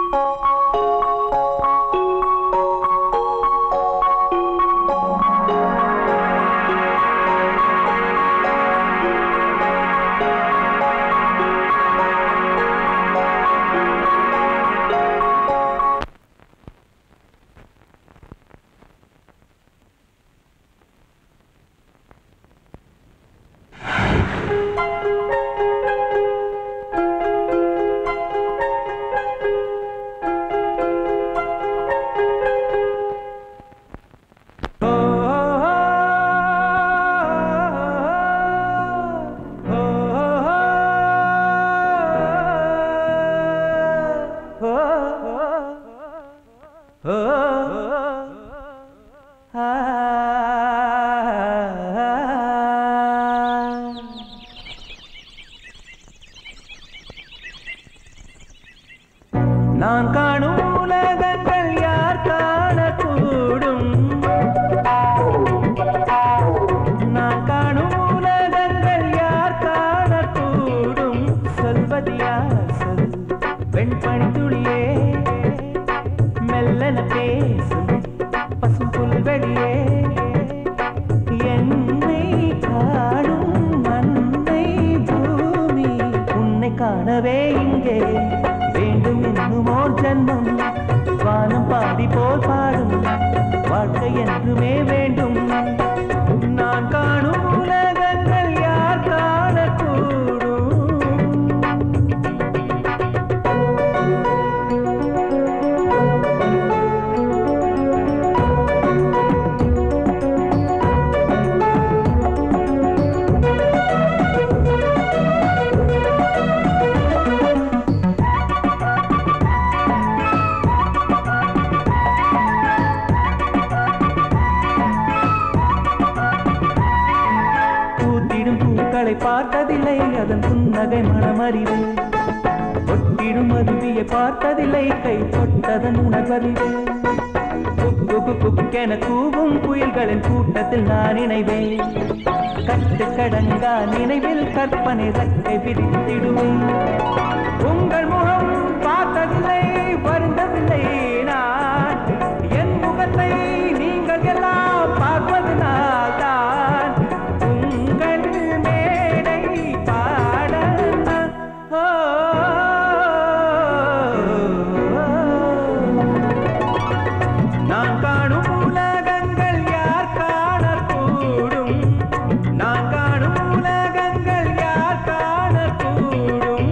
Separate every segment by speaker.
Speaker 1: நான் காணும் உலகங்கள் யார் காணக்கூடும் நான் காணும் உலகங்கள் யார் காணக்கூடும் சொல்வது யார் சொல் வெண்பனி துளியே மெல்லன பேசும் பசும் புல்வெளியே என்னை காணும் அன்னை பூமி உன்னை காணவே இங்கே வேண்டும் இன்னும் ஓர் ஜன்மம் வானம் பாடி போல் பாடும் வாழ்க்கை என்றுமே வேண்டும் நான் காணும் உலகங்கள் யார் காணக்கூடும் பூத்திடும் பூக்களை பார்த்ததில்லை அதன் புன்னகை மனமறிவு ஒட்டிடும் அருவியை பார்த்ததில்லை கை தொட்டதன் உணர்வறிவு குக்கு குக்கென கூவும் புயல்களின் கூட்டத்தில் நான் இணைவேன் கட்டுக்கடங்கா நினைவில் கற்பனை ரக்கை விரித்திடுவேன் உங்கள் முகம் பார்த்ததில்லை வருந்தவில்லை நான் என் முகத்தை நீங்கள் எல்லாம் பார்ப்பதனால் தான் உங்கள் மேடை பாட ஓ, நான் காணும் உலகங்கள் யார் காணக்கூடும் நான் காணும் உலகங்கள் யார் காணக்கூடும்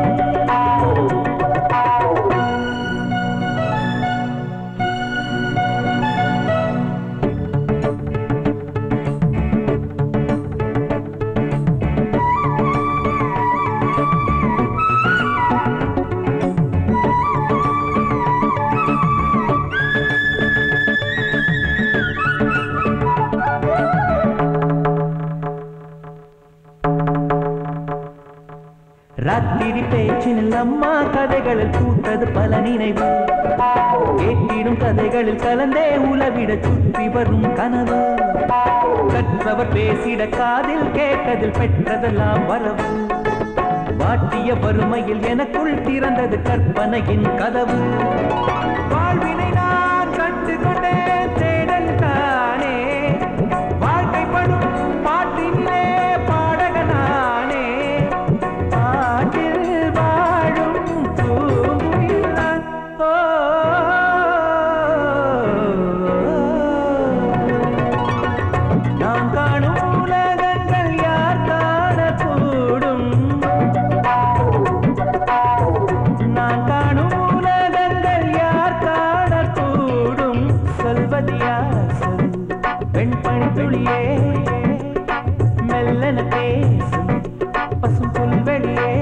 Speaker 1: ராத்திரி பேச்சினில் அம்மா கதைகளில் பூத்தது பல நினைவு கேட்டிடும் கதைகளில் கலந்தே உலவிட சுற்றி வரும் கனவு கற்றவர் பேசிட காதில் கேட்டதில் பெற்றதெல்லாம் வரவு வாட்டிய வறுமையில் எனக்குள் திறந்தது கற்பனையின் கதவு வாழ்வினை நான் கண்டு கொண்டேன் தேடல் தானே வாழ்க்கைப்படும் பாட்டினிலே பாடகனானே பாட்டில் வாழும் பூங்குயில் நான். ஓ, நான் காணும் உலகங்கள் யார் காணக்கூடும் நான் காணும் உலகங்கள் யார் காணக்கூடும் சொல்வது யார் சொல் வெண்பனி துளியே மெல்லன பேசும் பசும் புல்வெளியே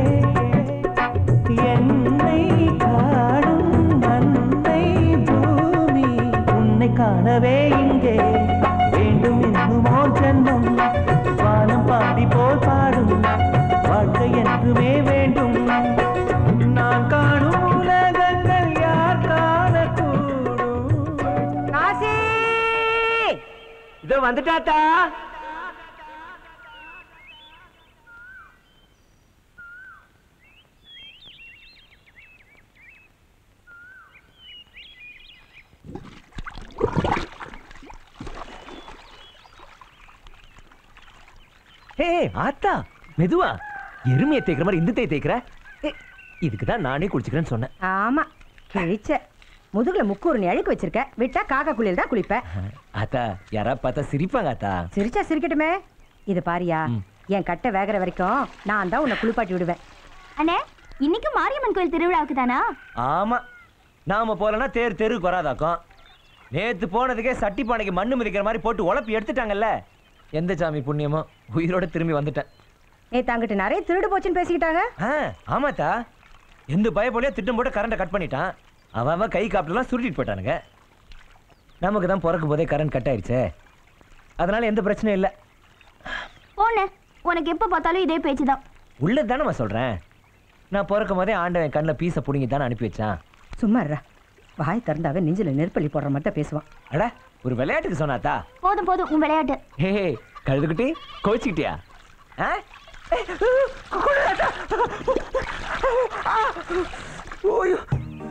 Speaker 1: என்னை காணும் அன்னை பூமி உன்னை காணவே இங்கே வேண்டும் இன்னுமோ ஜன்மம் வானம் பாடி போல் பாடும் வாழ்க்கை என்றுமே வேண்டும் நான் காணும் உலகங்கள் யார் காணக்கூடும்
Speaker 2: காசி
Speaker 1: இதோ வந்துட்டாத்தா
Speaker 2: ஏ ஆத்தா மெதுவா எருமையை தேய்க்கிற மாதிரி இந்த தேய் தேய்க்கிற ஏ, இதுக்கு தான் நானே குளிச்சுக்கிறேன்னு சொன்னேன்
Speaker 3: ஆமா கிழிச்ச முதுகுல முக்கூறு நீ அழுக்கு வச்சிருக்க விட்டா காக்கா குளியல் தான் குளிப்ப
Speaker 2: ஆத்தா யாரா பார்த்தா சிரிப்பாங்க ஆத்தா
Speaker 3: சிரிச்சா சிரிக்கட்டுமே இது பாரியா
Speaker 2: ம்.
Speaker 3: என் கட்டை வேகிற வரைக்கும் நான் தான் உன்னை குளிப்பாட்டி விடுவேன்
Speaker 4: அண்ணே இன்னைக்கு மாரியம்மன் கோயில் திருவிழாவுக்கு தானா
Speaker 2: ஆமா நாம போலனா தேர் தெருக்கு வராதாக்கும் நேத்து போனதுக்கே சட்டி பானைக்கு மண்ணு மிதிக்கிற மாதிரி போட்டு உழப்பி எடுத்துட்டாங்கல்ல எந்த சாமி புண்ணியமோ உயிரோட திரும்பி வந்துட்டேன்
Speaker 3: நேத்து அங்கிட்டு நிறைய திருடு போச்சுன்னு பேசிக்கிட்டாங்க
Speaker 2: ஆ ஆமாத்தா எந்த பயப்போலையோ திட்டம் போட்டு கரண்ட்டை கட் பண்ணிட்டான் அவன் அவன் கை காப்பிலாம் சுருட்டிட்டு போயிட்டானுங்க நமக்கு தான் பிறக்கும் போதே கரண்ட் கட் ஆயிடுச்சே அதனால எந்த பிரச்சனையும் இல்லை
Speaker 4: போன உனக்கு எப்ப பார்த்தாலும் இதே பேச்சு தான்
Speaker 2: உள்ளது தானே சொல்கிறேன் நான் பிறக்கும் போதே ஆண்டவன் கண்ணில் பீஸை பிடுங்கி தானே அனுப்பி வச்சான்
Speaker 3: சும்மா இருடா. வாய் திறந்தாவே நெஞ்சில நெருப்பள்ளி போடுற மட்டும் பேசுவான்
Speaker 2: அட ஒரு விளையாட்டுக்கு சொன்னாத்தா
Speaker 4: போதும் போதும் உன் விளையாட்டு
Speaker 2: ஹே கழுதுக்குட்டி கோச்சிக்கிட்டியா ஆ ஏய், கொல்லுடாத்தா. ஆ, ஓய்யோ.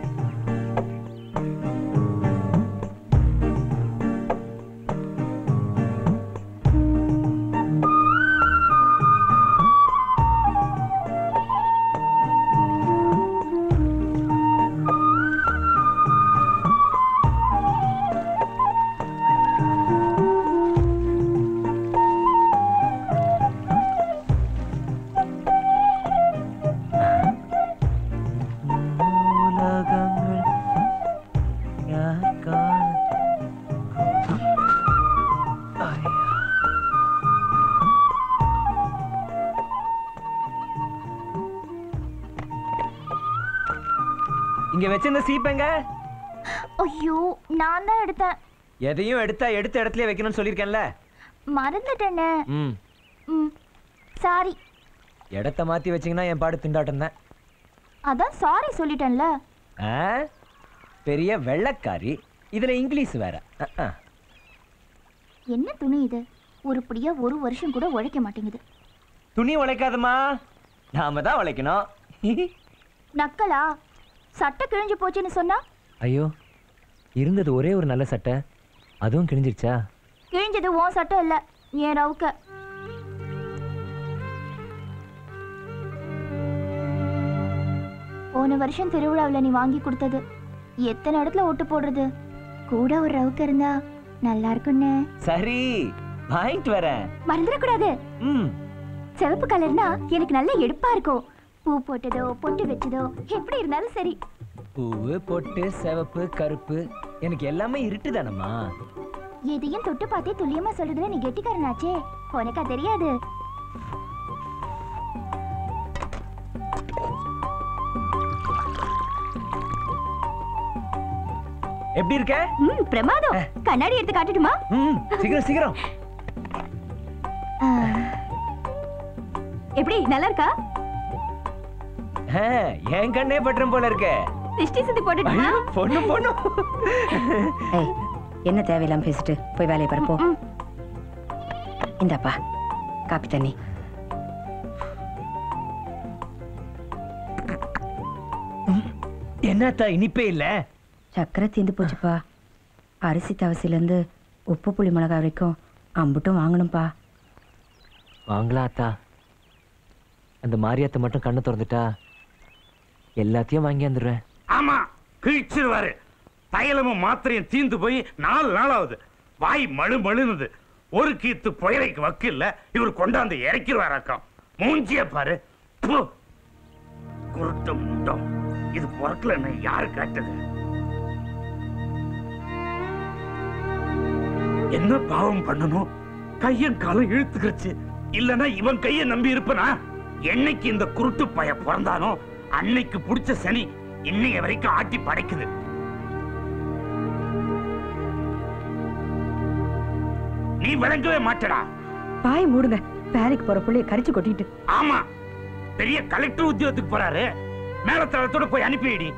Speaker 2: உலகங்கள் யார் காண ஐயா. இங்க வச்சிருந்த சீப்பங்க
Speaker 4: ஐயோ நான் தான் எடுத்தேன்
Speaker 2: எதையும் எடுத்தா எடுத்த இடத்துல வைக்கணும்னு சொல்லியிருக்கேன்ல
Speaker 4: மறந்துட்டேனே
Speaker 2: ம்
Speaker 4: ம் சாரி
Speaker 2: இடத்த மாத்தி வச்சீங்கன்னா என் பாடு திண்டாட்டம் தான்
Speaker 4: அதான் சாரி சொல்லிட்டேன்ல
Speaker 2: ஆ? பெரிய வெள்ளக்காரி இதுல இங்கிலீஷ் வேற அஹ், அஹ்.
Speaker 4: என்ன துணி இது உருப்படியா ஒரு வருஷம் கூட உழைக்க மாட்டேங்குது
Speaker 2: துணி உழைக்காதம்மா நாம தான் உழைக்கணும்
Speaker 4: நக்கலா சட்டை கிழிஞ்சு போச்சுன்னு சொன்னா
Speaker 2: ஐயோ இருந்தது ஒரே ஒரு நல்ல சட்டை அதுவும் கிழிஞ்சிருச்சா
Speaker 4: கிழிஞ்சது உன் சட்டை இல்ல என் ரவுக்க போன வருஷம் திருவிழாவில் நீ வாங்கி கொடுத்தது எத்தனை இடத்துல ஒட்டு போடுறது கூட ஒரு ரவுக்க இருந்தா நல்லா இருக்கும்னு
Speaker 2: சரி வாங்கிட்டு வரேன்
Speaker 4: மறந்துடக்கூடாது
Speaker 2: ம்
Speaker 4: சிவப்பு கலர்னா எனக்கு நல்ல எடுப்பா இருக்கும் பூ போட்டதோ பொட்டு வச்சதோ எப்படி இருந்தாலும் சரி
Speaker 2: பூவு பொட்டு சிவப்பு கருப்பு எனக்கு எல்லாமே இருட்டு தானம்மா
Speaker 4: எதையும் தொட்டு பார்த்தே துல்லியமா சொல்றதுல நீ கெட்டிக்காரனாச்சே உனக்கா தெரியாது
Speaker 2: எப்படி இருக்க
Speaker 4: ம் பிரமாதம் கண்ணாடி எடுத்து காட்டட்டுமா
Speaker 2: ம் சீக்கிரம் சீக்கிரம்
Speaker 4: எப்படி நல்லா இருக்கா
Speaker 2: ஆ, என் கண்ணே பட்டுரும் போல இருக்க
Speaker 4: திஷ்டி சுத்தி போட்டுட்டுமா
Speaker 2: ஐயோ, பொண்ணு பொண்ணு
Speaker 3: ஏய் என்ன தேவையில்லாம பேசிட்டு போய் வேலையை பாரு போ
Speaker 4: ம்.
Speaker 3: இந்தாப்பா காப்பி தண்ணி
Speaker 2: என்னத்தா இனிப்பே இல்ல
Speaker 3: சக்கரை தீந்து போச்சுப்பா அரிசி தவசிலேருந்து உப்பு புளி மிளகாய் வரைக்கும் அம்புட்டும் வாங்கணும்ப்பா
Speaker 2: வாங்கலாத்தா அந்த மாரியாத்த மட்டும் கண்ணை திறந்துட்டா எல்லாத்தையும் வாங்கி வந்துடுறேன்
Speaker 5: ஆமா கிழிச்சிருவாரு தைலமும் மாத்திரையும் தீந்து போய் நாலு நாள் ஆகுது வாய் மழு மழுனுது ஒரு கீத்து புயலைக்கு வக்கில்ல இவர் கொண்டாந்து இறக்கிடுவாராக்கம் மூஞ்சிய பாரு ப்பு. குருட்டு முண்டம் இது பொறக்கலன்னு யாரு காட்டுது என்ன பாவம் பண்ணணும் கையும் காலம் இழுத்துக்கிருச்சு இல்லனா இவன் கைய நம்பி இருப்பனா என்னைக்கு இந்த குருட்டு பய பிறந்தானோ அன்னைக்கு புடிச்ச சனி இன்னைய வரைக்கும் ஆட்டி படைக்குது நீ விளங்கவே மாட்டடா
Speaker 3: பாய் மூடுங்க வேலைக்கு போற புள்ளைய கரிச்சு கொட்டிட்டு
Speaker 5: ஆமா பெரிய கலெக்டர் உத்தியோகத்துக்கு போறாரு மேலத்தளத்தோட போய் அனுப்பிடி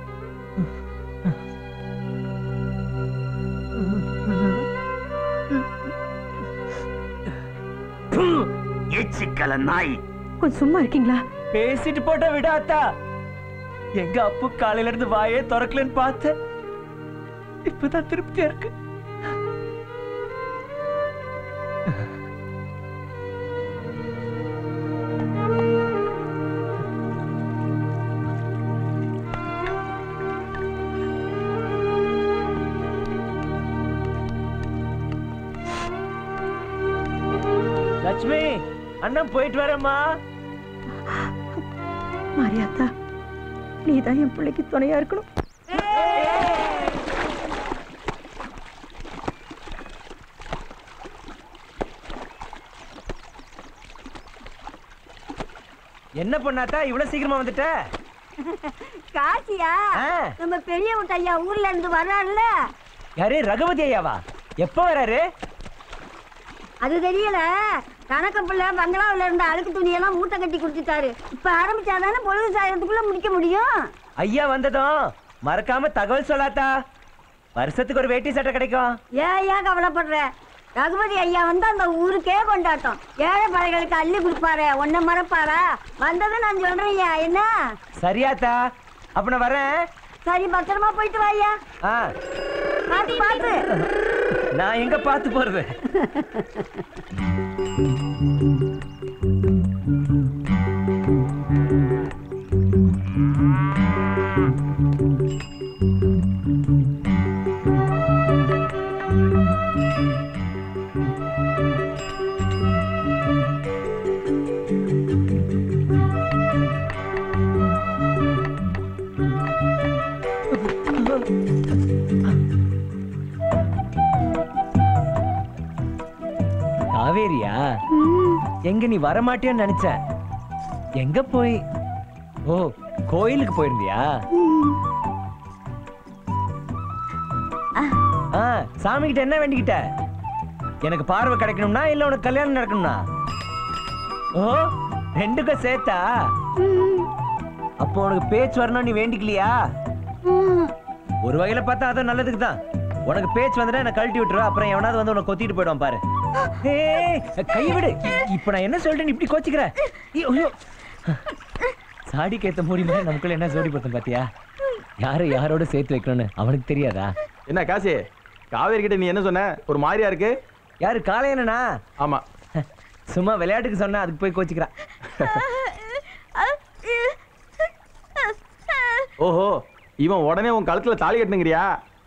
Speaker 5: எச்சிக்கல நாய்
Speaker 3: கொஞ்சம் சும்மா இருக்கீங்களா
Speaker 2: பேசிட்டு போட்டா விடாத்தா எங்க அப்பு காலையில இருந்து வாயே திறக்கலன்னு பார்த்தேன் இப்பதான் திருப்தியா இருக்கு அண்ணன் போயிட்டு வரேம்மா
Speaker 3: மாரியாத்தா நீ தான் என் பிள்ளைக்கு துணையா இருக்கணும்
Speaker 2: என்ன பண்ணாத்தா இவ்வளவு சீக்கிரமா வந்துட்ட
Speaker 6: காசியா
Speaker 2: ஆ.
Speaker 6: நம்ம பெரிய வீட்டு ஐயா ஊர்ல இருந்து வர்றாருல
Speaker 2: யாரு ரகுபதி ஐயாவா எப்போ வராரு
Speaker 6: அது தெரியல கணக்க பிள்ளை பங்களாவுல இருந்த அழுக்கு துணியெல்லாம் மூட்டை கட்டி கொடுத்துட்டாரு இப்ப ஆரம்பிச்சாதானே பொழுது சாயத்துக்குள்ள முடிக்க முடியும்
Speaker 2: ஐயா வந்ததும் மறக்காம தகவல் சொல்லாத்தா வருஷத்துக்கு ஒரு வேட்டி சட்டை கிடைக்கும்
Speaker 6: ஏன் ஏன் கவலைப்படுற ரகுபதி ஐயா வந்து அந்த ஊருக்கே கொண்டாட்டம் ஏழை பழைகளுக்கு அள்ளி கொடுப்பாரு ஒன்ன மறப்பாரா வந்ததை நான் சொல்றேன் ஐயா என்ன
Speaker 2: சரியாத்தா அப்ப நான் வரேன்
Speaker 6: சரி பத்திரமா போயிட்டு வாய்யா
Speaker 2: ஆ
Speaker 6: பாத்து பாத்து
Speaker 2: நான் எங்க பார்த்து போறது காவேரியா எங்க நீ வரமாட்டியோன்னு நினைச்சேன் எங்க போய் ஓ கோயிலுக்கு போயிருந்தியா ஆ சாமி கிட்ட என்ன வேண்டிக்கிட்ட எனக்கு பார்வை கிடைக்கணும்னா இல்ல உனக்கு கல்யாணம் நடக்கணும்னா ஓ ரெண்டுக்கும் சேர்த்தா அப்போ உனக்கு பேச்சு வரணும் நீ வேண்டிக்கலையா ஒரு வகையில பார்த்தா அது நல்லதுக்கு தான் உனக்கு பேச்சு வந்துட்டா என்ன கழட்டி விட்டுரு அப்புறம் எவனாவது வந்து உன்னை கொத்திட்டு போயிடுவான் பாரு ஏய், கை விடு இப்ப நான் என்ன சொல்றேன்னு இப்படி கோச்சிக்கிறேன் ஐயோ, ஐயோ. சாடிக்கு ஏத்த மூடி மாதிரி நமக்குள்ள என்ன ஜோடி பார்த்தோம் பாத்தியா யாரை யாரோட சேர்த்து வைக்கணும்னு அவனுக்கு தெரியாதா
Speaker 7: என்ன காசி காவேரி கிட்ட நீ என்ன சொன்ன ஒரு மாதிரியா இருக்கு
Speaker 2: யாரு காளையனா
Speaker 7: ஆமா
Speaker 2: சும்மா விளையாட்டுக்கு சொன்னா அதுக்கு போய் கோச்சிக்கிறான்
Speaker 7: ஓஹோ இவன் உடனே உன் கழுத்துல தாலி கட்டணுங்கிறியா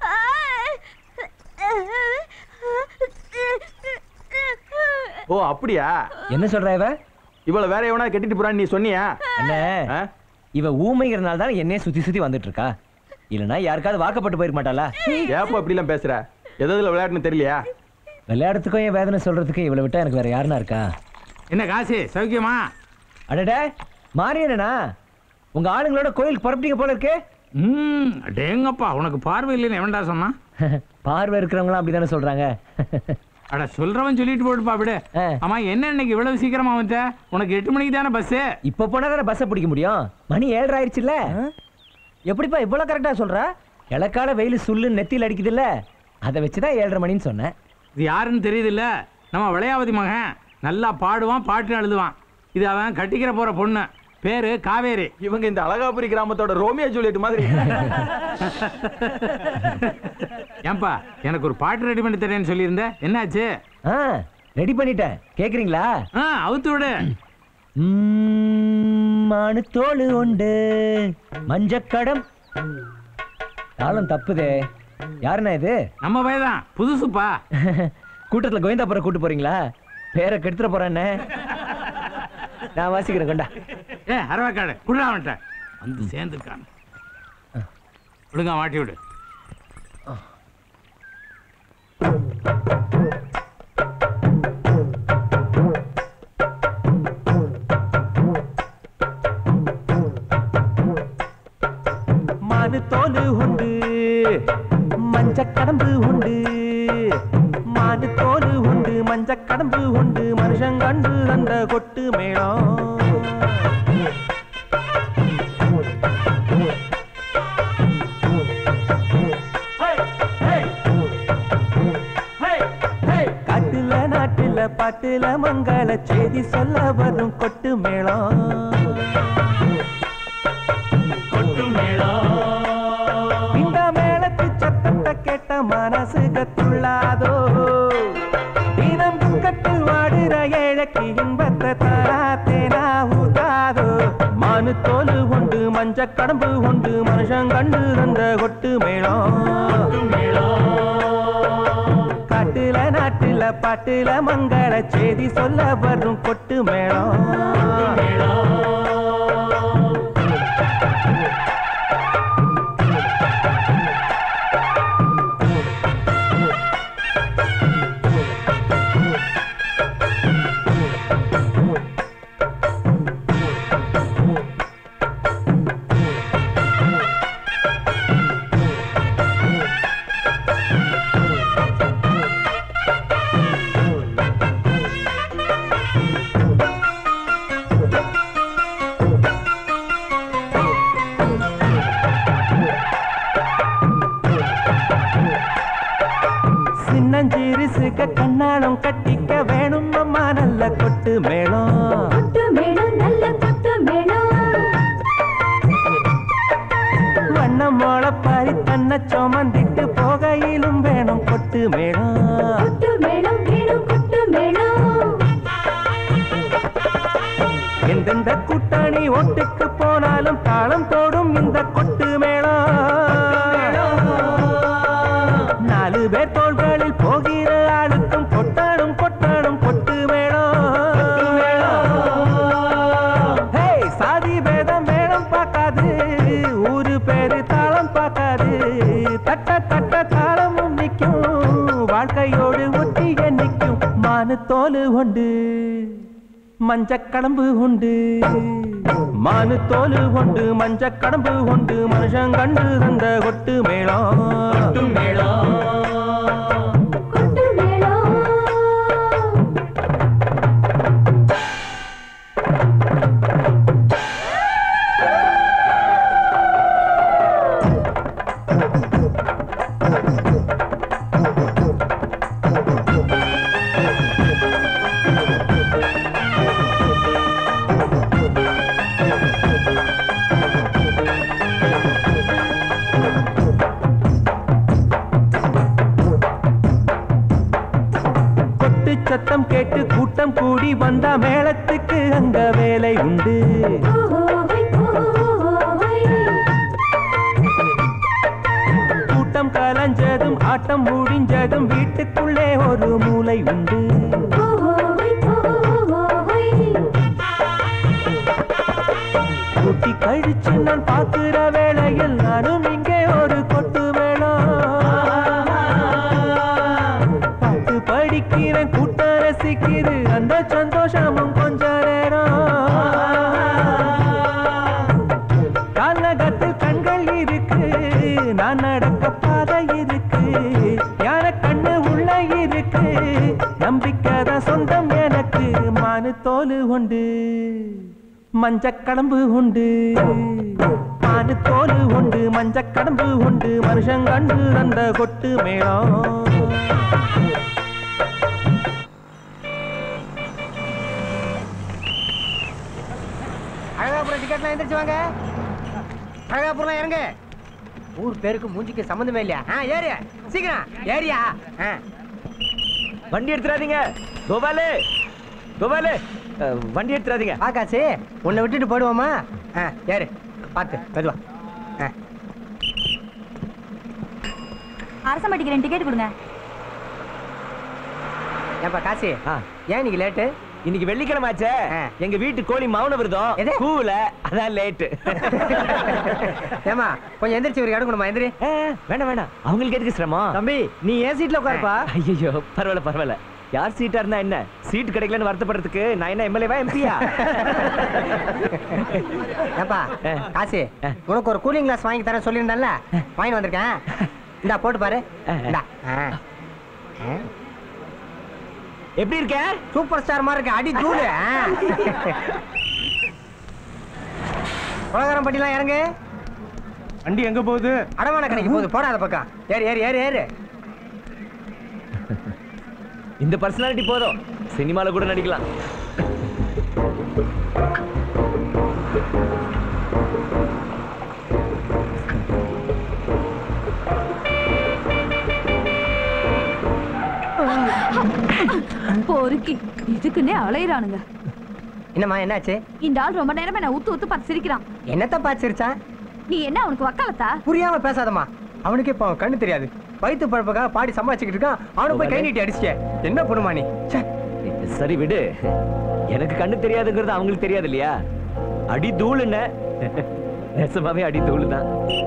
Speaker 7: ஓ அப்படியா
Speaker 2: என்ன சொல்ற இவ
Speaker 7: இவள வேற எவனா கட்டிட்டு போறான்னு நீ சொன்னியா
Speaker 2: அண்ணே
Speaker 7: ஆ?
Speaker 2: இவ ஊமைங்கிறனால தான் என்னைய சுத்தி சுத்தி வந்துட்டு இருக்கா இல்லனா யாருக்காவது வாக்கப்பட்டு போயிருக்க மாட்டாளா
Speaker 7: ஏப்பா இப்படி எல்லாம் பேசுற எதுல விளையாட்டுன்னு தெரியலையா
Speaker 2: விளையாடுறதுக்கும் என் வேதனை சொல்றதுக்கும் இவளை விட்டா எனக்கு வேற யாருன்னா இருக்கா
Speaker 5: என்ன காசு சௌக்கியமா
Speaker 2: அடடே மாரியண்ணா உங்க ஆளுங்களோட கோயிலுக்கு புறப்பட்டீங்க போல இருக்கு
Speaker 5: ம் டேங்கப்பா உனக்கு பார்வை இல்லைன்னு எவன்டா சொன்னான்
Speaker 2: பார்வை இருக்கிறவங்களாம் அப்படிதானே சொல்றாங்க
Speaker 5: அட சொல்றவன் சொல்லிட்டு போட்டுப்பா விடு
Speaker 2: ஆ.
Speaker 5: ஆமா என்ன இன்னைக்கு இவ்வளவு சீக்கிரமா வந்த உனக்கு எட்டு மணிக்கு தானே பஸ்
Speaker 2: இப்ப போனா தானே பஸ்ஸை பிடிக்க முடியும் மணி ஏழரை ஆயிடுச்சுல்ல
Speaker 1: எப்படிப்பா இவ்வளவு கரெக்டா சொல்ற
Speaker 2: இலக்கால வெயில் சுள்ளு நெத்தியில் அடிக்குதுல்ல அதை வச்சுதான் ஏழரை மணின்னு சொன்னேன்
Speaker 5: இது யாருன்னு தெரியுதுல்ல நம்ம விளையாவதி மகன் நல்லா பாடுவான் பாட்டு எழுதுவான் இது அவன் கட்டிக்கிற போற பொண்ணு பேரு காவேரி
Speaker 7: இவங்க இந்த அழகாபுரி கிராமத்தோட ரோமியோ ஜூலியட் மாதிரி
Speaker 5: ஏன்பா எனக்கு ஒரு பாட்டு ரெடி பண்ணி தரேன்னு சொல்லியிருந்த என்னாச்சு
Speaker 2: ஆ ரெடி பண்ணிட்டேன் கேக்குறீங்களா
Speaker 5: ஆ அவுத்து விடு
Speaker 2: மானு தோளு உண்டு மஞ்சக்கடம் தாளம் தப்புதே யாருண்ணா இது
Speaker 5: நம்ம பையதான் புதுசுப்பா
Speaker 2: கூட்டத்துல கோவிந்தாபுரம் கூட்டு போறீங்களா பேரை கெடுத்துட போறேன்னு நான் வாசிக்கிறேன் கொண்டா
Speaker 5: ஏ அரவாக்காடு குடுறா அவன்கிட்ட வந்து சேர்ந்துருக்கான் ஒழுங்கா மாட்டி விடு
Speaker 1: மானு தோலு உண்டு மஞ்சக்கடம்பு உண்டு மானு தோலு உண்டு மஞ்சக்கடம்பு உண்டு மனுஷன் கண்டு அந்த கொட்டு மேளம் காட்டுல நாட்டுல பாட்டுல மங்கள செய்தி சொல்ல வரும் கொட்டு மேளம் கொட்டு மேளம் இந்த மேளத்து சத்தத்தை கேட்ட மனசு கத்துள்ளாதோ தினம் துக்கத்தில் வாடுற ஏழைக்கு இன்பத்தை தராத்தேனா ஊதாதோ மானு தோலு உண்டு மஞ்ச கடம்பு உண்டு மனுஷன் கண்டு தந்த கொட்டு மேளம் காட்டுல நாட்டுல வெத்தல பாட்டுல மங்கள செய்தி சொல்ல வரும் கொட்டு மேளம் சின்னஞ்சிறுசுக கண்ணாலம் கட்டிக்க வேணும் அம்மா நல்ல கொட்டு மேளம்
Speaker 6: கொட்டு மேளம் நல்ல கொட்டு மேளம்
Speaker 1: வண்ணம் மோளப்பாரி தன்னை சுமந்திட்டு போகையிலும் வேணும் கொட்டு மேளம்
Speaker 6: கொட்டு மேளம் வேணும் கொட்டு மேளம்
Speaker 1: எந்தெந்த கூட்டாளி ஒட்டுக்கு போனாலும் தாளம் தோடும் இந்த கொட்டு மேளம் நாலு பேர் தோள்களில் போகிற ஆளுக்கும் கொட்டாடும் கொட்டாடும் கொட்டு மேளம் ஹே, சாதி பேதம் மேளம் பார்க்காது ஊரு பேரு தாளம் பார்க்காது தட்ட தட்ட தாளமும் நிற்கும் வாழ்க்கையோடு ஒட்டிய நிற்கும் மானு தோலு உண்டு மஞ்சக்கடம்பு உண்டு மானு தோலு உண்டு மஞ்சக்கடம்பு உண்டு மனுஷன் கண்டு தந்த கொட்டு மேளம் கொட்டு மேளம்
Speaker 6: கொட்டு மேளம்
Speaker 1: கொட்டு சத்தம் கேட்டு கூட்டம் கூடி வந்தா மேளத்துக்கு அங்க வேலை உண்டு
Speaker 6: ஓஹோய் ஓஹோய்
Speaker 1: கூட்டம் கலைஞ்சதும் ஆட்டம் முடிஞ்சதும் வீட்டுக்குள்ளே ஒரு மூலை உண்டு
Speaker 6: ஓஹோய் ஓஹோய்
Speaker 1: கூட்டி கழிச்சு நான் பார்க்கிற வேளையில் நானும் இங்கே ஒரு கொட்டு வேளம் பார்த்து படிக்கிறேன் கூட்டம் ரசிக்குது அந்த சந்தோஷமும் கொஞ்ச நேரம் காலகத்தில் கண்கள் இருக்கு நான் நடக்க பாதை இருக்கு யார கண்ணு உள்ள இருக்கு நம்பிக்கை தான் சொந்தம் எனக்கு மானு தோலு உண்டு மஞ்சக்கடம்பு உண்டு மானு தோலு உண்டு மஞ்சக்கடம்பு உண்டு மனுஷன் கண்டு அந்த கொட்டு மேளம்
Speaker 8: அழகாபுரம் டிக்கெட்லாம் எந்திரிச்சு வாங்க அழகாபுரம் இறங்க ஊர் பேருக்கு மூஞ்சிக்கு சம்மந்தமே இல்லையா ஆ ஏறு சீக்கிரம் ஏரியா ஆ
Speaker 2: வண்டி எடுத்துறாதீங்க கோபாலு கோபாலு அஹ், வண்டி எடுத்துறாதீங்க
Speaker 8: ஆகாச்சு உன்னை விட்டுட்டு போயிடுவோமா ஆ ஏறு பார்த்து மெதுவா ஆ
Speaker 4: அரசம்பட்டிக்கு ரெண்டு டிக்கெட் கொடுங்க
Speaker 8: ஏன்பா காசி
Speaker 2: ஆ.
Speaker 8: ஏன் இன்னைக்கு லேட்டு
Speaker 2: இன்னைக்கு வெள்ளிக்கிழமை ஆச்சே
Speaker 8: ஆ.
Speaker 2: எங்க வீட்டு கோழி மௌன விரதம்
Speaker 8: எது?
Speaker 2: கூவுல அதான் லேட்டு
Speaker 8: ஏமா கொஞ்சம் எந்திரிச்சு ஒரு எடுக்கணுமா எந்திரி
Speaker 2: வேண்டாம் வேண்டாம் அவங்களுக்கு எதுக்கு சிரமம்
Speaker 8: தம்பி நீ ஏன் சீட்ல உட்காருப்பா
Speaker 2: ஐயோ பரவாயில்ல பரவாயில்ல யார் சீட்டா இருந்தா என்ன சீட் கிடைக்கலன்னு வருத்தப்படுறதுக்கு நான் என்ன எம்எல்ஏவா எம்பியா
Speaker 8: ஏப்பா
Speaker 2: ஆ.
Speaker 8: காசி
Speaker 2: ஆ.
Speaker 8: உனக்கு ஒரு கூலிங் கிளாஸ் வாங்கி தரேன் சொல்லியிருந்தேன்ல வாங்கி வந்திருக்கேன் இந்தா போட்டு பாரு
Speaker 2: ஆ.
Speaker 8: இந்தா ஆ. ஆ.
Speaker 2: எப்படி இருக்க
Speaker 8: சூப்பர் ஸ்டார் மாதிரி இருக்கு அடி தூளு உலகரம் பட்டிலாம் இறங்கு
Speaker 5: வண்டி எங்க போகுது
Speaker 8: அடமான கடைக்கு போகுது போடாத பக்கம் ஏறு ஏறு ஏறு ஏறு
Speaker 2: இந்த பர்சனாலிட்டி போதும் சினிமால கூட நடிக்கலாம்
Speaker 9: பொறுக்கி இதுக்குன்னே அலையிறானுங்க
Speaker 8: என்னம்மா என்னாச்சு
Speaker 9: இந்த ஆள் ரொம்ப நேரமா நான் ஊத்து ஊத்து பார்த்து சிரிக்கிறான்
Speaker 8: என்னத்த பாச்சிருச்சான்
Speaker 9: நீ என்ன அவனுக்கு வக்காலத்தா
Speaker 8: புரியாம பேசாதம்மா அவனுக்கு இப்போ அவன் கண்ணு தெரியாது வயிற்று பழப்புக்காக பாடி சம்பாதிச்சுக்கிட்டு இருக்கான் அவனை போய் கை நீட்டி அடிச்சிட்டே என்ன பண்ணுமா நீ ச்சே.
Speaker 2: சரி விடு எனக்கு கண்ணு தெரியாதுங்கிறது அவங்களுக்கு தெரியாது இல்லையா அடி தூளுன்ன நெசமாவே அடி தூளு தான்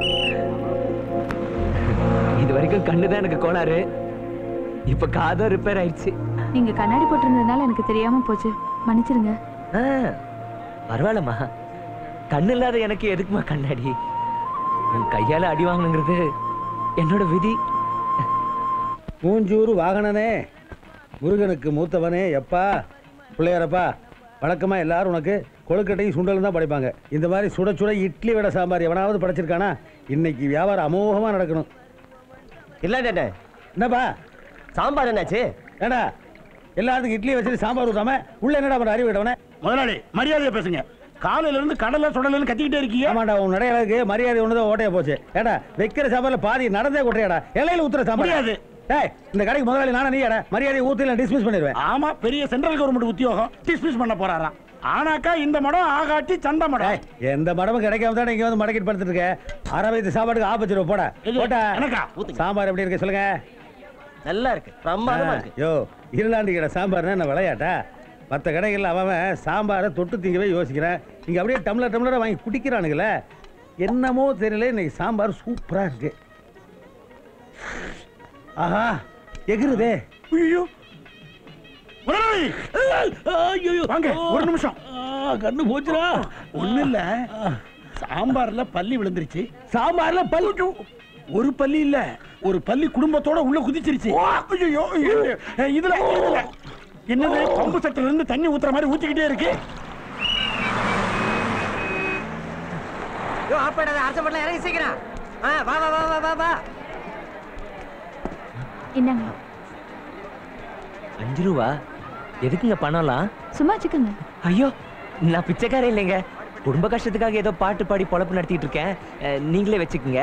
Speaker 2: இது வரைக்கும் கண்ணு தான் எனக்கு கோளாறு இப்ப காதும் ரிப்பேர் ஆயிடுச்சு
Speaker 9: நீங்க கண்ணாடி போட்டிருந்ததுனால எனக்கு தெரியாம போச்சு மன்னிச்சிருங்க
Speaker 2: ஆ, பரவாயில்லம்மா கண்ணு இல்லாத எனக்கு எதுக்குமா கண்ணாடி உன் கையால அடி வாங்கணுங்கிறது என்னோட விதி
Speaker 10: மூஞ்சூர் வாகனனே முருகனுக்கு மூத்தவனே எப்பா பிள்ளையாரப்பா வழக்கமாக எல்லாரும் உனக்கு கொழுக்கட்டையும் சுண்டலும் தான் படைப்பாங்க இந்த மாதிரி சுட சுட இட்லி வடை சாம்பார் எவனாவது படைச்சிருக்கானா இன்னைக்கு வியாபாரம் அமோகமாக நடக்கணும்
Speaker 8: இல்ல டே
Speaker 10: என்னப்பா
Speaker 8: சாம்பார் என்னாச்சு
Speaker 10: ஏடா எல்லாத்துக்கும் இட்லி வச்சுட்டு சாம்பார் ஊற்றாம உள்ள என்னடா பண்ண அறிவு விட்டவனே
Speaker 5: முதலாளி மரியாதையா பேசுங்க காலையில இருந்து கடலை சுடலன்னு கத்திக்கிட்டே இருக்கீங்க
Speaker 10: ஆமாண்டா உன் நடையாளுக்கு மரியாதை ஒன்று தான் ஓட்டையா போச்சு ஏடா வைக்கிற சாம்பார்ல பாதி நடந்தே கொட்டையாடா இலையில ஊத்துற சாம்பார்
Speaker 5: முடியாது.
Speaker 10: டேய் இந்த கடைக்கு முதலாளி நானே நீடா மரியாதை ஊத்தி டிஸ்மிஸ் பண்ணிடுவேன்
Speaker 5: ஆமா பெரிய சென்ட்ரல் கவர்மெண்ட் உத்தியோகம் டிஸ்மிஸ் பண்ண போறாராம் ஆனாக்கா இந்த மடம் ஆகாட்டி சண்டை மடம்
Speaker 10: டேய், எந்த மடமும் கிடைக்காம தான் இங்க வந்து மடக்கிட்டு படுத்துட்டு இருக்க அரை வயது சாப்பாட்டுக்கு ஆப்பச்சு ரூபா போடா
Speaker 5: இது,
Speaker 10: போட்டா
Speaker 5: எனக்கா?
Speaker 10: சாம்பார் எப்படி இருக்கு சொல்லுங்க
Speaker 8: நல்லா இருக்கு பிரமாதமா இருக்கு
Speaker 10: யோ இருளாண்டி கடை சாம்பார்னா என்ன விளையாட்டா மற்ற கடைகள்ல அவன் அவன் சாம்பாரை தொட்டு திங்கவே யோசிக்கிறேன் இங்க அப்படியே டம்ளர் டம்ளரை வாங்கி குடிக்கிறானுங்களே என்னமோ தெரியல இன்னைக்கு சாம்பார் சூப்பரா இருக்கு ஆஹா எகிருதே
Speaker 5: ஐயோ முதலாளி ஐயோ வாங்க ஒரு நிமிஷம்
Speaker 10: கண்ணு போச்சுடா
Speaker 5: ஒண்ணு இல்ல சாம்பார்ல பல்லி விழுந்துருச்சு
Speaker 10: சாம்பார்ல பல்
Speaker 5: ஒரு பல்லி இல்ல ஒரு பல்லி குடும்பத்தோட உள்ள குதிச்சிருச்சு ஐயோ இதுல இதுல என்னது பம்பு செட்டில இருந்து தண்ணி ஊத்துற மாதிரி ஊத்திக்கிட்டே இருக்கு
Speaker 8: யோ ஆப் பண்ணாத அரச பண்ணல இறங்கி சீக்கிரம் ஆ வா வா வா வா வா வா
Speaker 9: என்னங்க
Speaker 2: அஞ்சு ரூபா எதுக்குங்க பணம்லாம்
Speaker 9: சும்மா வச்சுக்கோங்க
Speaker 2: ஐயோ நான் பிச்சைக்காரன் இல்லைங்க குடும்ப கஷ்டத்துக்காக ஏதோ பாட்டு பாடி பொழப்பு நடத்திட்டு இருக்கேன் அஹ், நீங்களே வச்சுக்கோங்க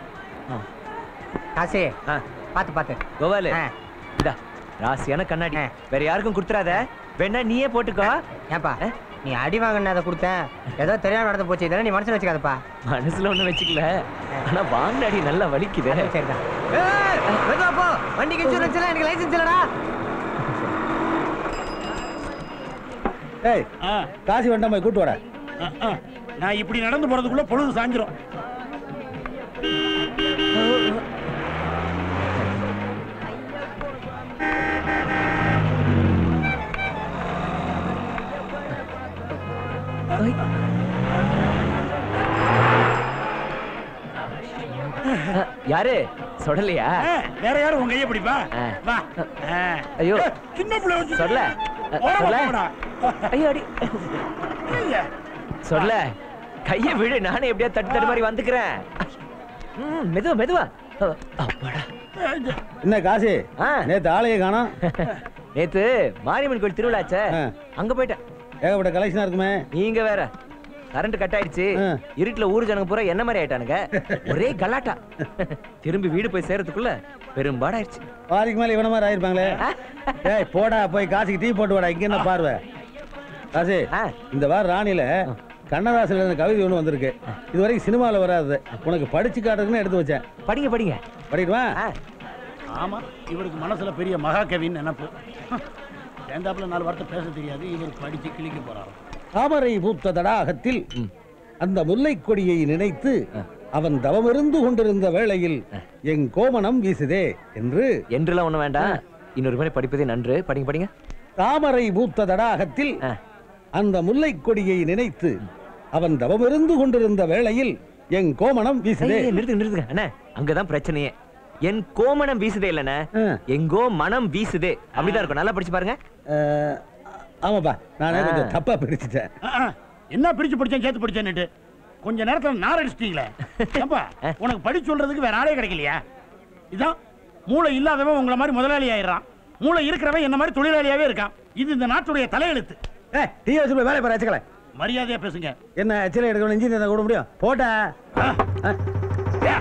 Speaker 8: காசே
Speaker 2: ஆ
Speaker 8: பாத்து பாத்து
Speaker 2: கோபாலு
Speaker 8: ஆ.
Speaker 2: இதா ராசியான கண்ணாடி
Speaker 8: ஆ.
Speaker 2: வேற யாருக்கும் கொடுத்துறாத வேணா நீயே போட்டுக்கோ
Speaker 8: ஏன்பா
Speaker 2: ஆ?
Speaker 8: நீ அடி வாங்கின அதை கொடுத்தேன் ஏதோ தெரியாம நடந்து போச்சு இதெல்லாம் நீ மனசுல வச்சுக்காதப்பா
Speaker 2: மனசுல ஒண்ணும் வச்சுக்கல ஆனா வாங்கின அடி நல்லா வலிக்குதே
Speaker 8: சரிதான் ஏய், மெதுவா போ வண்டிக்கு இன்சூரன்ஸ் இல்ல எனக்கு லைசென்ஸ் இல்லடா
Speaker 10: ஏய்
Speaker 5: ஆ,
Speaker 10: காசி வேண்டாம் போய் கூட்டு வர
Speaker 5: ஆ, ஆ. நான் இப்படி நடந்து போறதுக்குள்ள பொழுது சாஞ்சிரும்
Speaker 2: அஹ், யாரு சொல்லலையா
Speaker 5: ஆ, வேற யாரும் உங்க கையை பிடிப்பா
Speaker 2: ஆ.
Speaker 5: வா ஆ.
Speaker 2: ஐயோ.
Speaker 5: ஏய், சின்ன பிள்ளை வச்சு
Speaker 2: சொல்ல அஹ்,
Speaker 5: ஓரமா
Speaker 2: சொல்ல
Speaker 5: போடா.
Speaker 2: ஐயோ அடி
Speaker 5: இல்லைங்க.
Speaker 2: சொல்ல கைய விடு நானே எப்படியா தட்டு தட்டு மாதிரி வந்துக்கிறேன் ம், மெதுவா மெதுவா அஹ், அப்பாடா
Speaker 10: என்ன காசி
Speaker 2: ஆ.
Speaker 10: நேத்து ஆளையே காணோம்
Speaker 2: நேத்து மாரியம்மன் கோயில் திருவிழாச்சே
Speaker 10: ஆ.
Speaker 2: அங்க போயிட்டேன்
Speaker 10: ஏகப்பட்ட கலெக்ஷனா இருக்குமே
Speaker 2: நீங்க வேற கரண்ட் கட் ஆயிடுச்சு
Speaker 10: ஆ.
Speaker 2: இருட்டுல ஊரு ஜனங்க பூரா என்ன மாதிரி ஆயிட்டானுங்க ஒரே கலாட்டா திரும்பி வீடு போய் சேர்றதுக்குள்ள பெரும்பாடாயிருச்சு
Speaker 10: பாதிக்கு மேல இவன மாதிரி ஆயிருப்பாங்களே ஏய் போடா போய் காசிக்கு டீ போட்டு வாடா இங்க என்ன பார்வை காசி
Speaker 2: ஆ.
Speaker 10: இந்த வாரம் ராணியில கண்ணதாசன் எழுதின கவிதை ஒண்ணு வந்திருக்கு இது வரைக்கும் சினிமாவில் வராது உனக்கு படிச்சு காட்டுறதுன்னு எடுத்து வச்சேன்
Speaker 2: படிங்க படிங்க
Speaker 10: படிக்கணுமா
Speaker 2: ஆ,
Speaker 5: ஆமா இவருக்கு மனசுல பெரிய மகாகவின்னு நினைப்பு சேர்ந்தாப்புல நாலு வார்த்தை பேச தெரியாது இவர் படிச்சு கிழிக்க போறாரு
Speaker 10: தாமரை பூத்த தடாகத்தில் அந்த முல்லைக் கொடியை நினைத்து அவன் தவமிருந்து கொண்டிருந்த வேளையில் என் கோமணம் வீசுதே என்று
Speaker 2: என்றெல்லாம் ஒண்ணு வேண்டாம் இன்னொரு முறை படிப்பதே நன்று படிங்க படிங்க
Speaker 10: தாமரை பூத்த தடாகத்தில்
Speaker 2: ஆ.
Speaker 10: அந்த முல்லைக் கொடியை நினைத்து அவன் தவமிருந்து கொண்டிருந்த வேளையில் என் கோமணம் வீசுதே
Speaker 2: ஏய், நிறுத்துங்க நிறுத்துங்க அண்ணா அங்கதான் பிரச்சனையே என் கோமணம் வீசுதே இல்லண்ணே
Speaker 10: ஆ.
Speaker 2: எங்கோ மனம் வீசுதே அப்படிதான் இருக்கும் நல்லா படிச்சு பாருங்க
Speaker 10: அஹ், ஆமாப்பா நானே
Speaker 2: ஆ.
Speaker 10: கொஞ்சம் தப்பா பிரிச்சுட்டேன்
Speaker 5: ஆ, ஆ. என்ன பிரிச்சு படிச்சேன் சேர்த்து படிச்சேன்னுட்டு கொஞ்ச நேரத்துல நார் அடிச்சிட்டீங்களே ஏப்பா உனக்கு படிச்சு சொல்றதுக்கு வேற ஆளே கிடைக்கலையா இதான் மூளை இல்லாதவன் உங்களை மாதிரி முதலாளி ஆயிடுறான் மூளை இருக்கிறவன் என்ன மாதிரி தொழிலாளியாவே இருக்கான் இது இந்த நாட்டுடைய தலையெழுத்து
Speaker 10: ஏய் டீ வச்சு போய் வேலை பாரு வச்சுக்கல
Speaker 5: மரியாதையா பேசுங்க
Speaker 10: என்ன எச்சிலை எடுக்கணும் இன்ஜினியர் கூட முடியும் போட்டா
Speaker 5: ஆ.
Speaker 10: ஆ.
Speaker 5: ஏ,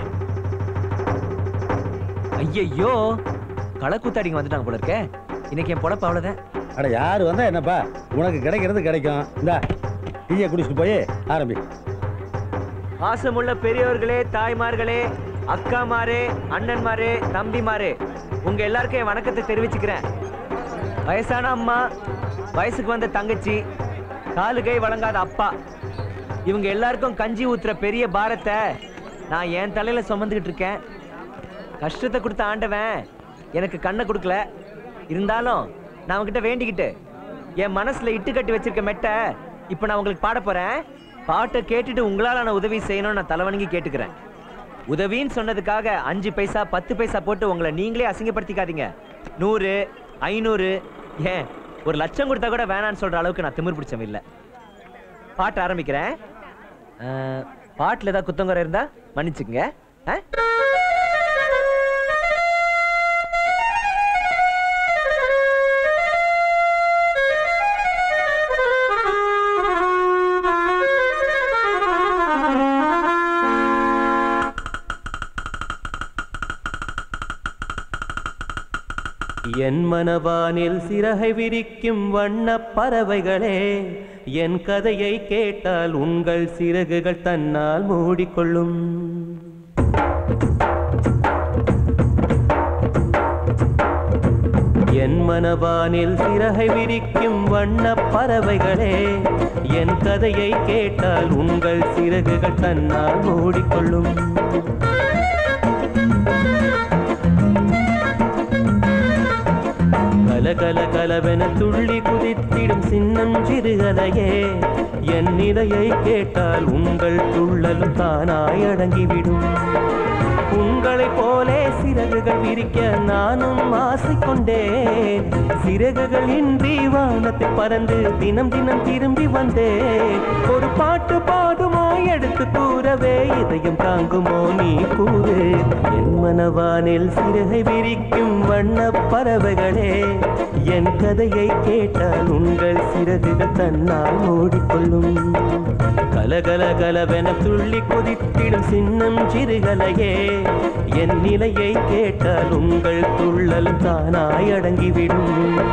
Speaker 2: ஐயையோ களக்கூத்தாடிங்க வந்துட்டாங்க போல இருக்கே இன்னைக்கு என் பொழப்பு அவ்வளவுதான்
Speaker 10: அட யாரு வந்தா என்னப்பா உனக்கு கிடைக்கிறது கிடைக்கும் இந்தா டீயை குடிச்சிட்டு போய் ஆரம்பி
Speaker 2: பாசமுள்ள பெரியவர்களே தாய்மார்களே அக்கா மாரே அண்ணன் மாரே தம்பி மாரே உங்க எல்லாருக்கும் என் வணக்கத்தை தெரிவிச்சுக்கிறேன் வயசான அம்மா வயசுக்கு வந்த தங்கச்சி காலு கை வழங்காத அப்பா இவங்க எல்லாருக்கும் கஞ்சி ஊத்துற பெரிய பாரத்தை நான் என் தலையில சுமந்துக்கிட்டு இருக்கேன் கஷ்டத்தை கொடுத்த ஆண்டவன் எனக்கு கண்ணை கொடுக்கல இருந்தாலும் நான் அவன்கிட்ட வேண்டிக்கிட்டு என் மனசுல இட்டு கட்டி வச்சிருக்க மெட்டை இப்போ நான் உங்களுக்கு பாட போறேன் பாட்டை கேட்டுட்டு உங்களால நான் உதவி செய்யணும்னு நான் தலைவணங்கி கேட்டுக்கிறேன் உதவின்னு சொன்னதுக்காக அஞ்சு பைசா பத்து பைசா போட்டு உங்களை நீங்களே அசிங்கப்படுத்திக்காதீங்க நூறு ஐநூறு ஏன் ஒரு லட்சம் கொடுத்தா கூட வேணான்னு சொல்ற அளவுக்கு நான் திமிர் பிடிச்சவன் இல்லை பாட்டு ஆரம்பிக்கிறேன் அஹ், பாட்டுல ஏதாவது குத்தங்குறை இருந்தா மன்னிச்சுக்கங்க ஆ?
Speaker 11: என் மனவானில் சிறகை விரிக்கும் வண்ணப் பறவைகளே என் கதையை கேட்டால் உங்கள் சிறகுகள் தன்னால் மூடிக்கொள்ளும் என் மனவானில் சிறகை விரிக்கும் வண்ணப் பறவைகளே என் கதையை கேட்டால் உங்கள் சிறகுகள் தன்னால் மூடிக்கொள்ளும் கல கல கலவென துள்ளி குதித்திடும் சின்னம் சிறுகதையே என் நிலையை கேட்டால் உங்கள் துள்ளலும் தானாய் அடங்கிவிடும் உங்களைப் போலே சிறகுகள் விரிக்க நானும் ஆசை கொண்டேன் சிறகுகள் இன்றி வானத்தில் பறந்து தினம் தினம் திரும்பி வந்தேன் ஒரு பாட்டு பாடுமோ எடுத்து கூறவே இதயம் தாங்குமோ நீ கூறு என் மனவானில் சிறகை விரிக்கும் வண்ணப் பறவைகளே என் கதையை கேட்டால் உங்கள் சிறகுகள் தன்னால் மூடிக்கொள்ளும் கலகல கலவென துள்ளி குதித்திடும் சின்னம் சிறுகலையே என் நிலையை கேட்டால் உங்கள் துள்ளல் தானாய் அடங்கிவிடும்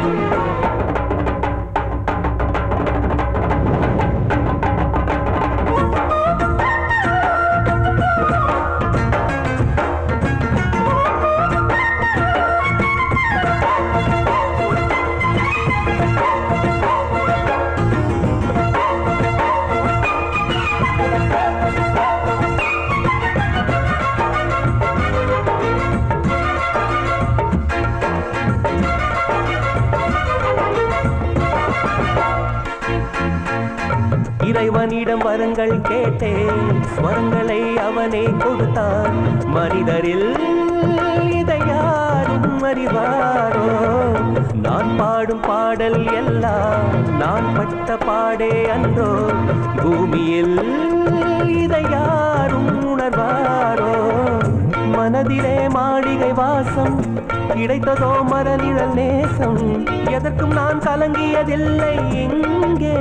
Speaker 11: இறைவனிடம் வரங்கள் கேட்டேன் ஸ்வரங்களை அவனே கொடுத்தான் மனிதரில் இதை யாரும் அறிவாரோ நான் பாடும் பாடல் எல்லாம் நான் பட்ட பாடே அன்றோ பூமியில் இதை யாரும் உணர்வாரோ மனதிலே மாளிகை வாசம் கிடைத்ததோ மரநிழல் நேசம் எதற்கும் நான் கலங்கியதில்லை இங்கே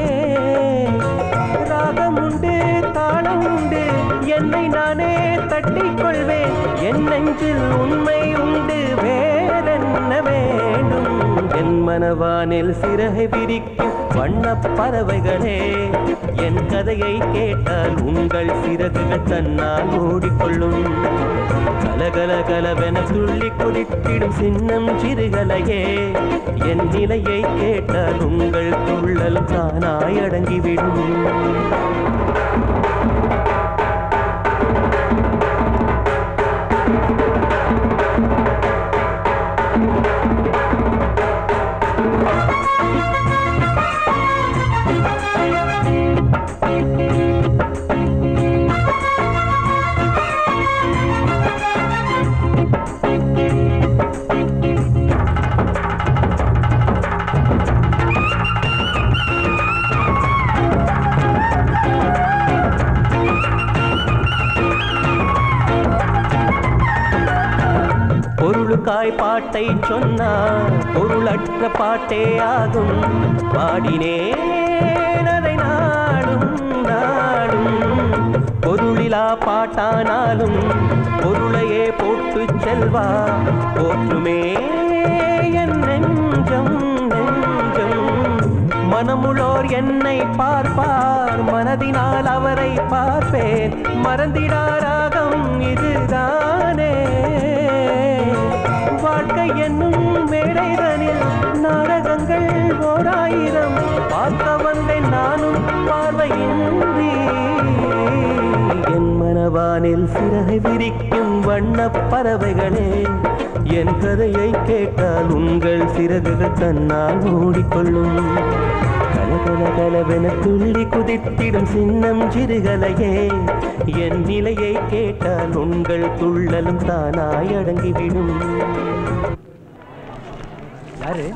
Speaker 11: ராகம் உண்டு தாளம் உண்டு என்னை நானே தட்டிக் கொள்வேன் என் நெஞ்சில் உண்மை உண்டு வேறென்ன வேண்டும் என் மனவானில் சிறகை விரிக்கும் வண்ணப் பறவைகளே என் கதையை கேட்டால் உங்கள் சிறகுகள் தன்னால் மூடிக்கொள்ளும் கலகல கலவென துள்ளி குதித்திடும் சின்னம் சிறுகலையே என் நிலையை கேட்டால் உங்கள் துள்ளல் தானாய் அடங்கிவிடும் பொருளுக்காய் பாட்டை சொன்னார் பொருளற்ற பாட்டே ஆகும் பாடினேன் அதை நாடும் நாடும் பொருளிலா பாட்டானாலும் பொருளையே போட்டு செல்வா போற்றுமே என் நெஞ்சம் நெஞ்சம் மனமுளோர் என்னை பார்ப்பார் மனதினால் அவரை பார்ப்பேன் மறந்திடாராகம் இதுதானே வாழ்க்கை என்னும் மேடைதனில் நாடகங்கள் ஓராயிரம் பார்க்க வந்தேன் நானும் பார்வையின்றி என் மனவானில் சிறகை விரிக்கும் வண்ணப் பறவைகளே என் கதையை கேட்டால் உங்கள் சிறகுகள் தன்னால் ஓடிக்கொள்ளும் கலகல கலவென துள்ளி குதித்திடும் சின்னம் சிறுகலையே என் நிலையை கேட்டால் உங்கள் துள்ளலும் தானாய் அடங்கிவிடும்
Speaker 2: யாரு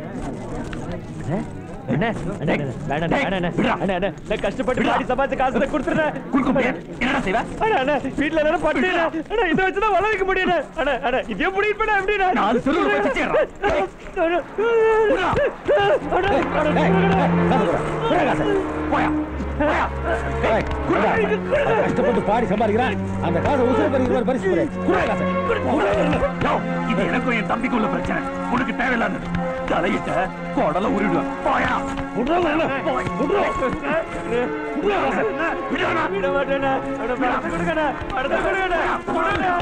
Speaker 2: அண்ணே, அண்ணே, அண்ணே, வேணாம், அண்ணே, அண்ணே, அண்ணே, அண்ணே, அண்ணே, நான் கஷ்டப்பட்டு பாடி சம்பாதிச்ச காசு தான் கொடுத்துறேன்.
Speaker 5: என்னடா செய்வ
Speaker 2: அண்ணே, அண்ணே, வீட்ல எல்லாரும் பட்டினி, அண்ணே. அண்ணே, இதை வச்சுதான் வளர வைக்க முடியும், அண்ணே. அண்ணே, அண்ணே, இதையும் புடிங்கிட்டு போடா, எப்படிண்ணே?
Speaker 5: நாலு தெருவுல போய் சுத்திடுறா.
Speaker 2: அண்ணே, அண்ணே, அண்ணே,
Speaker 5: போயா போயா
Speaker 10: ஏய், கொண்டா. அவன் கஷ்டப்பட்டு பாடி சம்பாதிக்கிறான் அந்த காசை உசுறு பறிக்கிற பரிசு கொடு. குடுடா காசை.
Speaker 5: யோ, இது எனக்கும் என் தம்பிக்கும் உள்ள பிரச்சனை உனக்கு தேவையில்லாத தலையிட்ட குடல உருவிடுவேன் போயா போய், விட்றா. விட்றா காசை. விடுடா.
Speaker 2: விட மாட்டேண்ணே. அண்ணே, பணத்தை கொடுங்கண்ணே. பணத்தை கொடுங்கண்ணே. கொடுங்கண்ணே.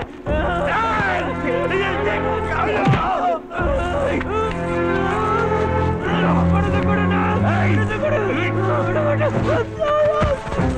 Speaker 2: பணத்தை கொடுண்ணே. பணத்தை கொடு. விட மாட்டேன்.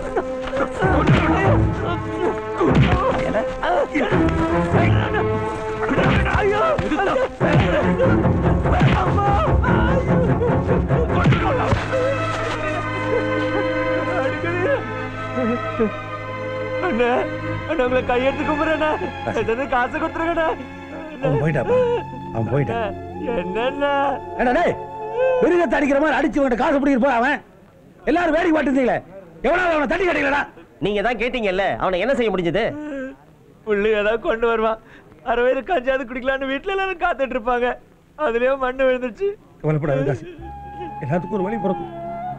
Speaker 2: அண்ணே அண்ணே உங்களை கையெடுத்து கும்பிடுறேண்ணே எதாவது காசு கொடுத்துருங்கண்ணே
Speaker 10: அவன் போயிட்டாப்பா அவன் போயிட்டான்
Speaker 2: என்னண்ணா
Speaker 10: ஏடா டேய் மிருகத்தை அடிக்கிற மாதிரி அடிச்சு உன்கிட்ட காசு பிடிக்கிற போய் அவன் எல்லாரும் வேடிக்கை பார்த்துருந்தீங்களே எவ்வளவு அவனை தட்டி கட்டிங்களா
Speaker 11: நீங்க தான் கேட்டீங்கல்ல அவனை என்ன செய்ய முடிஞ்சது
Speaker 2: புள்ளி ஏதாவது கொண்டு வருவான் அரை வயது கஞ்சாவது குடிக்கலான்னு வீட்டுல எல்லாரும் காத்துட்டு இருப்பாங்க அதுலயும் மண்ணு விழுந்துருச்சு
Speaker 10: கவலைப்படாத காசு எல்லாத்துக்கும் ஒரு வழி பிறக்கும்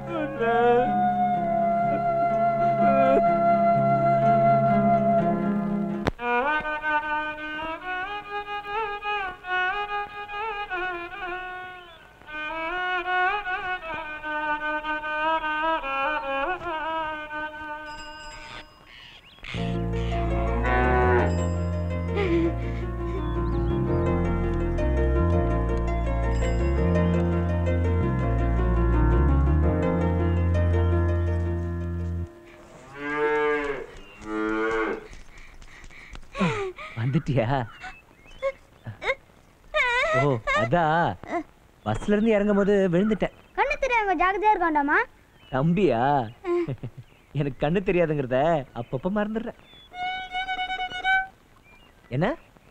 Speaker 2: வந்துட்டியா ஓ அதான் பஸ்ல இருந்து இறங்கும் போது விழுந்துட்டேன்
Speaker 4: கண்ணு தெரியாங்க ஜாகிரதையா இருக்காண்டாமா
Speaker 2: தம்பியா எனக்கு கண்ணு தெரியாதுங்கிறத அப்பப்ப மறந்துடுறேன் என்ன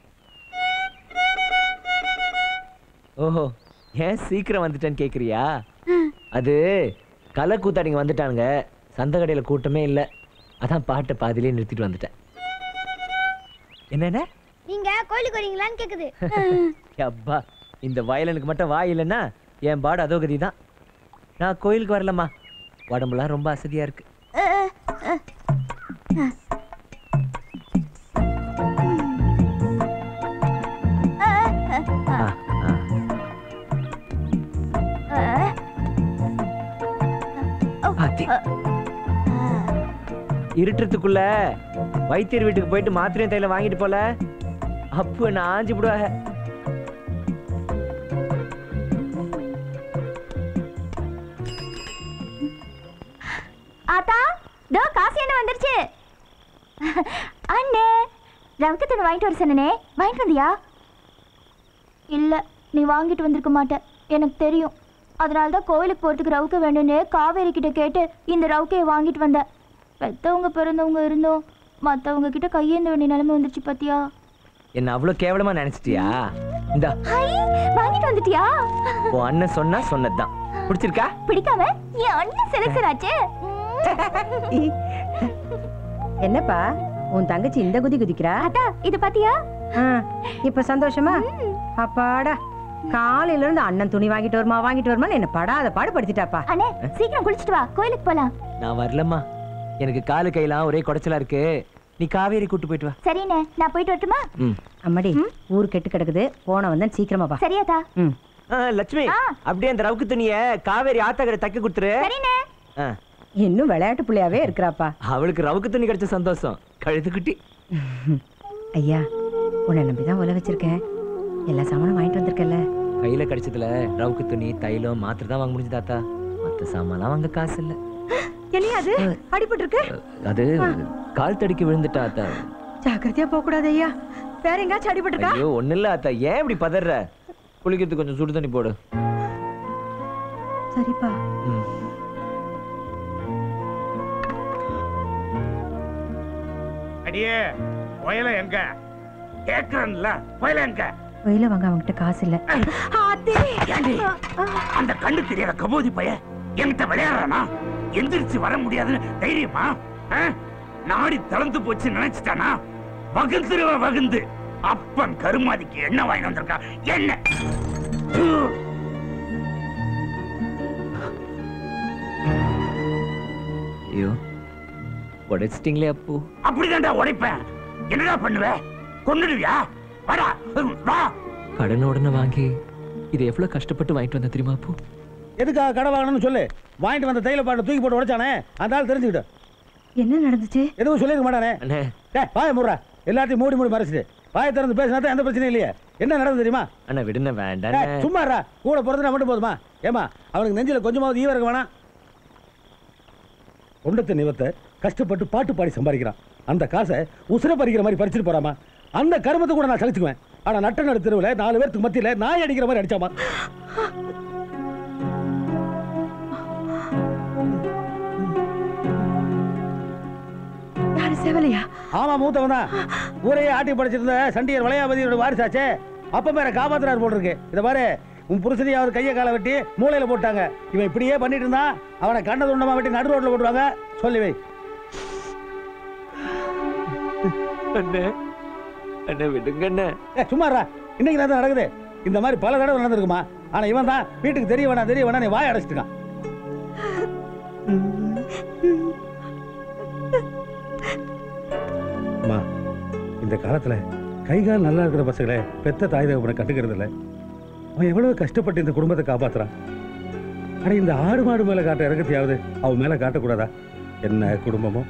Speaker 2: ஓஹோ ஏன் சீக்கிரம் வந்துட்டேன்னு கேக்குறியா அது கலை கூத்தாடிங்க வந்துட்டானுங்க சந்த கடையில கூட்டமே இல்லை அதான் பாட்டை பாதியிலே நிறுத்திட்டு வந்துட்டேன் என்னென்ன
Speaker 4: நீங்க கோயிலுக்கு வரீங்களான்னு கேக்குது
Speaker 2: அப்பா இந்த வயலனுக்கு மட்டும் வாய் இல்லைன்னா என் பாடு அதோ கதி தான் நான் கோயிலுக்கு வரலம்மா உடம்புலாம் ரொம்ப அசதியா இருக்கு ஆ, ஆ. ஆத்தி. இருட்டுறதுக்குள்ள வைத்தியர் வீட்டுக்கு போயிட்டு மாத்திரையும் தைல வாங்கிட்டு போல அப்ப நான் ஆஞ்சு விடுவாங்க
Speaker 4: ஆத்தா தோ காசு என்ன வந்துருச்சு அண்ணே ரவுக்கு தண்ணி வாங்கிட்டு வர சொன்னனே வாங்கிட்டு வந்தியா இல்ல நீ வாங்கிட்டு வந்திருக்க மாட்ட எனக்கு தெரியும் அதனால தான் கோயிலுக்கு போறதுக்கு ரவுக்க வேணும்னு காவேரி கிட்ட கேட்டு இந்த ரவுக்கையை வாங்கிட்டு வந்தேன் பெத்தவங்க பிறந்தவங்க இருந்தோம் மத்தவங்க கிட்ட கையேந்த வேண்டிய நிலைமை வந்துருச்சு பாத்தியா
Speaker 2: என்ன அவ்வளவு கேவலமா நினைச்சிட்டியா இந்த
Speaker 4: ஹை வாங்கிட்டு வந்துட்டியா
Speaker 2: உன் அண்ணன் சொன்னா சொன்னதுதான் பிடிச்சிருக்கா
Speaker 4: பிடிக்காம என் அண்ணன் செலக்ஷன் ஆச்சு
Speaker 3: என்னப்பா உன் தங்கச்சி இந்த குதி குதிக்கிறா
Speaker 4: அத்தா இது பாத்தியா
Speaker 3: ஆ, இப்ப சந்தோஷமா அப்பாடா காலையில இருந்து அண்ணன் துணி வாங்கிட்டு வருமா வாங்கிட்டு வருமா என்ன படாத பாடு படுத்திட்டாப்பா
Speaker 4: அண்ணே சீக்கிரம் குளிச்சிட்டு வா கோயிலுக்கு போலாம்
Speaker 2: நான் வரலம்மா எனக்கு காலு கையெல்லாம் ஒரே குடைச்சலா இருக்கு நீ காவேரி கூட்டு போயிட்டு வா
Speaker 4: சரிண்ணே நான் போயிட்டு வரட்டுமா
Speaker 2: ம்
Speaker 3: அம்மாடி ஊர் கெட்டு கிடக்குது போன வந்தேன் சீக்கிரமா வா
Speaker 4: சரியாதா
Speaker 3: ம்
Speaker 2: ஆ, லட்சுமி
Speaker 4: ஆ.
Speaker 2: அப்படியே அந்த ரவுக்கு துணிய காவேரி ஆத்தாக்கரை தைக்க கொடுத்துரு
Speaker 4: சரிண்ணே
Speaker 2: ஆ,
Speaker 3: இன்னும் விளையாட்டு பிள்ளையாவே இருக்கிறாப்பா
Speaker 2: அவளுக்கு ரவுக்கு துணி கிடைச்ச சந்தோஷம் கழுது குட்டி
Speaker 3: ஐயா உன்னை நம்பி தான் உல வச்சிருக்கேன் எல்லா சாமானும் வாங்கிட்டு வந்திருக்கல
Speaker 2: கையில கிடைச்சதுல ரவுக்கு துணி தைலம் மாத்திரை தான் வாங்க முடிஞ்சு தாத்தா மத்த சாமான்லாம் வாங்க காசு இல்ல
Speaker 3: என்னையா அது அடிபட்டு இருக்கு
Speaker 2: அது கால் தடிக்கு விழுந்துட்டா அத்தா
Speaker 3: ஜாக்கிரதையா போக கூடாது ஐயா வேற எங்கேயாச்சும் அடிபட்டு இருக்கா
Speaker 2: ஐயோ ஒண்ணு இல்ல அத்தா ஏன் இப்படி பதற குளிக்கிறதுக்கு கொஞ்சம் சுடு தண்ணி போடு
Speaker 3: சரிப்பா
Speaker 2: ம்.
Speaker 5: அடியே புயல எங்க கேக்குறேன்ல புயல எங்க
Speaker 3: வெயில வாங்க அவன்கிட்ட காசு இல்ல
Speaker 5: ஏண்டி? அந்த கண்ணு தெரியாத கபோதி பைய என்கிட்ட விளையாடுறானா எந்திரிச்சு வர முடியாதுன்னு தைரியமா ஆ? நாடி தளர்ந்து போச்சு நினைச்சிட்டானா வகுந்துருவ வகுந்து அப்பன் கருமாதிக்கு என்ன வாங்கி வந்திருக்கா என்ன தூ.
Speaker 2: ஐயோ உடைச்சிட்டீங்களே அப்பு
Speaker 5: அப்படிதான்டா உடைப்பேன் என்னடா பண்ணுவ கொன்னுடுவியா வாடா வா
Speaker 2: கடன் உடனே வாங்கி இது எவ்வளவு கஷ்டப்பட்டு வாங்கிட்டு வந்த தெரியுமா அப்பு
Speaker 10: எதுக்காக கடை வாங்கணும்னு சொல்லு வாங்கிட்டு வந்த தைல பாட்டை தூக்கி போட்டு உடைச்சானே அந்த ஆள் தெரிஞ்சுக்கிட்டு
Speaker 3: என்ன நடந்துச்சு
Speaker 10: எதுவும் சொல்லிருக்க மாட்டானே
Speaker 2: அண்ணே
Speaker 10: டேய் வாய மூடுறா எல்லாத்தையும் மூடி மூடி மறைச்சிட்டு வாயை திறந்து பேசினா தான் எந்த பிரச்சனையும் இல்லையே என்ன நடந்தது தெரியுமா
Speaker 2: அண்ணா விடுன வேண்டாம்
Speaker 10: டேய், சும்மா இருடா. கூட பிறந்துட்டா மட்டும் போதுமா ஏமா அவனுக்கு நெஞ்சில கொஞ்சமாவது ஈவ இருக்க வேணாம் கொண்டத்தை நிவத்தை கஷ்டப்பட்டு பாட்டு பாடி சம்பாதிக்கிறான் அந்த காசை உசுர பறிக்கிற மாதிரி பறிச்சுட்டு போறாமா அந்த கருமத்தை கூட நான் சகிச்சுக்குவேன் ஆனா நட்ட நடு தெருவில் நாலு பேருக்கு மத்தியில நாய் அடிக்கிற மாதிரி அடிச்சாமா
Speaker 3: யாரு செவலையா
Speaker 10: ஆமா மூத்தவன் தான் ஊரையே ஆட்டி படைச்சிருந்த சண்டியர் வளையாபதியோட வாரிசாச்சே அப்ப மேல காப்பாத்துறாரு போல் இருக்கு இத பாரு உன் புருஷனையும் அவர் கையை காலை வெட்டி மூளையில போட்டாங்க இவன் இப்படியே பண்ணிட்டு இருந்தா அவனை கண்ண துண்டமா வெட்டி நடு ரோட்ல போட்டுவாங்க சொல்லி வை
Speaker 2: அண்ணே அண்ணே விடுங்க அண்ணே
Speaker 10: ஏ சும்மா இருடா. இன்னைக்கு தான் நடக்குது இந்த மாதிரி பல தடவை நடந்திருக்குமா ஆனா இவன் தான் வீட்டுக்கு தெரிய வேணாம் தெரிய வேணாம் நீ வாய் அடைச்சிட்டு இருக்கான் அம்மா இந்த காலத்துல கை கால் நல்லா இருக்கிற பசங்களை பெத்த தாய் தகப்பனை கட்டுக்கிறது இல்ல அவன் எவ்வளவு கஷ்டப்பட்டு இந்த குடும்பத்தை காப்பாத்துறான் ஆனா இந்த ஆடு மாடு மேல காட்ட இறக்கத்தையாவது அவன் மேல காட்டக்கூடாதா என்ன குடும்பமோ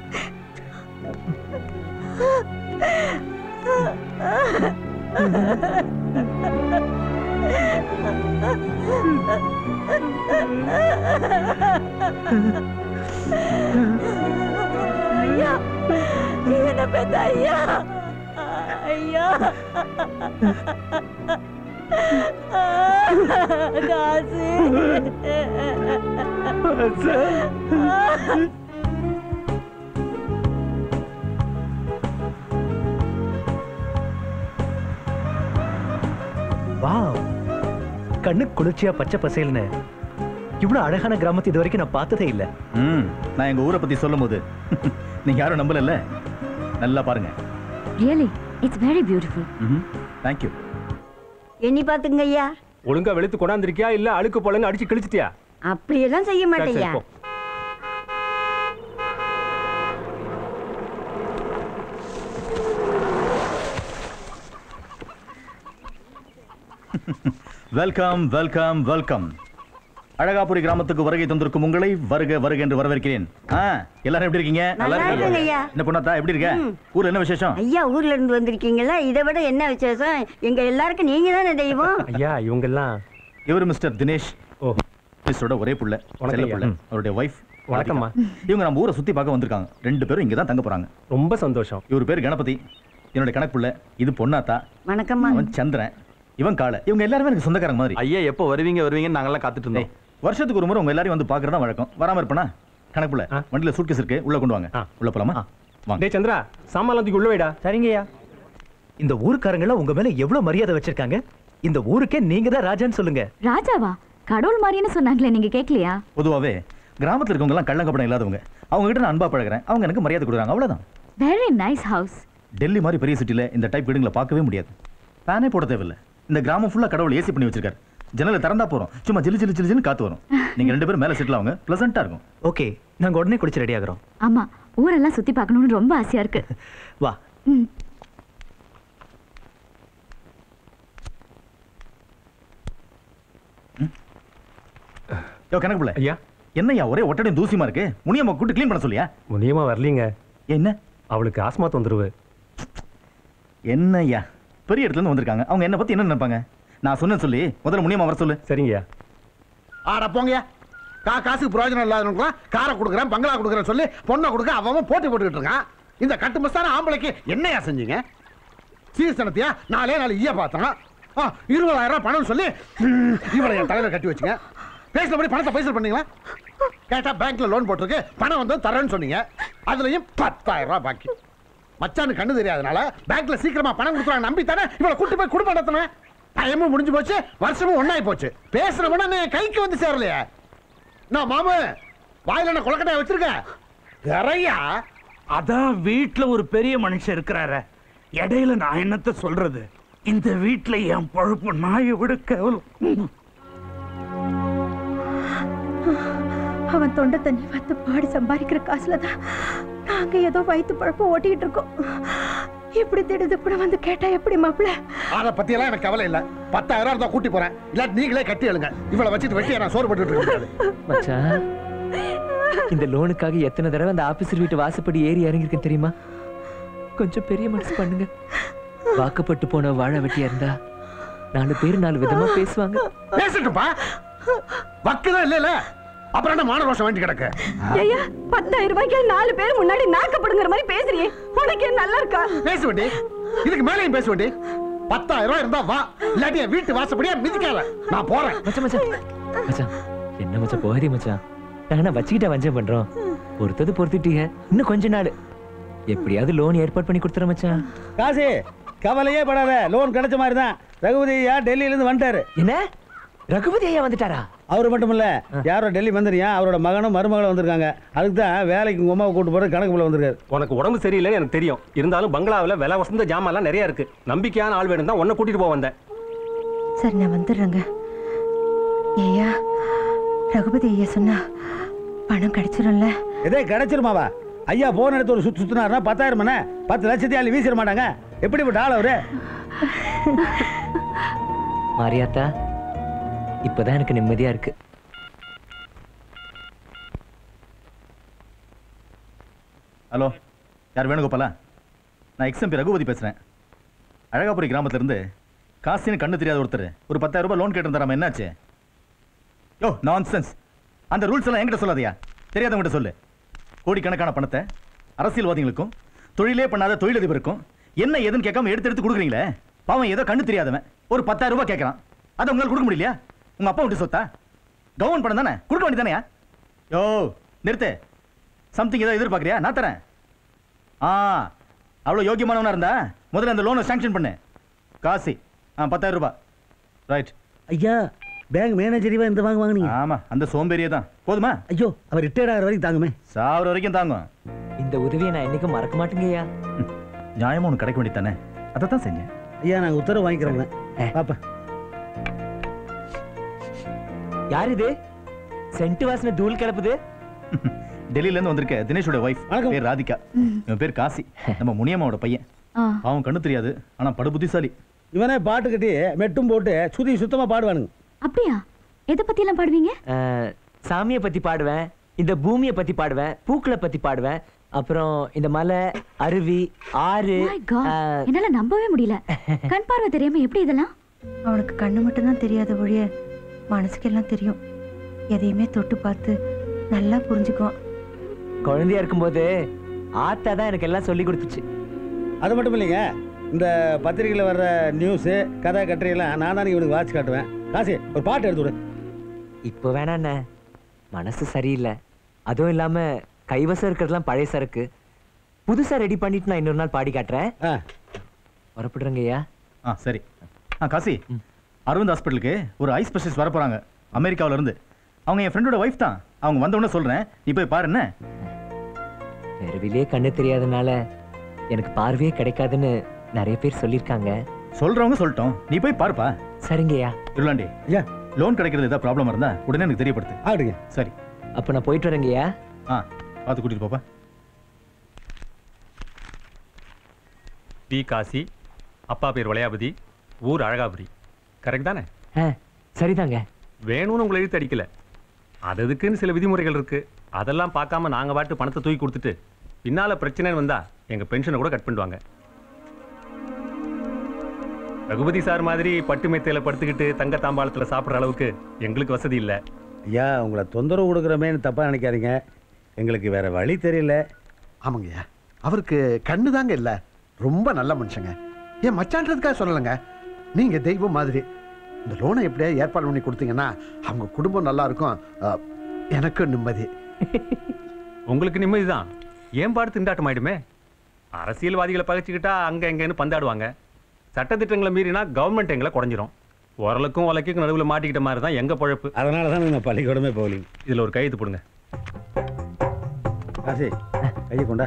Speaker 6: ஐயா என்ன பெத்த ஐயா ஐயா காசு
Speaker 12: வாவ் கண்ணு குளிர்ச்சியா பச்சை பசேல்னு இவ்வளவு அழகான கிராமத்தை இது வரைக்கும் நான் பார்த்ததே இல்ல
Speaker 7: ம் நான் எங்க ஊரை பத்தி சொல்லும் போது நீங்க யாரும் நம்பலல்ல நல்லா பாருங்க
Speaker 4: really it's very beautiful
Speaker 7: hmm thank you
Speaker 6: எண்ணி பாத்துங்க ஐயா
Speaker 13: ஒழுங்கா வெளுத்து கொண்டாந்துருக்கியா இல்ல அழுக்கு பொழங்க அடிச்சு கிழிச்சிட்டியா
Speaker 6: அப்படியெல்லாம் செய்ய
Speaker 13: சரி,
Speaker 6: மாட்டேயா
Speaker 13: சரி, போ.
Speaker 7: வெல்கம் வெல்கம் வெல்கம் அழகாபுரி கிராமத்துக்கு வருகை தந்திருக்கும் உங்களை வருக வருக என்று வரவேற்கிறேன் ஆ எல்லாரும் எப்படி இருக்கீங்க
Speaker 6: நல்லா இருக்கேங்க ஐயா.
Speaker 7: என்ன பொண்ணாத்தா எப்படி இருக்க
Speaker 6: ம்.
Speaker 7: ஊர்ல என்ன விசேஷம்
Speaker 6: ஐயா ஊர்ல இருந்து வந்திருக்கீங்களா இதை விட என்ன விசேஷம் எங்க எல்லாருக்கும் நீங்க தானே தெய்வம்
Speaker 13: ஐயா இவங்க எல்லாம்
Speaker 7: இவர் மிஸ்டர் தினேஷ்
Speaker 13: ஓ
Speaker 7: மிஸ்டரோட ஒரே புள்ள
Speaker 13: வணக்கம்
Speaker 7: செல்ல
Speaker 13: ஐயா.
Speaker 7: புள்ள
Speaker 13: ம்.
Speaker 7: அவருடைய ஒய்ஃப்
Speaker 13: வணக்கம்மா.
Speaker 7: இவங்க நம்ம ஊரை சுத்தி பார்க்க வந்திருக்காங்க ரெண்டு பேரும் இங்க தான் தங்க போறாங்க
Speaker 13: ரொம்ப சந்தோஷம்
Speaker 7: இவர் பேர் கணபதி என்னோட கணக்கு புள்ள இது பொன்னாத்தா
Speaker 6: வணக்கம்மா
Speaker 7: அவன் சந்திரன் இவன் காளை இவங்க எல்லாருமே எனக்கு சொந்தக்காரங்க மாதிரி
Speaker 14: ஐயா எப்போ வருவீங்க வருவீங்கன்னு நாங்கெல்லாம் காத்துட்டு இருந்தோம்
Speaker 7: வருஷத்துக்கு ஒரு முறை உங்க எல்லாரையும் வந்து பாக்குறதா வழக்கம் வராம இருப்பனா கணக்குல வண்டியில சூட்கேஸ் இருக்கு உள்ள கொண்டு வாங்க உள்ள போலாமா வாங்க
Speaker 13: டேய் சந்திரா சாமான் தூக்கி உள்ள வைடா
Speaker 12: சரிங்கய்யா இந்த ஊருக்காரங்கள உங்க மேல எவ்வளவு மரியாதை வச்சிருக்காங்க இந்த ஊருக்கே நீங்க தான் ராஜான்னு சொல்லுங்க
Speaker 4: ராஜாவா கடவுள் மாதிரின்னு சொன்னாங்களே நீங்க கேட்கலையா
Speaker 7: பொதுவாவே கிராமத்துல இருக்கவங்க எல்லாம் கள்ளங்கப்படம் இல்லாதவங்க அவங்க கிட்ட நான் அன்பா பழகுறேன் அவங்க எனக்கு மரியாதை கொடுக்குறாங்க அவ்வளவுதான்
Speaker 4: வெரி நைஸ் ஹவுஸ்
Speaker 7: டெல்லி மாதிரி பெரிய சிட்டில இந்த டைப் வீடுங்களை பார்க்கவே முடியாது ஃபேனே போட தேவையில்ல இந்த கிராமம் ஃபுல்லா கடவுள் ஏசி பண்ணி வச்சிருக்காரு ஜன்னலை திறந்தா போறோம் சும்மா ஜிலு ஜிலு ஜிலுன்னு காத்து வரும் நீங்க ரெண்டு பேரும் மேல செட்டில் ஆகுங்க பிளசண்டா இருக்கும்
Speaker 12: ஓகே நாங்க உடனே குடிச்சு ரெடி ஆகுறோம்
Speaker 4: ஆமா ஊரெல்லாம் சுத்தி பார்க்கணும்னு ரொம்ப ஆசையா இருக்கு
Speaker 12: வா
Speaker 4: ம்
Speaker 7: யோ கணக்கு பிள்ளை
Speaker 13: ஐயா
Speaker 7: என்னய்யா ஒரே ஒட்டடையும் தூசிமா இருக்கு முனியம்மா கூட்டு க்ளீன் பண்ண சொல்லியா
Speaker 13: முனியமா வரலீங்க
Speaker 7: என்ன
Speaker 13: அவளுக்கு ஆஸ்மா தொந்தரவு
Speaker 7: என்ன ஐயா பெரிய இடத்துல இருந்து வந்திருக்காங்க அவங்க என்ன பத்தி என்ன நினைப்பாங்க நான் சொன்னேன் சொல்லி முதல்ல முனியமா வர சொல்லு
Speaker 13: சரிங்கய்யா
Speaker 15: ஆட போங்கய்யா கா காசுக்கு பிரயோஜனம் இல்லாதவனுக்குலாம் காரை கொடுக்குறேன் பங்களா கொடுக்குறேன்னு சொல்லி பொண்ணை கொடுக்க அவன் அவன் போட்டி போட்டுக்கிட்டு இருக்கான் இந்த கட்டு மஸ்தான ஆம்பளைக்கு என்னையா செஞ்சீங்க சீசனத்தையா நாலே நாலு ஈய பார்த்தோம் ஆ இருபதாயிரம் ரூபாய் பணம் சொல்லி ம், இவளை என் தலையில கட்டி வச்சுங்க பேசினபடி பணத்தை பைசல் பண்ணீங்களா கேட்டா பேங்க்ல லோன் போட்டிருக்கு பணம் வந்து தரேன்னு சொன்னீங்க அதுலயும் பத்தாயிரம் ரூபாய் பாக்கி மச்சானு கண்ணு தெரியாதனால பேங்க்ல சீக்கிரமா பணம் கொடுத்துறாங்க நம்பி தானே இவளை கூட்டு போய் குடும்பம் நடத்தினேன் டைமும் முடிஞ்சு போச்சு வருஷமும் ஒண்ணாயி போச்சு பேசுற பணம் என் கைக்கு வந்து சேரலையே நான் மாமு வாயில என்ன கொலக்கட்டையா வச்சிருக்கேன் நிறையா
Speaker 5: அதான் வீட்ல ஒரு பெரிய மனுஷன் இருக்கிறாரு இடையில நான் என்னத்த சொல்றது இந்த வீட்ல என் பொழப்பு நாயை விட கேவலம்
Speaker 16: அவன் தொண்டை தண்ணி வந்து பாடி சம்பாதிக்கிற காசுல தான் நாங்க ஏதோ வயிற்று பழப்பம் ஓட்டிக்கிட்டு இருக்கோம் இப்படி திடுது கூட வந்து கேட்டா எப்படி மாப்பிள்ள
Speaker 15: அத பத்தி எல்லாம் எனக்கு கவலை இல்ல பத்தாயிரம் ரூபாய் கூட்டி போறேன் இல்லாட்டி நீங்களே கட்டி எழுங்க இவளை வச்சுட்டு வெட்டி நான் சோறு போட்டுட்டு இருக்க முடியாது
Speaker 2: மச்சான் இந்த லோனுக்காக எத்தனை தடவை அந்த ஆபீசர் வீட்டு வாசப்படி ஏறி இறங்கியிருக்கேன் தெரியுமா கொஞ்சம் பெரிய மனசு பண்ணுங்க வாக்கப்பட்டு போன வாழை வெட்டியா இருந்தா நாலு பேர் நாலு விதமா பேசுவாங்க
Speaker 15: பேசட்டும்பா வக்குதான் இல்ல அப்புறம் என்ன மான ரோஷம் வேண்டி கிடக்கு
Speaker 16: ஐயா பத்தாயிரம் ரூபாய்க்கு நாலு பேர் முன்னாடி நாக்கப்படுங்கிற மாதிரி பேசுறியே உனக்கு ஏன் நல்லா இருக்கா
Speaker 15: பேச வேண்டி இதுக்கு மேலேயும் பேச வேண்டி பத்தாயிரம் ரூபாய் இருந்தா வா இல்லாட்டி என் வீட்டு வாசப்படியா மிதிக்காத நான் போறேன்
Speaker 2: மச்சான் மச்சான் மச்சான் என்ன மச்சான் போகாதே மச்சான் நாங்க வச்சுக்கிட்ட வஞ்சம் பண்றோம் பொறுத்தது பொறுத்துட்டீங்க இன்னும் கொஞ்ச நாள் எப்படியாவது லோன் ஏற்பாடு பண்ணி கொடுத்துறேன் மச்சான்
Speaker 10: காசு கவலையே படாத லோன் கிடைச்ச மாதிரி தான் ரகுபதி ஐயா டெல்லியில இருந்து வந்துட்டாரு
Speaker 2: என்ன ரகுபதி ஐயா வந்துட்டாரா
Speaker 10: அவர் மட்டும் இல்ல யாரோ டெல்லி மந்திரியா அவரோட மகனும் மருமகளும் வந்திருக்காங்க அதுக்கு தான் வேலைக்கு உங்க அம்மாவை கூட்டு போறது கணக்கு போல வந்திருக்காரு
Speaker 13: உனக்கு உடம்பு சரியில்லைன்னு எனக்கு தெரியும் இருந்தாலும் பங்களாவில் விலை வசந்த ஜாமான்லாம் நிறைய இருக்கு நம்பிக்கையான ஆள் வேணும் தான் உன்னை கூட்டிட்டு போக வந்தேன்
Speaker 16: சரி நான் வந்துடுறேங்க ஐயா ரகுபதி ஐயா சொன்னா பணம் கிடைச்சிரும்ல
Speaker 10: இதே கிடைச்சிருமாவா ஐயா போன இடத்து ஒரு சுத்து சுத்தினாருன்னா பத்தாயிரம் தானே பத்து லட்சத்தி அள்ளி வீசிட மாட்டாங்க எப்படிப்பட்ட ஆள் அவரு
Speaker 2: மாரியாத்தா இப்பதான் எனக்கு நிம்மதியா இருக்கு
Speaker 7: ஹலோ யார் வேணுகோபாலா நான் எக்ஸ்எம்பி ரகுபதி பேசுகிறேன் அழகாபுரி கிராமத்துலேருந்து காசின்னு கண்ணு தெரியாத ஒருத்தர் ஒரு பத்தாயிரம் ரூபாய் லோன் கேட்டிருந்தாராம என்னாச்சு யோ நான்சென்ஸ் அந்த ரூல்ஸ் எல்லாம் என்கிட்ட சொல்லாதயா தெரியாதவங்கிட்ட சொல்லு கோடிக்கணக்கான பணத்தை அரசியல்வாதிகளுக்கும் தொழிலே பண்ணாத தொழிலதிபருக்கும் என்ன ஏதுன்னு கேட்காம எடுத்து எடுத்து கொடுக்குறீங்களே பாவம் ஏதோ கண்ணு தெரியாதவன் ஒரு பத்தாயிரம் ரூபாய் கேட்கறான் அதை உங்களால் கொடுக்க முடியலையா உங்க அப்பா விட்டு சொத்தா கவர்மெண்ட் பணம் தானே கொடுக்க வேண்டியதானயா யோ நிறுத்து சம்திங் ஏதோ எதிர்பார்க்குறியா நான் தரேன் ஆ அவ்வளோ யோக்கியமானவனா இருந்தா முதல்ல அந்த லோனை சாங்ஷன் பண்ணு காசி ஆ பத்தாயிரம் ரூபாய் ரைட்
Speaker 10: ஐயா பேங்க் மேனேஜரிவா இந்த வாங்க வாங்குனீங்க
Speaker 7: ஆமா அந்த சோம்பேறியே தான் போதுமா
Speaker 10: ஐயோ அவர் ரிட்டையர்ட் ஆகிற வரைக்கும் தாங்குமே
Speaker 7: சாவர வரைக்கும் தாங்கும்
Speaker 2: இந்த உதவியை நான் என்னைக்கும் மறக்க மாட்டேங்கய்யா
Speaker 7: நியாயமா உனக்கு கிடைக்க வேண்டியது தானே அதை தான் செஞ்சேன்
Speaker 10: ஐயா நாங்கள் உத்தரவு வாங்கிக்கிறோங்க பாப்பா
Speaker 2: யார் இது சென்ட் வாசனை தூள் கிளப்புது
Speaker 7: டெல்லியில இருந்து வந்திருக்க தினேஷோட ஒய்ஃப் பேர் ராதிகா இவன் பேர் காசி நம்ம முனியம்மாவோட பையன் அவன் கண்ணு தெரியாது ஆனா படு புத்திசாலி
Speaker 10: இவனே பாட்டு கட்டி மெட்டும் போட்டு சுதி சுத்தமா பாடுவானுங்க
Speaker 4: அப்படியா எதை பத்தி எல்லாம் பாடுவீங்க
Speaker 2: அஹ், சாமியை பத்தி பாடுவேன் இந்த பூமியை பத்தி பாடுவேன் பூக்களை பத்தி பாடுவேன் அப்புறம் இந்த மலை அருவி ஆறு
Speaker 4: My God,
Speaker 2: அஹ்,
Speaker 4: என்னால நம்பவே முடியல கண் பார்வை தெரியாம எப்படி இதெல்லாம்
Speaker 16: அவனுக்கு கண்ணு மட்டும்தான் தெரியாத ஒழிய மனசுக்கெல்லாம் தெரியும் எதையுமே தொட்டு பார்த்து நல்லா புரிஞ்சுக்குவான்
Speaker 2: குழந்தையா இருக்கும்போது ஆத்தா தான் எனக்கு எல்லாம் சொல்லி கொடுத்துச்சு
Speaker 10: அது மட்டும் இல்லைங்க இந்த பத்திரிகையில் வர்ற நியூஸு கதை கட்டுரையெல்லாம் நான் தான் இவனுக்கு வாட்ச் காட்டுவேன் காசி ஒரு பாட்டு எடுத்து விடு
Speaker 2: இப்போ வேணாண்ணே மனசு சரியில்லை அதுவும் இல்லாம கைவசம் இருக்கிறதுலாம் பழைய சரக்கு புதுசா ரெடி பண்ணிட்டு நான் இன்னொரு நாள் பாடி காட்டுறேன் புறப்படுறேங்க ஐயா
Speaker 7: ஆ சரி ஆ காசி அரவிந்த் ஹாஸ்பிட்டலுக்கு ஒரு ஐ ஸ்பெஷலிஸ்ட் வர போறாங்க அமெரிக்காவுல இருந்து அவங்க என் ஃப்ரெண்டோட ஒய்ஃப் தான் அவங்க வந்த உடனே சொல்றேன் நீ போய் பாரு என்ன
Speaker 2: தெருவிலே கண்ணு தெரியாதனால எனக்கு பார்வையே கிடைக்காதுன்னு நிறைய பேர் சொல்லியிருக்காங்க
Speaker 7: சொல்றவங்க சொல்லிட்டோம் நீ போய் பாருப்பா
Speaker 2: சரிங்கய்யா
Speaker 7: இருளாண்டி
Speaker 10: ஐயா
Speaker 7: லோன் கிடைக்கிறது ஏதாவது ப்ராப்ளம் இருந்தா உடனே எனக்கு தெரியப்படுத்து
Speaker 10: ஆடுங்க
Speaker 7: சரி
Speaker 2: அப்போ நான் போயிட்டு வரேங்கய்யா
Speaker 7: ஆ பார்த்து கூட்டிட்டு போப்பா
Speaker 13: பி காசி அப்பா பேர் வளையாபதி ஊர் அழகாபுரி கரெக்ட் தானே
Speaker 2: சரிதாங்க
Speaker 13: வேணும்னு உங்களை இழுத்து அடிக்கல அது அதுக்குன்னு சில விதிமுறைகள் இருக்கு அதெல்லாம் பார்க்காம நாங்க பாட்டு பணத்தை தூக்கி கொடுத்துட்டு பின்னால பிரச்சனைன்னு வந்தா எங்க பென்ஷனை கூட கட் பண்ணுவாங்க ரகுபதி சார் மாதிரி பட்டு மெத்தையில படுத்துக்கிட்டு தங்க தாம்பாளத்துல சாப்பிடுற அளவுக்கு எங்களுக்கு வசதி இல்ல
Speaker 10: ஐயா உங்களை தொந்தரவு கொடுக்குறமேன்னு தப்பா நினைக்காதீங்க எங்களுக்கு வேற வழி தெரியல
Speaker 15: ஆமாங்கய்யா அவருக்கு கண்ணு தாங்க இல்ல ரொம்ப நல்ல மனுஷங்க ஏன் மச்சான்றதுக்காக சொல்லலைங்க நீங்க தெய்வம் மாதிரி இந்த லோனை எப்படியா ஏற்பாடு பண்ணி கொடுத்தீங்கன்னா அவங்க குடும்பம் நல்லா இருக்கும் அஹ், எனக்கும் நிம்மதி
Speaker 13: உங்களுக்கு நிம்மதிதான் ஏன் பாடு திண்டாட்டம் ஆயிடுமே அரசியல்வாதிகளை பகைச்சுக்கிட்டா அங்க எங்கன்னு பந்தாடுவாங்க சட்டத்திட்டங்களை மீறினா கவர்மெண்ட் எங்களை குறைஞ்சிரும் உரலுக்கும் உலக்கைக்கும் நடுவில் மாட்டிக்கிட்ட மாதிரி தான் எங்க பழப்பு
Speaker 10: அதனால தான் நான் பள்ளிக்கூடமே போகலீங்க
Speaker 13: இதுல ஒரு கையெழுத்து போடுங்க
Speaker 10: காசி கையை கொண்டா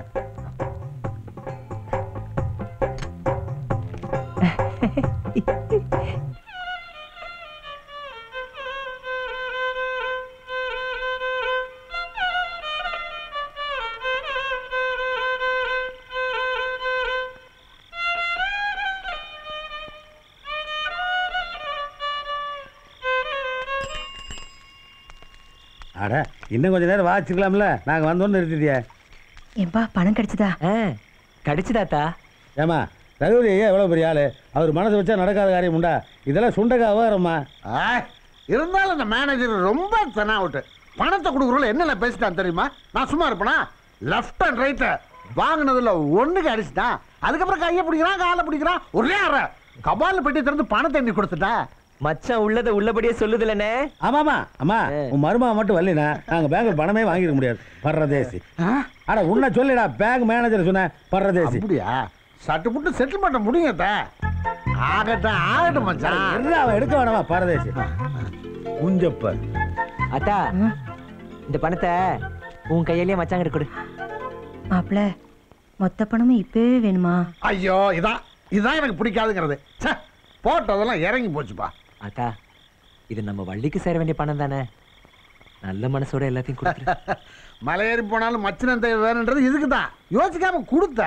Speaker 10: அட இன்னும் கொஞ்ச நேரம் வாச்சிக்கலாம்ல நாங்கள் வந்தோன்னு நிறுத்திட்டியே
Speaker 3: ஏன்பா பணம் கிடைச்சதா
Speaker 2: கிடைச்சதாத்தா
Speaker 10: ஏமா ரகுபதி ஐயா எவ்வளோ பெரிய ஆளு அவர் மனசு வச்சா நடக்காத காரியம் உண்டா இதெல்லாம் சுண்டக்கா விவகாரம்மா
Speaker 15: ஆய், இருந்தாலும் இந்த மேனேஜர் ரொம்ப தெனா அவுட்டு பணத்தை கொடுக்குறோம்ல என்னென்ன பேசிட்டான் தெரியுமா நான் சும்மா இருப்பேனா லெஃப்ட் அண்ட் ரைட்டு வாங்கினதுல ஒண்ணுக்கு அடிச்சுட்டான் அதுக்கப்புறம் கையை பிடிக்கிறான் காலை பிடிக்கிறான் ஒரே அற கபாலில் பெட்டி திறந்து பணத்தை எண்ணி கொடுத்துட்டா
Speaker 2: மச்சான் உள்ளத உள்ளபடியே சொல்லுதுலனே
Speaker 10: ஆமாமா அம்மா உன் மருமா மட்டும் வரலினா நாங்கள் பேங்க் பணமே வாங்கிட முடியாது பர்றதேசி அட உன்னை சொல்லிடா பேங்க் மேனேஜர் சொன்ன பர்றதேசி
Speaker 15: அப்படியா சட்டு புட்டு செட்டில்மெண்ட் முடியுங்க ஆகட்டும் ஆகட்டும் மச்சான்
Speaker 10: என்ன அவன் எடுக்க வேணாமா பரதேசி உஞ்சப்ப
Speaker 2: அத்தா இந்த பணத்தை உன் கையிலேயே மச்சாங்கிட்ட கொடு
Speaker 3: மாப்பிள மொத்த பணமும் இப்பவே வேணுமா
Speaker 15: ஐயோ இதான் இதான் எனக்கு பிடிக்காதுங்கிறது ச்சே, போட்டதெல்லாம் இறங்கி போச்சுப்பா
Speaker 2: அத்தா இது நம்ம வள்ளிக்கு சேர வேண்டிய பணம் தானே நல்ல மனசோட எல்லாத்தையும் கொடுத்துரு
Speaker 15: மலையேறி போனாலும் மச்சினன் தேவை வேணுன்றது இதுக்கு தான் யோசிக்காம கொடுத்த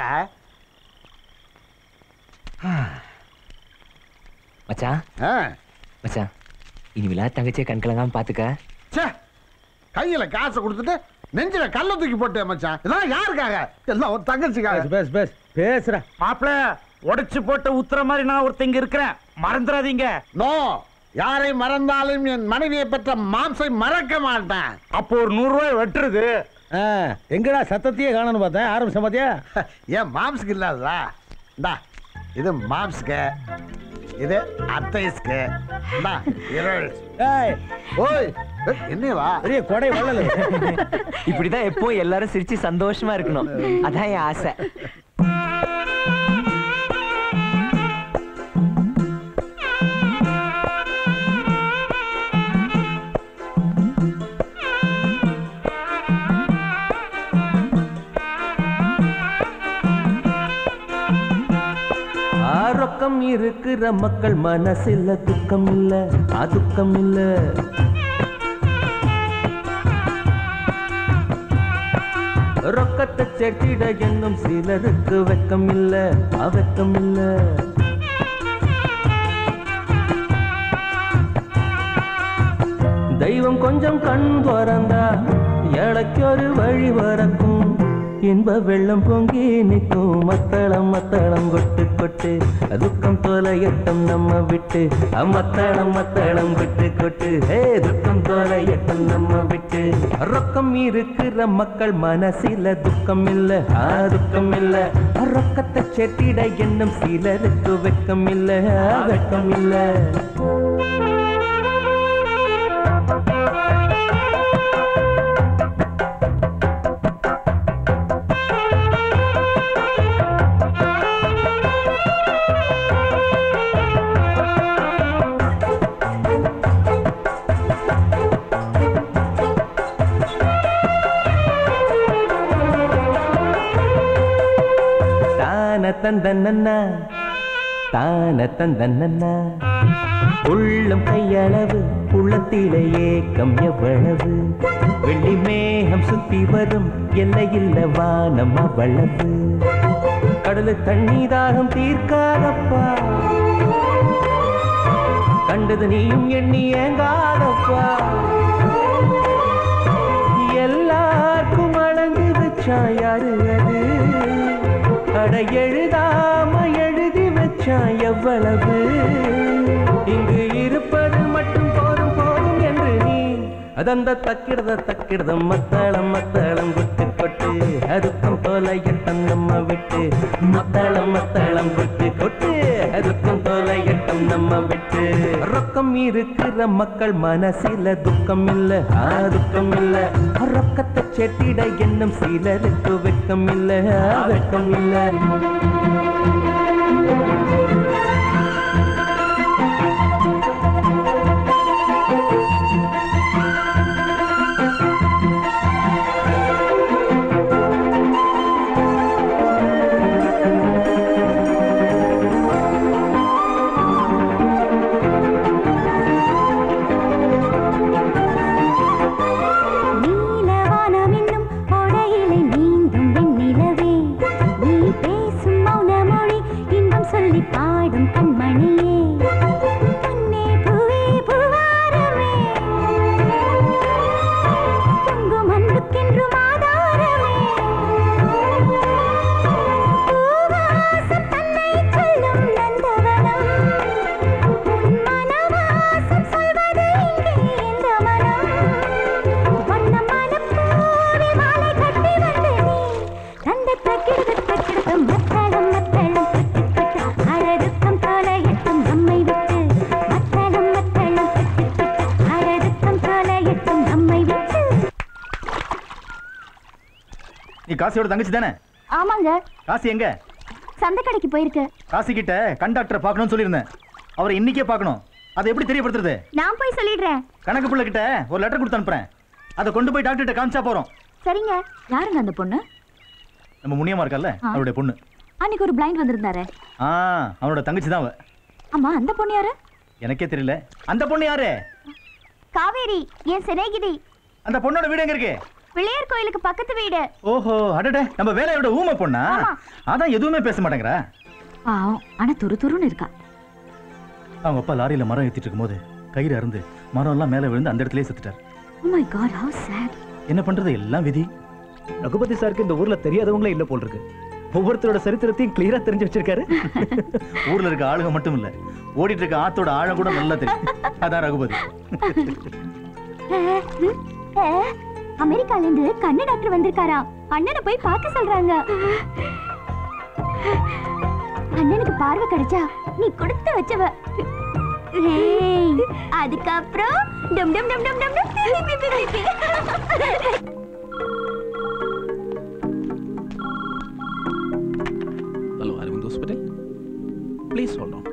Speaker 2: மச்சான் மச்சான் இனிமேலா தங்கச்சியை கண் கலங்காம பாத்துக்க
Speaker 15: ச்சே கையில காசை கொடுத்துட்டு நெஞ்சில கல்ல தூக்கி போட்டு மச்சான் இதெல்லாம் யாருக்காக எல்லாம் ஒரு தங்கச்சிக்காக
Speaker 10: பேச பேச பேசுற
Speaker 5: மாப்பிள உடைச்சு போட்ட உத்தர மாதிரி நான் ஒருத்தங்க இருக்கிறேன் மறந்துடாதீங்க
Speaker 15: நோ யாரை மறந்தாலும் என் மனைவியை பெற்ற மாம்சை மறக்க மாட்டேன்
Speaker 5: அப்போ ஒரு நூறு ரூபாய் வெட்டுறது
Speaker 10: எங்கடா சத்தத்தையே காணணும் பார்த்தேன் ஆரம்பிச்ச பாத்தியா
Speaker 15: ஏன் மாம்ஸுக்கு இல்லாததா இந்தா இது மாம்ஸ்க்கு இது அத்தைஸ்க்கு இந்தா இரள்
Speaker 10: ஏய்
Speaker 15: ஓய் ஏய், என்னவா
Speaker 10: பெரிய கொடை வள்ளல்
Speaker 2: இப்படிதான் எப்பவும் எல்லாரும் சிரிச்சு சந்தோஷமா இருக்கணும் அதான் என் ஆசை
Speaker 11: ஆரோக்கம் இருக்கிற மக்கள் மனசில் துக்கம் இல்ல அதுக்கம் இல்ல ரொக்கத்தை செட்டிட எங்கும் சிலருக்கு வெக்கம் இல்ல அவக்கம் இல்ல தெய்வம் கொஞ்சம் கண் திறந்தா எனக்கு ஒரு வழி வரக்கும் இன்ப வெள்ளம் பொங்கி நிற்கும் மத்தளம் மத்தளம் கொட்டு கொட்டு துக்கம் தொலையட்டம் நம்ம விட்டு மத்தளம் மத்தளம் விட்டு கொட்டு ஹே துக்கம் தொலையட்டம் நம்ம விட்டு ரொக்கம் இருக்கிற மக்கள் மனசில துக்கம் இல்ல ஆ, துக்கம் இல்ல ரொக்கத்தை செட்டிட என்னும் சிலருக்கு வெக்கம் இல்ல ஆ, வெக்கம் இல்ல தான தந்தன்னா தான தந்தன்னா உள்ளம் கையளவு உள்ளத்திலே ஏக்கம் எவ்வளவு வெள்ளி மேகம் சுத்தி வரும் எல்லையில்ல வானம் அவ்வளவு கடலு தண்ணி தாகம் தீர்க்காதப்பா கண்டது நீயும் எண்ணி ஏங்காதப்பா எல்லாருக்கும் அழகு வச்சா யாரு அது அட எழுதாம எழுதி வச்ச வருஷம் எவ்வளவு இங்கு இருப்பது மட்டும் போதும் போதும் என்று நீ அதந்த தக்கிடத தக்கிடதம் மத்தளம் மத்தளம் கொட்டு கொட்டு அதுக்கும் தொலையட்டம் நம்ம விட்டு மத்தளம் மத்தளம் கொட்டு கொட்டு அதுக்கும் தொலையட்டம் நம்ம விட்டு ரொக்கம் இருக்கிற மக்கள் மனசில துக்கம் இல்ல ஆ துக்கம் இல்ல ரொக்கத்தை செட்டிட என்னும் சிலருக்கு வெக்கம் இல்ல ஆ, வெக்கம் இல்ல
Speaker 17: நீலவானம் என்னும் ஓடையிலே நீந்தும் வெண்ணிலவே நீ பேசும் மௌன மொழி இன்பம் சொல்லி பாடும் கண்மணியே பொன்னே பூவே பூவாரமே பொங்கும் அன்புக்கென்றும் ஆதாரமே பூவாசம் தன்னை சொல்லும் நந்தவனம் உன் மனவாசம் சொல்வது இங்கே எந்த மனம் வண்ணமான பூவே மாலை கட்டி வந்து நீ தந்த தக்கிடுத தக்கிடுத மத்தளம் மத்தளம் தொட்டு தொட்டு அழகுக்கம் தொலையட்டும் நம்மை விட்டு மத்தளம் மத்தளம் தொட்டு தொட்டு அழகுக்கம் தொலையட்டும் நம்மை விட்டு
Speaker 7: நீ காசியோட தங்கச்சி தானே
Speaker 4: ஆமாங்க
Speaker 7: காசி எங்க
Speaker 4: சந்தை கடைக்கு போயிருக்கு
Speaker 7: காசி கிட்ட கண்டாக்டரை பார்க்கணும்னு சொல்லியிருந்தேன் அவரை இன்னைக்கே பார்க்கணும் அதை எப்படி தெரியப்படுத்துறது
Speaker 4: நான் போய் சொல்லிடுறேன்
Speaker 7: கணக்கு பிள்ளை கிட்ட ஒரு லெட்டர் கொடுத்து அனுப்புறேன் அதை கொண்டு போய் டாக்டர்கிட்ட காமிச்சா போறோம்
Speaker 4: சரிங்க யாருங்க அந்த பொண்ணு
Speaker 7: நம்ம முனியமா இருக்கல்ல
Speaker 4: ஆ.
Speaker 7: அவருடைய பொண்ணு
Speaker 4: அன்னைக்கு ஒரு பிளைண்ட் வந்திருந்தாரு
Speaker 7: ஆ அவனோட தங்கச்சி தான் அவ
Speaker 4: ஆமா அந்த பொண்ணு யாரு
Speaker 7: எனக்கே தெரியல அந்த பொண்ணு யாரு
Speaker 4: காவேரி என் சிநேகிதி
Speaker 7: அந்த பொண்ணோட வீடு எங்க இருக்கு
Speaker 4: பிள்ளையார் கோயிலுக்கு பக்கத்து வீடு
Speaker 7: ஓஹோ அடடே நம்ம வேலையோட ஊமை பொண்ணா
Speaker 4: ஆமா.
Speaker 7: அதான் எதுவுமே பேச மாட்டேங்கிறா
Speaker 4: பாவம் ஆனா துரு துருன்னு இருக்கா
Speaker 7: அவங்க அப்பா லாரியில மரம் ஏத்திட்டு இருக்கும்போது கயிறு அருந்து மரம் எல்லாம் மேல விழுந்து அந்த இடத்துலயே செத்துட்டார்
Speaker 4: oh my god how sad
Speaker 7: என்ன பண்றது எல்லாம் விதி
Speaker 12: ரகுபதி சாருக்கு இந்த ஊர்ல தெரியாதவங்களே இல்ல போல் இருக்கு ஒவ்வொருத்தரோட சரித்திரத்தையும் கிளியரா தெரிஞ்சு வச்சிருக்காரு
Speaker 7: ஊர்ல இருக்க ஆளுங்க மட்டும் இல்ல ஓடிட்டு இருக்க ஆத்தோட ஆழம் கூட நல்லா தெரியும் அதான் ரகுபதி
Speaker 4: அமெரிக்கால இருந்து கண்ணு டாக்டர் வந்திருக்காரா அண்ணனை போய் பார்க்க சொல்றாங்க அண்ணனுக்கு பார்வை கிடைச்சா நீ கொடுத்து வச்சவ ஏய், அதுக்கப்புறம் டும் டும் டும் டும் டும் டும் பி, பி, பி, பி, பி.
Speaker 14: Hello, Aravind Hospital. Please hold on.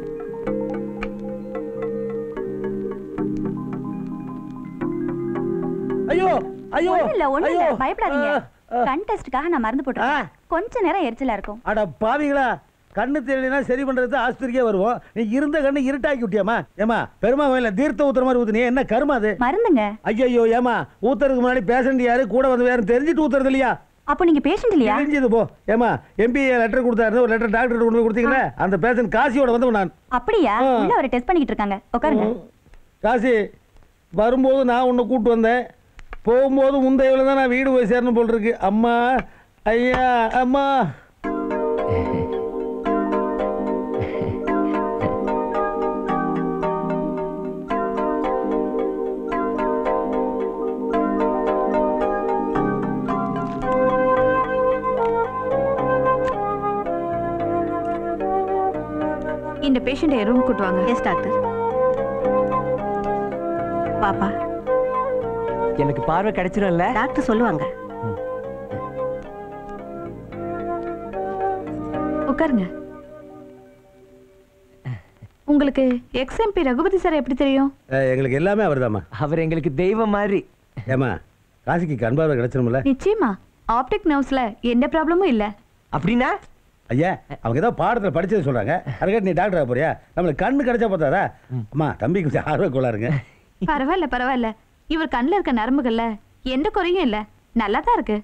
Speaker 10: ஐயோ ஐயோ
Speaker 18: ஒண்ணும் இல்ல ஒண்ணும் இல்ல
Speaker 10: ஐயோ.
Speaker 18: பயப்படாதீங்க
Speaker 10: ஆ, ஆ.
Speaker 18: கண் டெஸ்ட்டுக்காக நான் மருந்து போட்டுருக்கேன் கொஞ்ச நேரம் எரிச்சலா இருக்கும்
Speaker 10: அட பாவிங்களா கண்ணு தெரியலனா சரி பண்றது ஆஸ்பத்திரிக்கே வருவோம் நீ இருந்த கண்ணு இருட்டாக்கி விட்டியாமா ஏமா பெருமா கோயில தீர்த்த ஊத்துற மாதிரி ஊத்துனீ என்ன கருமா அது
Speaker 18: மருந்துங்க
Speaker 10: ஐயோ ஏமா ஊத்துறதுக்கு முன்னாடி பேஷண்ட் யாரு கூட வந்து வேற தெரிஞ்சுட்டு ஊத்துறது இல்லையா
Speaker 18: அப்போ நீங்க பேஷண்ட் இல்லையா
Speaker 10: தெரிஞ்சது போ ஏமா எம்பி லெட்டர் கொடுத்தாரு ஒரு லெட்டர் டாக்டர் கொண்டு போய் கொடுத்தீங்களே அந்த பேஷண்ட் காசியோட வந்து நான்
Speaker 18: அப்படியா
Speaker 10: ஆ.
Speaker 18: உள்ள அவரை டெஸ்ட் பண்ணிக்கிட்டு இருக்காங்க உட்காருங்க
Speaker 10: காசி வரும்போது நான் உன்னை கூப்பிட்டு வந்தேன் போகும்போது முந்தையில தான் நான் வீடு போய் சேரணும் போல் இருக்கு அம்மா ஐயா அம்மா
Speaker 9: இந்த பேஷண்ட்டை ரூம் கூட்டு வாங்க
Speaker 18: எஸ் டாக்டர் பாப்பா
Speaker 2: எனக்கு பார்வை கிடைச்சிரும்ல
Speaker 18: டாக்டர் சொல்லுவாங்க
Speaker 9: உட்காருங்க உங்களுக்கு எக்ஸ்எம்பி ரகுபதி சார் எப்படி தெரியும்
Speaker 10: அஹ், எங்களுக்கு எல்லாமே அவர்தாம்மா
Speaker 2: அவர் எங்களுக்கு தெய்வம் மாதிரி
Speaker 10: ஏமா காசிக்கு கண்பார்வை கிடைச்சிருமில்ல
Speaker 9: நிச்சயமா ஆப்டிக் நர்வ்ஸ்ல எந்த ப்ராப்ளமும் இல்ல
Speaker 2: அப்படின்னா
Speaker 10: ஐயா அவங்க ஏதோ பாடத்தில் படிச்சது சொல்றாங்க அதுக்காட்டி நீ டாக்டர் போறியா நம்மளுக்கு கண்ணு கிடைச்சா பார்த்தாதா அம்மா தம்பிக்கு கொஞ்சம் ஆர்வ கோளாறுங்க
Speaker 9: பரவாயில்ல பரவாயில்ல இவர் கண்ணுல இருக்க நரம்புகள்ல எந்த குறையும் இல்ல நல்லா தான் இருக்கு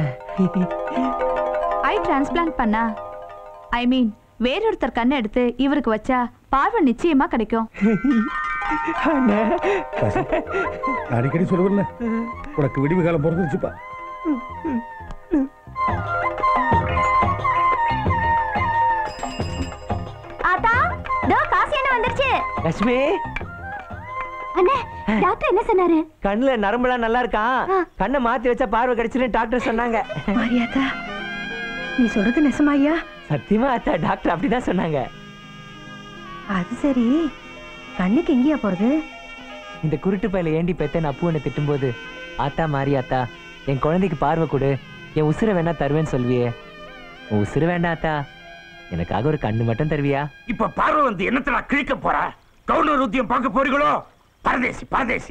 Speaker 9: ஐ டிரான்ஸ்பிளான்ட் பண்ணா ஐ மீன் வேறொருத்தர் கண்ணை எடுத்து இவருக்கு வச்சா பார்வை நிச்சயமா கிடைக்கும்
Speaker 10: காசி, நான் அடிக்கடி சொல்லுவேன்ல உனக்கு விடிவு காலம் பிறந்துருச்சுப்பா
Speaker 4: ஆத்தா
Speaker 2: லட்சுமி
Speaker 4: அண்ணே டாக்டர் என்ன சொன்னாரு
Speaker 2: கண்ணுல நரம்புலாம் நல்லா இருக்கான் கண்ணை மாத்தி வச்சா பார்வை கிடைச்சுன்னு டாக்டர் சொன்னாங்க
Speaker 16: மாரியாத்தா நீ சொல்றது நெசமாய்யா
Speaker 2: சத்தியமா அத்தா டாக்டர் அப்படிதான் சொன்னாங்க
Speaker 16: அது சரி கண்ணுக்கு எங்கேயா போறது
Speaker 2: இந்த குருட்டு பையில ஏண்டி பெத்த நான் பூனை திட்டும்போது ஆத்தா மாறி ஆத்தா என் குழந்தைக்கு பார்வை கொடு என் உசுரை வேணா தருவேன்னு சொல்வியே உன் உசுறு வேண்டாம் ஆத்தா எனக்காக ஒரு கண்ணு மட்டும் தருவியா
Speaker 5: இப்ப பார்வை வந்து என்னத்தடா கிழிக்க போற கவுண்டர் உத்தியம் பார்க்க போறீங்களோ பரதேசி பரதேசி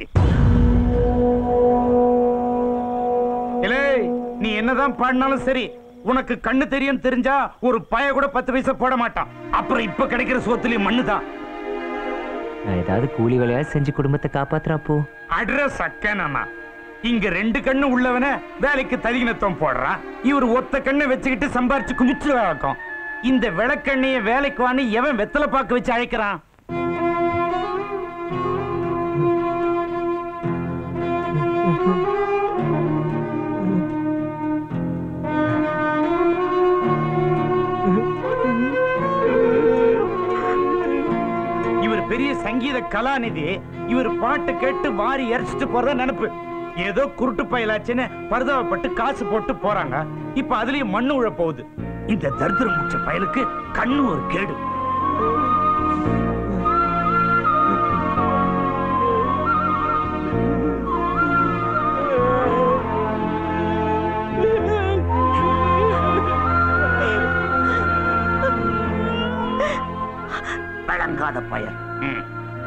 Speaker 5: இலே நீ என்னதான் பாடினாலும் சரி உனக்கு கண்ணு தெரியும் தெரிஞ்சா ஒரு பய கூட பத்து பைசா போட மாட்டான் அப்புறம் இப்ப கிடைக்கிற சோத்துலயும் மண்ணுதான்
Speaker 2: நான் ஏதாவது கூலி வேலையாவது செஞ்சு குடும்பத்தை காப்பாத்துறா அப்போ
Speaker 5: அட்ரஸ் அக்கேனா இங்க ரெண்டு கண்ணு உள்ளவன வேலைக்கு தலிகினத்துவம் போடுறான் இவர் ஒத்த கண்ணை வச்சுக்கிட்டு சம்பாரிச்சு குமிச்சு வழக்கம் இந்த விளக்கண்ணைய வேலைக்கு வான்னு எவன் வெத்தலை பாக்கு வச்சு அழைக்கிறான் இவர் பெரிய சங்கீத கலாநிதி இவர் பாட்டு கேட்டு வாரி எரிச்சிட்டு போறத நினைப்பு ஏதோ குருட்டு பயலாச்சுன்னு பரிதாபப்பட்டு காசு போட்டு போறாங்க இப்ப அதுலயும் மண்ணு உழ போகுது இந்த தரித்திரம் முடிச்ச பயலுக்கு கண்ணு ஒரு கேடு வழங்காத பயல் ம்.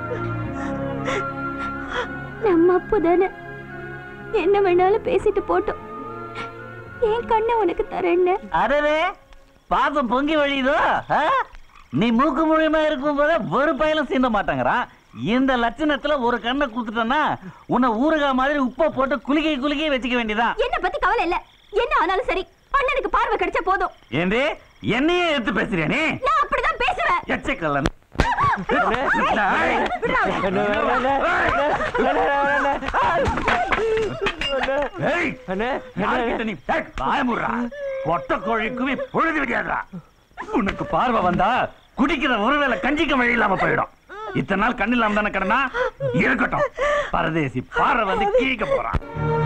Speaker 4: நம்ம அப்பு தானே என்ன வேணாலும் பேசிட்டு போட்டோம் என் கண்ணை உனக்கு தரேன்னு
Speaker 19: அரவே பாப்பம் பொங்கி வழியுதோ ஆ? நீ மூக்கு மூலியமா இருக்கும் போத ஒரு பயலும் சீந்த மாட்டாங்கறான் இந்த லட்சணத்துல ஒரு கண்ணை குத்துட்டனா உன்னை ஊறுகாய் மாதிரி உப்பை போட்டு குலுக்கி குலுக்கி வச்சுக்க வேண்டியதான்
Speaker 4: என்ன பத்தி கவலை இல்ல என்ன ஆனாலும் சரி அண்ணனுக்கு பார்வை கிடைச்சா போதும்
Speaker 19: ஏண்டே என்னையே எடுத்து பேசுறியா நீ
Speaker 4: நான் அப்படிதான் பேசுவேன்
Speaker 19: எச்சக்கல்லன் ஏய், யார்கிட்ட நீ டேய், வாய மூடுறா. பொட்ட கோழிக்குமே பொழுது விடியாதுடா உனக்கு பார்வை வந்தா குடிக்கிற ஒருவேளை கஞ்சிக்க வழி இல்லாம போயிடும் இத்தனை நாள் கண்ணு இல்லாம தானே கடனா இருக்கட்டும் பரதேசி பார்வை வந்து கீழிக்க போறான்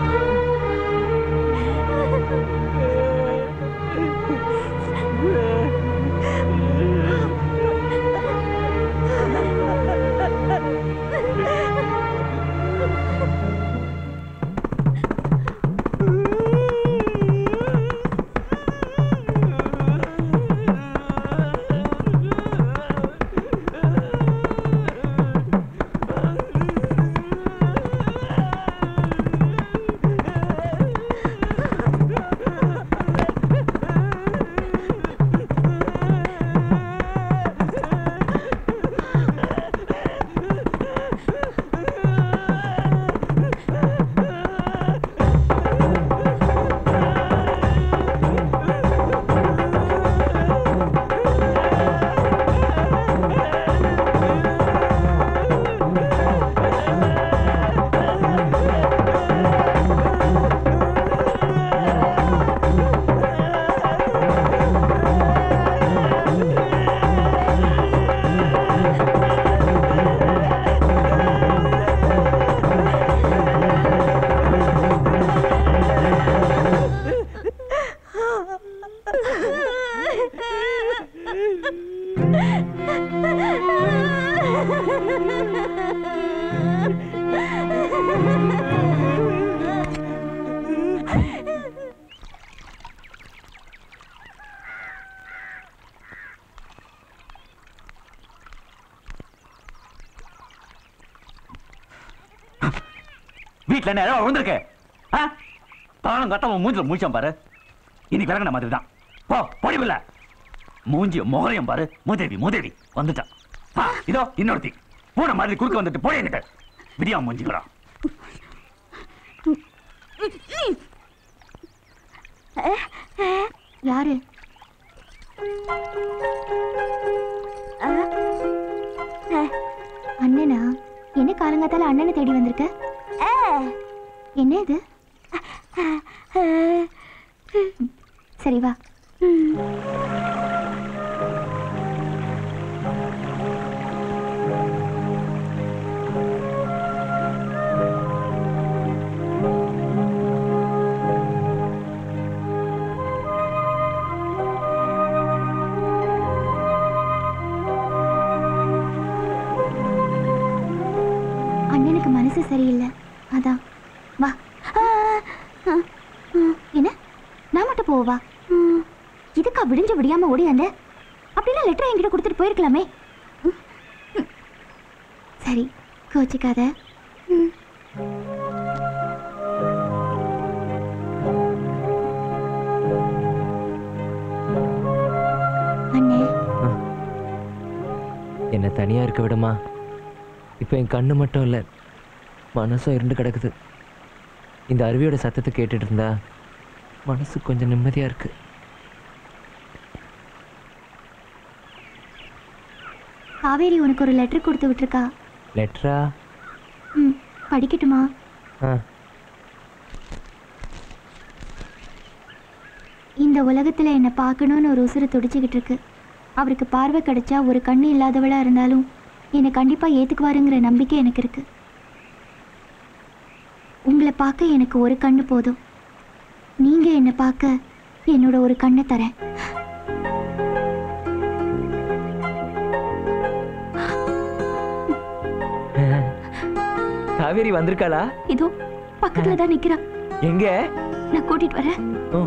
Speaker 19: வீட்டுல என்ன இடம் விழுந்திருக்கு ஆ? தானும் கட்டவும் மூஞ்சில மூச்சான் பாரு இன்னைக்கு விளங்கின மாதிரி தான் போ பொழிவில்ல மூஞ்சி முகரையும் பாரு மூதேவி மூதேவி வந்துட்டான் ஆ, இதோ இன்னொருத்தி பூனை மாதிரி குறுக்க வந்துட்டு போய் என்கிட்ட விடியா மூஞ்சிக்கிறான்
Speaker 4: யாரு ஆ? ஆ, அண்ணனா என்ன காலங்காத்தால அண்ணனை தேடி வந்திருக்க ஆ, என்ன இது சரி வா ம். மனசு சரியில்லை அதான் வா ஆ, ஆ, ஆ, என்ன நான் மட்டும் போவா ம், இதுக்கா விடிஞ்சு விடியாம ஓடி வந்த அப்படின்னா லெட்டர் என்கிட்ட கொடுத்துட்டு போயிருக்கலாமே ம், ம். சரி கோச்சிக்காத ம். அண்ணே
Speaker 2: என்னை தனியா இருக்க விடுமா இப்போ என் கண்ணு மட்டும் இல்லை மனசும் இருண்டு கிடக்குது இந்த அருவியோட சத்தத்தை கேட்டுட்டு இருந்தா மனசு கொஞ்சம் நிம்மதியா இருக்கு
Speaker 4: காவேரி உனக்கு ஒரு லெட்டர் கொடுத்து விட்டுருக்கா
Speaker 2: லெட்டரா
Speaker 4: ம் படிக்கட்டுமா
Speaker 2: ஆ
Speaker 4: இந்த உலகத்துல என்னை பார்க்கணும்னு ஒரு உசுறு துடிச்சுக்கிட்டு இருக்கு அவருக்கு பார்வை கிடைச்சா ஒரு கண்ணு இல்லாதவளா இருந்தாலும் என்னை கண்டிப்பா ஏத்துக்குவாருங்கிற நம்பிக்கை எனக்கு இருக்கு உங்களை பார்க்க எனக்கு ஒரு கண்ணு போதும் நீங்க என்னை பார்க்க என்னோட ஒரு கண்ணை தரேன்
Speaker 2: காவேரி வந்திருக்காளா
Speaker 4: இதோ பக்கத்துல தான் நிக்கிறா
Speaker 2: எங்க
Speaker 4: நான் கூட்டிட்டு வரேன்
Speaker 2: ஓ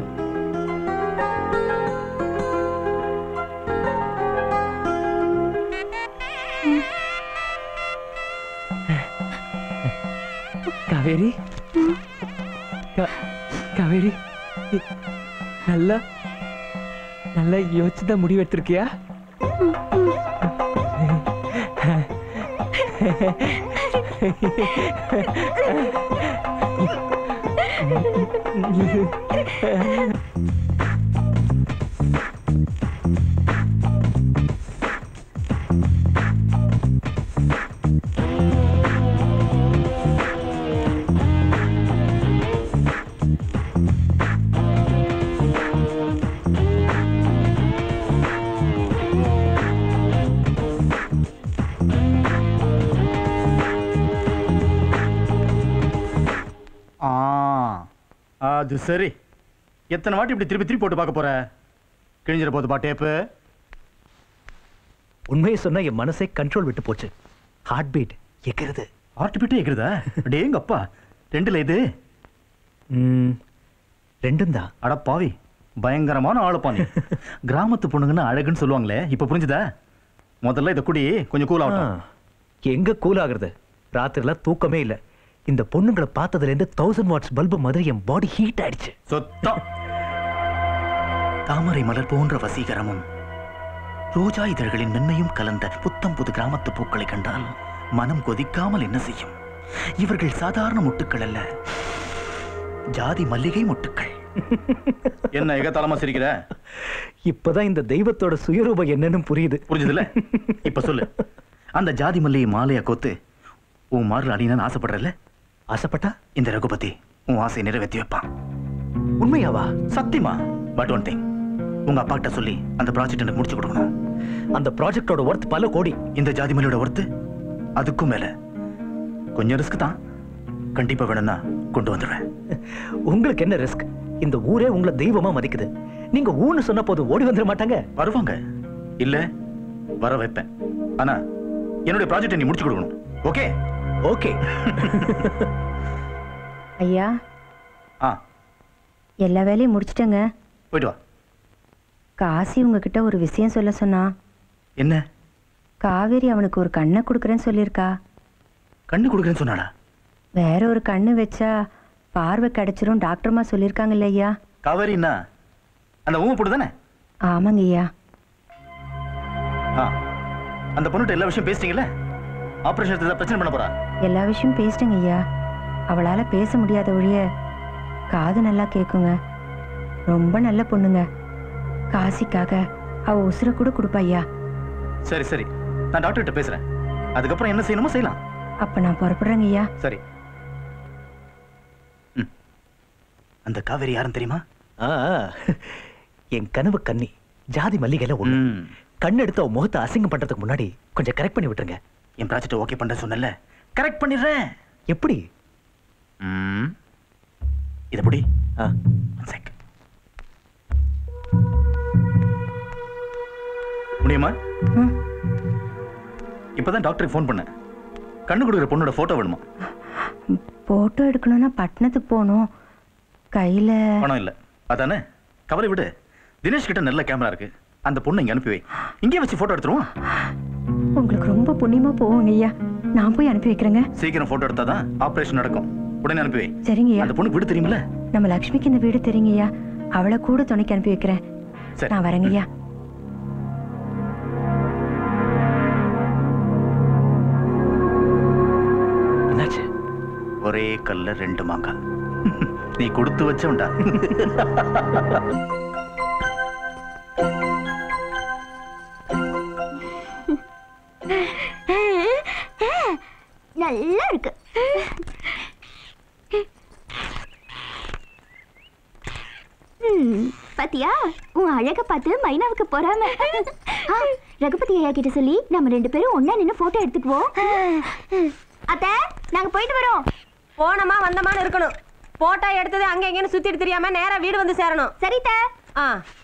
Speaker 2: காவேரி கா- காவேரி இ- நல்லா நல்லா யோசிச்சுதான் முடிவு எடுத்திருக்கியா
Speaker 7: ஆ அது சரி எத்தனை வாட்டி இப்படி திருப்பி திருப்பி போட்டு பார்க்க போற கிழிஞ்சிட போதுப்பா டேப்பு
Speaker 12: உண்மையை சொன்னா என் மனசே கண்ட்ரோல் விட்டு போச்சு ஹார்ட் பீட் எக்கிறது
Speaker 7: ஹார்ட் பீட்டே எக்கிறதா டேங்க அப்பா ரெண்டுல இது
Speaker 12: ரெண்டும் தான்
Speaker 7: அட பாவி பயங்கரமான ஆளுப்பா நீ கிராமத்து பொண்ணுங்கன்னா அழகுன்னு சொல்லுவாங்களே இப்ப புரிஞ்சுதா முதல்ல இதை குடி கொஞ்சம் கூல் ஆகட்டும்
Speaker 12: எங்க கூல் ஆகுறது ராத்திரில தூக்கமே இல்ல இந்த பொண்ணுங்களை பார்த்ததுல இருந்து தௌசண்ட் வாட்ஸ் பல்பு மாதிரி என் பாடி ஹீட் ஆயிடுச்சு
Speaker 7: சொத்தம் தாமரை மலர் போன்ற வசீகரமும் ரோஜா இதழ்களின் மென்மையும் கலந்த புத்தம் புது கிராமத்து பூக்களை கண்டால் மனம் கொதிக்காமல் என்ன செய்யும் இவர்கள் சாதாரண முட்டுக்கள் அல்ல ஜாதி மல்லிகை முட்டுக்கள் என்ன எகத்தாளமா சிரிக்கிற
Speaker 12: இப்பதான் இந்த தெய்வத்தோட சுயரூபம் என்னன்னு புரியுது
Speaker 7: புரிஞ்சதுல இப்ப சொல்லு அந்த ஜாதி மல்லிகை மாலைய கோத்து உன் மாரில் அடினான்னு ஆசைப்படுறல
Speaker 12: ஆசைப்பட்டா
Speaker 7: இந்த ரகுபதி உன் ஆசையை நிறைவேற்றி வைப்பான்
Speaker 12: உண்மையாவா
Speaker 7: சத்தியமா பட் ஒன் திங் உங்க அப்பா கிட்ட சொல்லி அந்த ப்ராஜெக்ட் எனக்கு முடிச்சு கொடுக்கணும்
Speaker 12: அந்த ப்ராஜெக்டோட ஒர்த் பல கோடி
Speaker 7: இந்த ஜாதி மல்லியோட ஒர்த்து அதுக்கும் மேல கொஞ்சம் ரிஸ்க் தான் கண்டிப்பா வேணும்னா கொண்டு வந்துடுவேன்
Speaker 12: உங்களுக்கு என்ன ரிஸ்க் இந்த ஊரே உங்களை தெய்வமா மதிக்குது நீங்க ஊன்னு சொன்ன போது ஓடி வந்துட மாட்டாங்க
Speaker 7: வருவாங்க இல்ல வர வைப்பேன் ஆனா என்னுடைய ப்ராஜெக்டை நீ முடிச்சு கொடுக்கணும் ஓகே
Speaker 12: ஓகே
Speaker 3: ஐயா
Speaker 7: ஆ
Speaker 3: எல்லா வேலையும் முடிச்சிட்டேங்க
Speaker 7: போயிட்டு வா
Speaker 3: காசி உங்ககிட்ட ஒரு விஷயம் சொல்ல சொன்னா
Speaker 7: என்ன
Speaker 3: காவேரி அவனுக்கு ஒரு கண்ணை கொடுக்குறேன்னு சொல்லியிருக்கா
Speaker 7: கண்ணு கொடுக்குறேன்னு சொன்னாடா
Speaker 3: வேற ஒரு கண்ணு வச்சா பார்வை கிடைச்சிரும் டாக்டர்மா சொல்லியிருக்காங்கல்ல ஐயா
Speaker 7: காவேரின்னா அந்த ஊமை போட்டு தானே
Speaker 3: ஆமாங்க ஐயா
Speaker 7: ஆ அந்த பொண்ணுகிட்ட எல்லா விஷயம் பேசிட்டீங்கல்ல ஆபரேஷன் ஏதாவது பிரச்சனை பண்ண போறா
Speaker 3: எல்லா விஷயம் பேசிட்டேங்க ஐயா அவளால பேச முடியாத ஒழிய காது நல்லா கேட்குங்க ரொம்ப நல்ல பொண்ணுங்க காசிக்காக அவ உசுர கூட கொடுப்பா ஐயா
Speaker 7: சரி சரி நான் டாக்டர் கிட்ட பேசுறேன் அதுக்கப்புறம் என்ன செய்யணுமோ செய்யலாம்
Speaker 3: அப்ப நான் புறப்படுறேங்க ஐயா
Speaker 7: சரி ம். அந்த காவேரி யாருன்னு தெரியுமா
Speaker 12: ஆ, என் கனவு கன்னி ஜாதி மல்லிகையில ஒண்ணு கண் எடுத்து அவன் முகத்தை அசிங்கம் பண்றதுக்கு முன்னாடி கொஞ்சம் கரெக்ட் பண்ணி விட்டுருங்க
Speaker 7: என் ப்ராஜெக்ட் ஓகே பண்றேன் சொன்னல கரெக்ட் பண்ணிடுறேன்
Speaker 12: எப்படி
Speaker 7: ம் இதை புடி One sec. முடியுமா இப்பதான் டாக்டருக்கு ஃபோன் பண்ணேன் கண்ணு கொடுக்குற பொண்ணோட போட்டோ வேணுமா
Speaker 3: போட்டோ எடுக்கணும்னா பட்டணத்துக்கு போகணும் கையில
Speaker 7: பணம் இல்ல அதானே கவலை விடு தினேஷ் கிட்ட நல்ல கேமரா இருக்கு அந்த பொண்ணை இங்க அனுப்பி வை இங்கே வச்சு போட்டோ எடுத்துருவோம்
Speaker 3: உங்களுக்கு ரொம்ப புண்ணியமா போவோங்க ஐயா நான் போய் அனுப்பி வைக்கிறேங்க
Speaker 7: சீக்கிரம் போட்டோ எடுத்தாதான் ஆபரேஷன் நடக்கும் உடனே அனுப்பி வை
Speaker 3: சரிங்க ஐயா
Speaker 7: அந்த பொண்ணு வீடு தெரியுமில்ல
Speaker 3: நம்ம லக்ஷ்மிக்கு இந்த வீடு தெரியுங்க ஐயா அவளை கூட துணைக்கு அனுப்பி வைக்கிறேன்
Speaker 7: சரி.
Speaker 3: நான் வரேங்க ஐயா
Speaker 7: என்னாச்சு ஒரே கல்ல ரெண்டு மாங்காய் நீ கொடுத்து வச்சவன்டா
Speaker 4: நல்லா இருக்கு ம், பாத்தியா உன் அழக பார்த்து மைனாவுக்கு பொறாம ஆ, ரகுபதி ஐயா கிட்ட சொல்லி நம்ம ரெண்டு பேரும் ஒண்ணா நின்னு போட்டோ எடுத்துக்குவோம் அத்தை நாங்க போயிட்டு வரோம்
Speaker 20: போனமா வந்தமான்னு இருக்கணும் போட்டோ எடுத்தது அங்க எங்கன்னு சுத்திட்டு தெரியாம நேரா வீடு வந்து சேரணும்
Speaker 4: சரிதா
Speaker 20: ஆ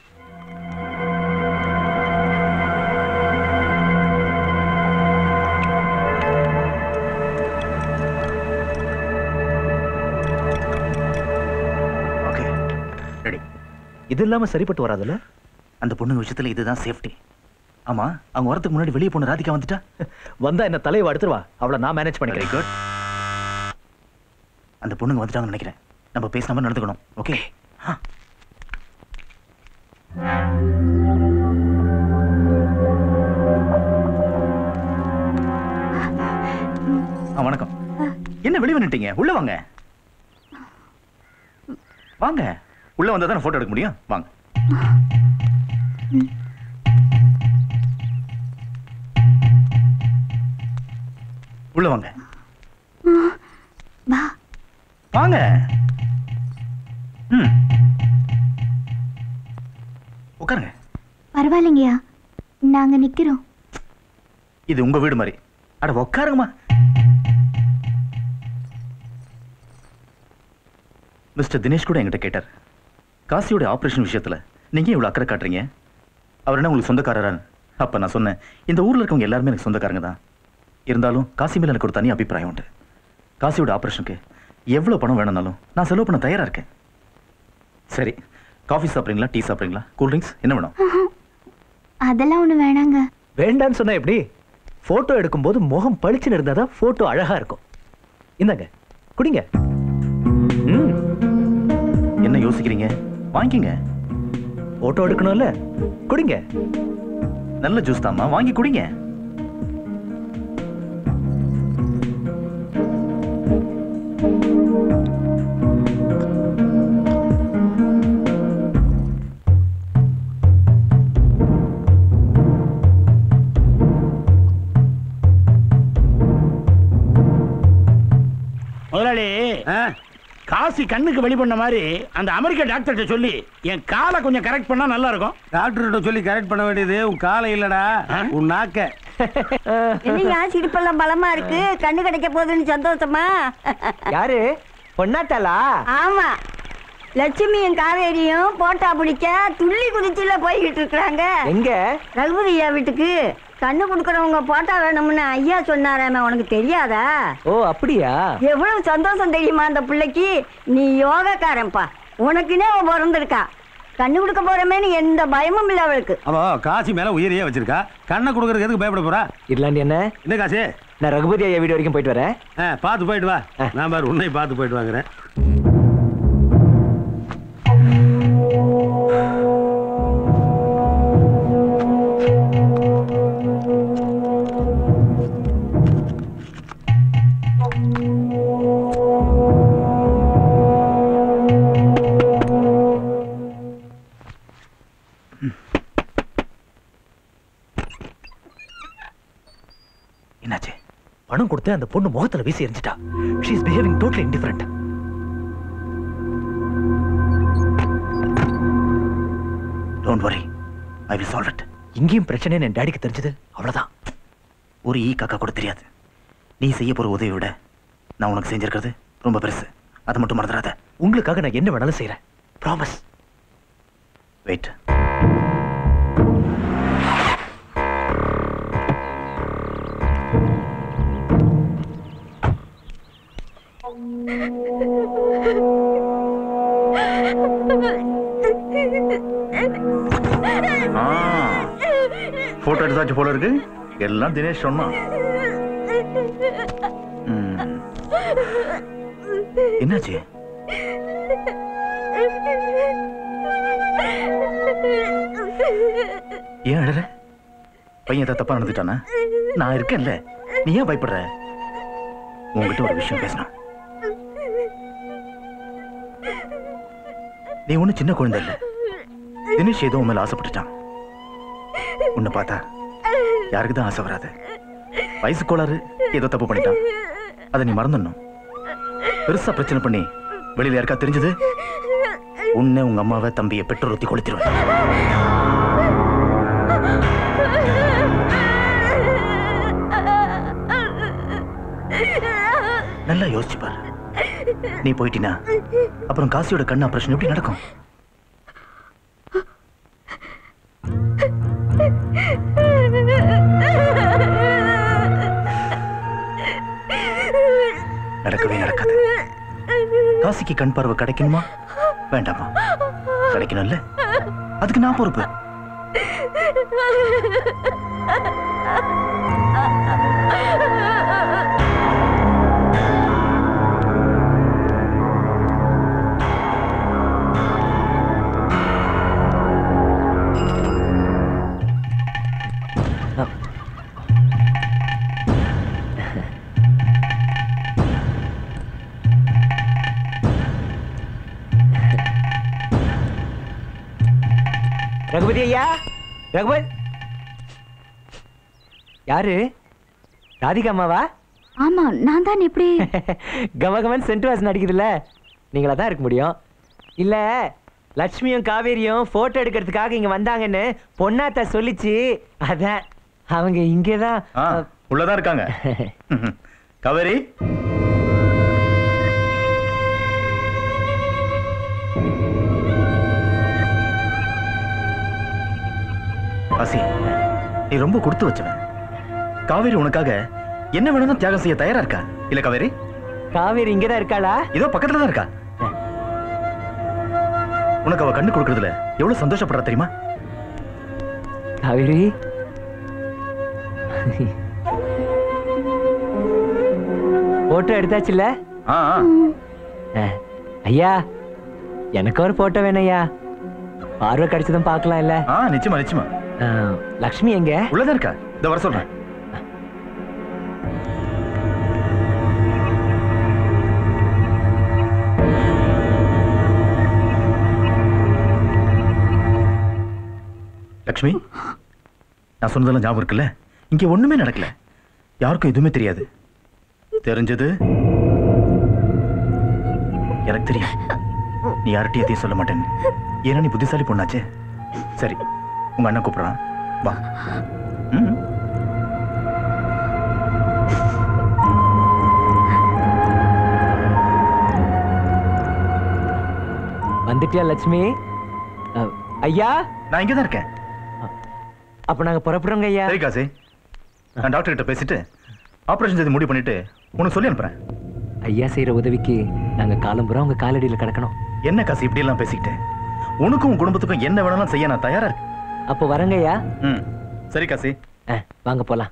Speaker 7: ஓகே ரெடி
Speaker 12: இது இல்லாம சரிப்பட்டு வராதுல்ல
Speaker 7: அந்த பொண்ணுங்க விஷயத்துல இதுதான் சேஃப்டி ஆமா அவங்க வரதுக்கு முன்னாடி வெளியே போன ராதிகா வந்துட்டா
Speaker 12: வந்தா என்ன தலையை எடுத்துருவா அவளை நான் மேனேஜ் பண்ணிக்கிறேன்
Speaker 7: குட் அந்த பொண்ணுங்க வந்துட்டாங்கன்னு நினைக்கிறேன் நம்ம பேசின மாதிரி நடந்துக்கணும் ஓகே ஆ வணக்கம் என்ன வெளியே வந்துட்டீங்க உள்ள வாங்க வாங்க உள்ள வந்தா தானே போட்டோ எடுக்க முடியும் வாங்க உள்ள வாங்க
Speaker 4: வா
Speaker 7: வாங்க ம் உட்காருங்க
Speaker 4: பரவாயில்லைங்கய்யா நாங்க நிக்கிறோம்
Speaker 7: இது உங்க வீடு மாதிரி அட உட்காருங்கம்மா மிஸ்டர் தினேஷ் கூட என்கிட்ட கேட்டார் காசியோட ஆபரேஷன் விஷயத்துல நீங்க இவ்வளவு அக்கறை காட்டுறீங்க அவர் என்ன உங்களுக்கு சொந்தக்காரரான்னு அப்ப நான் சொன்னேன் இந்த ஊர்ல இருக்கவங்க எல்லாருமே எனக்கு சொந்தக்காரங்க தான் இருந்தாலும் காசி மேல எனக்கு ஒரு தனி அபிப்பிராயம் உண்டு காசியோட ஆபரேஷனுக்கு எவ்வளவு பணம் வேணும்னாலும் நான் செலவு பண்ண தயாரா இருக்கேன் சரி காஃபி சாப்பிட்றீங்களா டீ சாப்பிட்றீங்களா கூல் ட்ரிங்க்ஸ் என்ன வேணும்
Speaker 4: அதெல்லாம் ஒண்ணு வேணாங்க
Speaker 12: வேண்டான்னு சொன்னா எப்படி போட்டோ எடுக்கும்போது முகம் பளிச்சுன்னு இருந்தா தான் போட்டோ அழகா இருக்கும் இந்தாங்க குடிங்க ம்
Speaker 7: என்ன யோசிக்கிறீங்க வாங்கிக்கங்க
Speaker 12: போட்டோ எடுக்கணும்ல குடிங்க
Speaker 7: நல்ல ஜூஸ் தாம்மா வாங்கி குடிங்க
Speaker 5: முதலாளி காசி கண்ணுக்கு வெளி பண்ண மாதிரி அந்த அமெரிக்க டாக்டர்கிட்ட சொல்லி என் காலை கொஞ்சம் கரெக்ட் பண்ணா நல்லா இருக்கும்
Speaker 10: டாக்டர்கிட்ட சொல்லி கரெக்ட் பண்ண வேண்டியது உன் காலை இல்லடா உன் நாக்க
Speaker 6: என்னையா சிரிப்பெல்லாம் பலமா இருக்கு கண்ணு கிடைக்க போகுதுன்னு சந்தோஷமா
Speaker 2: யாரு பொன்னாட்டாளா
Speaker 6: ஆமா லட்சுமியும் காவேரியும் போட்டா பிடிக்க துள்ளி குதிச்சுல போய்கிட்டு இருக்கிறாங்க
Speaker 2: எங்க
Speaker 6: ரகுபதி ஐயா வீட்டுக்கு கண்ணு கொடுக்கறவங்க போட்டா வேணும்னு ஐயா சொன்னாராம உனக்கு தெரியாதா
Speaker 2: ஓ அப்படியா
Speaker 6: எவ்வளவு சந்தோஷம் தெரியுமா அந்த பிள்ளைக்கு நீ யோகக்காரன்பா உனக்குன்னே அவ பிறந்திருக்கா கண்ணு கொடுக்க போறமேன்னு எந்த பயமும் இல்லை அவளுக்கு
Speaker 10: அவ காசி மேல உயிரையே வச்சிருக்கா கண்ணை கொடுக்கறதுக்கு எதுக்கு பயப்பட போறா
Speaker 2: இல்லாண்டி என்ன
Speaker 10: என்ன காசு
Speaker 2: நான் ரகுபதி ஐயா வீடு வரைக்கும் போயிட்டு வரேன்
Speaker 10: ஆ பார்த்து போயிட்டு வா நான் பாரு உன்னை பார்த்து போயிட்டு வாங்குறேன்
Speaker 12: என்னாச்சு பணம் கொடுத்து அந்த பொண்ணு முகத்துல வீசி எரிஞ்சிட்டா she is behaving totally indifferent
Speaker 7: don't worry I will solve it
Speaker 12: இங்கேயும் பிரச்சனை என் டாடிக்கு தெரிஞ்சது அவ்வளவுதான்
Speaker 7: ஒரு ஈ காக்கா கூட தெரியாது நீ செய்ய போற உதவியை விட நான் உனக்கு செஞ்சிருக்கிறது ரொம்ப பெருசு அதை மட்டும் மறந்துடாத
Speaker 12: உங்களுக்காக நான் என்ன வேணாலும் செய்யறேன் ப்ராமிஸ்
Speaker 7: வெயிட் போட்டோ எடுத்தாச்சு போல இருக்கு எல்லாம் தினேஷ் சொன்னான் ம். என்னாச்சு ஏன் அழற பையன் ஏதாவது தப்பா நடந்துட்டானா நான் இருக்கேன்ல நீ ஏன் பயப்படுற உங்ககிட்ட ஒரு விஷயம் பேசணும் நீ ஒண்ணு சின்ன குழந்தை இல்ல தினேஷ் ஏதோ உன் மேல ஆசைப்பட்டுட்டான் உன்னை பார்த்தா யாருக்கு தான் ஆசை வராது வயசு கோளாறு ஏதோ தப்பு பண்ணிட்டான் அதை நீ மறந்துடணும் பெருசா பிரச்சனை பண்ணி வெளியில யாருக்கா தெரிஞ்சது உன்னை உங்க அம்மாவை தம்பியை பெட்ரோல் ஊத்தி கொளுத்திடுவேன் நல்லா யோசிச்சு பாரு நீ போயிட்டினா அப்புறம் காசியோட கண் ஆபரேஷன் எப்படி நடக்கும் நடக்கவே நடக்காது காசிக்கு கண் பார்வை கிடைக்கணுமா வேண்டாமா கிடைக்கணும்ல அதுக்கு நான் பொறுப்பு
Speaker 2: ரகுபதி ஐயா ரகுபதி யாரு ராதிகா அம்மாவா
Speaker 4: ஆமா நான் தான் எப்படி
Speaker 2: கமகமன் சென்ட் வாசன் அடிக்குதுல்ல நீங்களா தான் இருக்க முடியும் இல்ல லட்சுமியும் காவேரியும் போட்டோ எடுக்கிறதுக்காக இங்க வந்தாங்கன்னு பொன்னாத்தா சொல்லிச்சு அதான் அவங்க இங்கதான்
Speaker 7: ஆ, உள்ளதான் இருக்காங்க காவேரி காசி நீ ரொம்ப கொடுத்து வச்சவன் காவேரி உனக்காக என்ன வேணும்னு தியாகம் செய்ய தயாரா இருக்கா இல்ல காவேரி
Speaker 2: காவேரி இங்கதான் இருக்காளா
Speaker 7: இதோ பக்கத்துல தான் இருக்கா உனக்கு அவ கண்ணு கொடுக்கறதுல எவ்வளவு சந்தோஷப்படுறா தெரியுமா
Speaker 2: காவேரி போட்டோ எடுத்தாச்சுல்ல
Speaker 7: ஆ ஆ.
Speaker 2: அஹ், ஐயா எனக்கு ஒரு போட்டோ வேணும் ஐயா பார்வை கிடைச்சதும் பார்க்கலாம் இல்ல
Speaker 7: ஆ நிச்சயமா நிச்சயமா
Speaker 2: லக்ஷ்மி எங்க
Speaker 7: உள்ளதான் இருக்கா இந்த வர சொல்றேன் லக்ஷ்மி நான் சொன்னதெல்லாம் ஞாபகம் இருக்குல்ல இங்க ஒண்ணுமே நடக்கல யாருக்கும் எதுவுமே தெரியாது தெரிஞ்சது எனக்கு தெரியும் நீ யார்கிட்டயும் எதையும் சொல்ல மாட்டேன்னு ஏன்னா நீ புத்திசாலி பொண்ணாச்சே சரி உங்க அண்ணன் கூப்பிடுறான் வா ம்
Speaker 2: வந்துட்டியா லட்சுமி அஹ், ஐயா
Speaker 7: நான் இங்க தான் இருக்கேன்
Speaker 2: அப்ப நாங்க புறப்படுறோங்க ஐயா
Speaker 7: சரி காசி நான் டாக்டர் கிட்ட பேசிட்டு ஆபரேஷன் செய்து முடிவு பண்ணிட்டு உனக்கு சொல்லி அனுப்புறேன்
Speaker 2: ஐயா செய்யற உதவிக்கு நாங்க காலம்புறம் உங்க காலடியில கிடக்கணும்
Speaker 7: என்ன காசு இப்படி எல்லாம் பேசிக்கிட்டு உனக்கும் உன் குடும்பத்துக்கும் என்ன வேணாலும் செய்ய நான் தயாரா இருக்கேன்
Speaker 2: அப்போ வரங்க ஐயா
Speaker 7: ம் சரி காசி
Speaker 2: அஹ், வாங்க போலாம்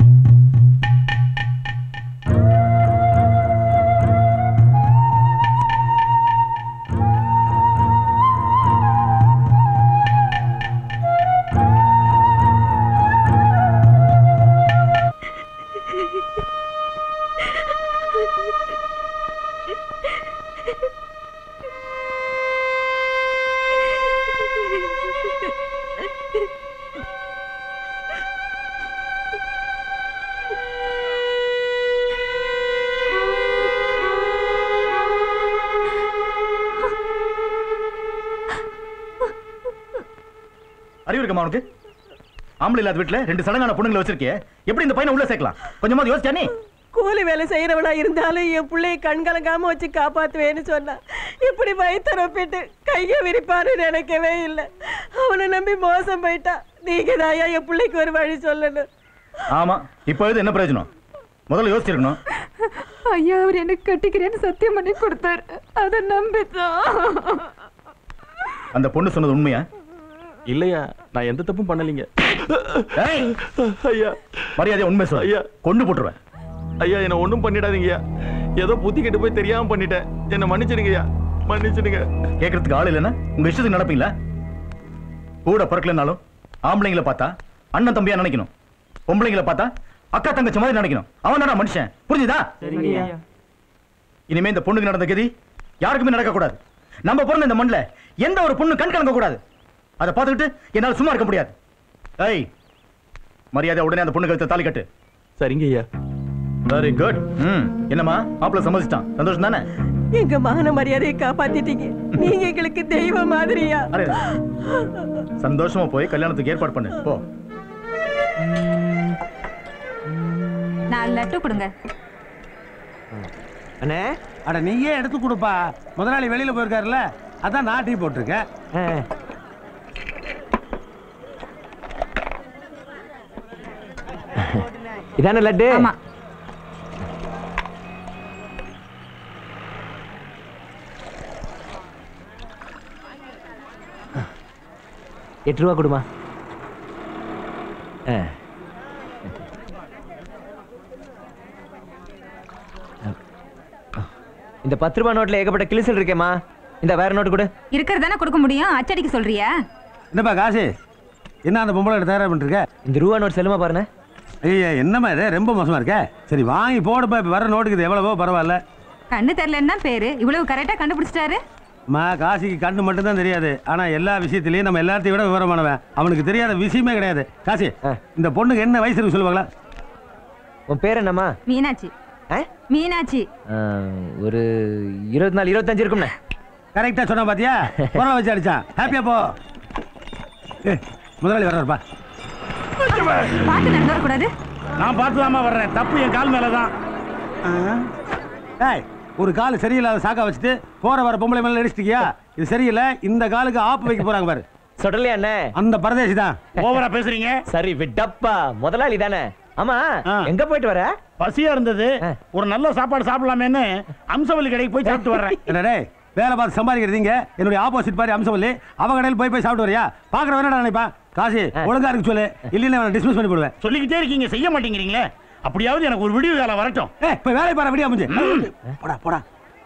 Speaker 7: அறிவு இருக்கமா உனக்கு ஆம்பளை இல்லாத வீட்டுல ரெண்டு சடங்கான பொண்ணுங்களை வச்சிருக்கே எப்படி இந்த பையனை உள்ள சேர்க்கலாம் கொஞ்சமாவது யோசிச்சா நீ
Speaker 21: கூலி வேலை செய்யறவனா இருந்தாலும் என் பிள்ளைய கண் கலங்காம வச்சு காப்பாத்துவேன்னு சொன்னா இப்படி வயிற்றுப்பிட்டு கைய விரிப்பான்னு நினைக்கவே இல்லை அவனை நம்பி மோசம் போயிட்டா நீங்க தாயா என் பிள்ளைக்கு ஒரு வழி சொல்லணும்
Speaker 7: ஆமா இப்போ இது என்ன பிரயோஜனம் முதல்ல யோசிச்சிருக்கணும்
Speaker 16: ஐயா அவர் எனக்கு கட்டிக்கிறேன்னு சத்தியம் பண்ணி கொடுத்தாரு அதை நம்பித்தான்
Speaker 7: அந்த பொண்ணு சொன்னது உண்மையா
Speaker 14: இல்லையா நான் எந்த தப்பும் பண்ணலைங்க
Speaker 7: ஐயா மரியாதை உண்மை சொல் ஐயா கொண்டு போட்டுருவேன்
Speaker 1: ஐயா என்ன ஒண்ணும் பண்ணிடாதீங்கய்யா ஏதோ புத்தி கெட்டு போய் தெரியாம பண்ணிட்டேன் என்ன மன்னிச்சிடுங்கய்யா மன்னிச்சிடுங்க
Speaker 7: கேட்கறதுக்கு ஆள் இல்லைன்னா உங்க இஷ்டத்துக்கு நடப்பீங்களா கூட பிறக்கலனாலும் ஆம்பளைங்களை பார்த்தா அண்ணன் தம்பியா நினைக்கணும் பொம்பளைங்களை பார்த்தா அக்கா தங்கச்சி மாதிரி நினைக்கணும் அவன் தானே மனுஷன் புரிஞ்சுதா இனிமே இந்த பொண்ணுக்கு நடந்த கதி யாருக்குமே நடக்க கூடாது நம்ம பிறந்த இந்த மண்ணில் எந்த ஒரு பொண்ணு கண் கலங்க கூடாது அதை பார்த்துக்கிட்டு என்னால சும்மா இருக்க முடியாது ஏய் மரியாதை உடனே அந்த பொண்ணு கழுத்தை தாலி கட்டு
Speaker 1: சரிங்க ஐயா
Speaker 7: வெரி குட் ம் என்னம்மா மாப்பிள்ள சம்மதிச்சிட்டான் சந்தோஷம் தானே
Speaker 21: எங்க மான மரியாதையை காப்பாத்திட்டீங்க நீங்க எங்களுக்கு தெய்வம் மாதிரியா
Speaker 7: அரே, சந்தோஷமா போய் கல்யாணத்துக்கு ஏற்பாடு பண்ணு போ
Speaker 22: நாலு லட்டு கொடுங்க
Speaker 10: அண்ணே அட நீயே எடுத்து கொடுப்பா முதலாளி வெளியில போயிருக்காருல்ல அதான் நான் டீ போட்டிருக்கேன்
Speaker 2: இதானே லட்டு எட்டு ரூபா கொடுமா ஆ. இந்த பத்து ரூபா நோட்ல ஏகப்பட்ட கிழிசல் இருக்கேம்மா இந்த வேற நோட்டு கொடு
Speaker 22: இருக்கிறதானே கொடுக்க முடியும் அச்சடிக்க சொல்றியா
Speaker 10: என்னப்பா காசு என்ன அந்த பொம்பளை தயாரா பண்ணிருக்க
Speaker 2: இந்த ரூபா நோட் செல்லுமா பாருங்க
Speaker 10: ஐயா என்னம்மா இது ரொம்ப மோசமா இருக்க சரி வாங்கி போடுப்பா இப்ப வர நோட்டுக்கு இது எவ்வளவோ பரவாயில்ல
Speaker 22: கண்ணு தெரியலன்னு தான் பேரு இவ்வளவு கரெக்டா கண்டுபிடிச்சிட்டாரு
Speaker 10: அம்மா காசிக்கு கண்ணு மட்டும்தான் தெரியாது ஆனா எல்லா விஷயத்திலயும் நம்ம எல்லாத்தையும் விட விவரமானவன் அவனுக்கு தெரியாத விஷயமே கிடையாது காசி இந்த பொண்ணுக்கு என்ன வயசு இருக்கு சொல்லுவாங்களா
Speaker 2: உன் பேர் என்னம்மா
Speaker 22: மீனாட்சி மீனாட்சி
Speaker 2: ஆ, ஒரு இருபத்தி நாலு இருபத்தஞ்சு இருக்கும்ண்ணே
Speaker 10: கரெக்டா சொன்னா பாத்தியா குரலை வச்சு அடிச்சான் ஹாப்பியா போ ஏய், முதலாளி வர்றாருப்பா
Speaker 22: பார்த்து நடந்து வரக்கூடாது
Speaker 15: நான் பார்த்துதாம்மா வர்றேன் தப்பு என் கால் மேல தான்
Speaker 10: ஏய் ஒரு கால் சரியில்லாத சாக்கா வச்சுட்டு போற வர பொம்பளை மேல அடிச்சிட்டியா இது சரியில்லை இந்த காலுக்கு ஆப்பு வைக்க போறாங்க பாரு
Speaker 2: சொல்லலையா அண்ணே
Speaker 10: அந்த பரதேசி தான்
Speaker 15: ஓவரா பேசுறீங்க
Speaker 2: சரி விட்டப்பா முதலாளி தானே ஆமா எங்க போயிட்டு வர
Speaker 15: பசியா இருந்தது ஒரு நல்ல சாப்பாடு சாப்பிடலாமேன்னு அம்சவல்லி கடைக்கு போய் சாப்பிட்டு வர்றேன்
Speaker 10: என்னடே வேலை பார்த்து சம்பாதிக்கிறீங்க என்னுடைய ஆப்போசிட் பாரு அம்சவல்லி அவ கடையில் போய் போய் சாப்பிட்டு வரியா பாக்குற வேணா நினைப்பா காசி ஒழுங்கா இருக்கு சொல்லு இல்லைன்னா டிஸ்மிஸ் பண்ணி போடுவேன்
Speaker 15: சொல்லிக்கிட்டே இருக்கீங்க செய்ய மாட்டேங்கிறீங்களே அப்படியாவது எனக்கு ஒரு விடிவு காலம் வரட்டும்
Speaker 10: ஏய் போய் வேலை பாரு விடியா முடிஞ்சு போடா போடா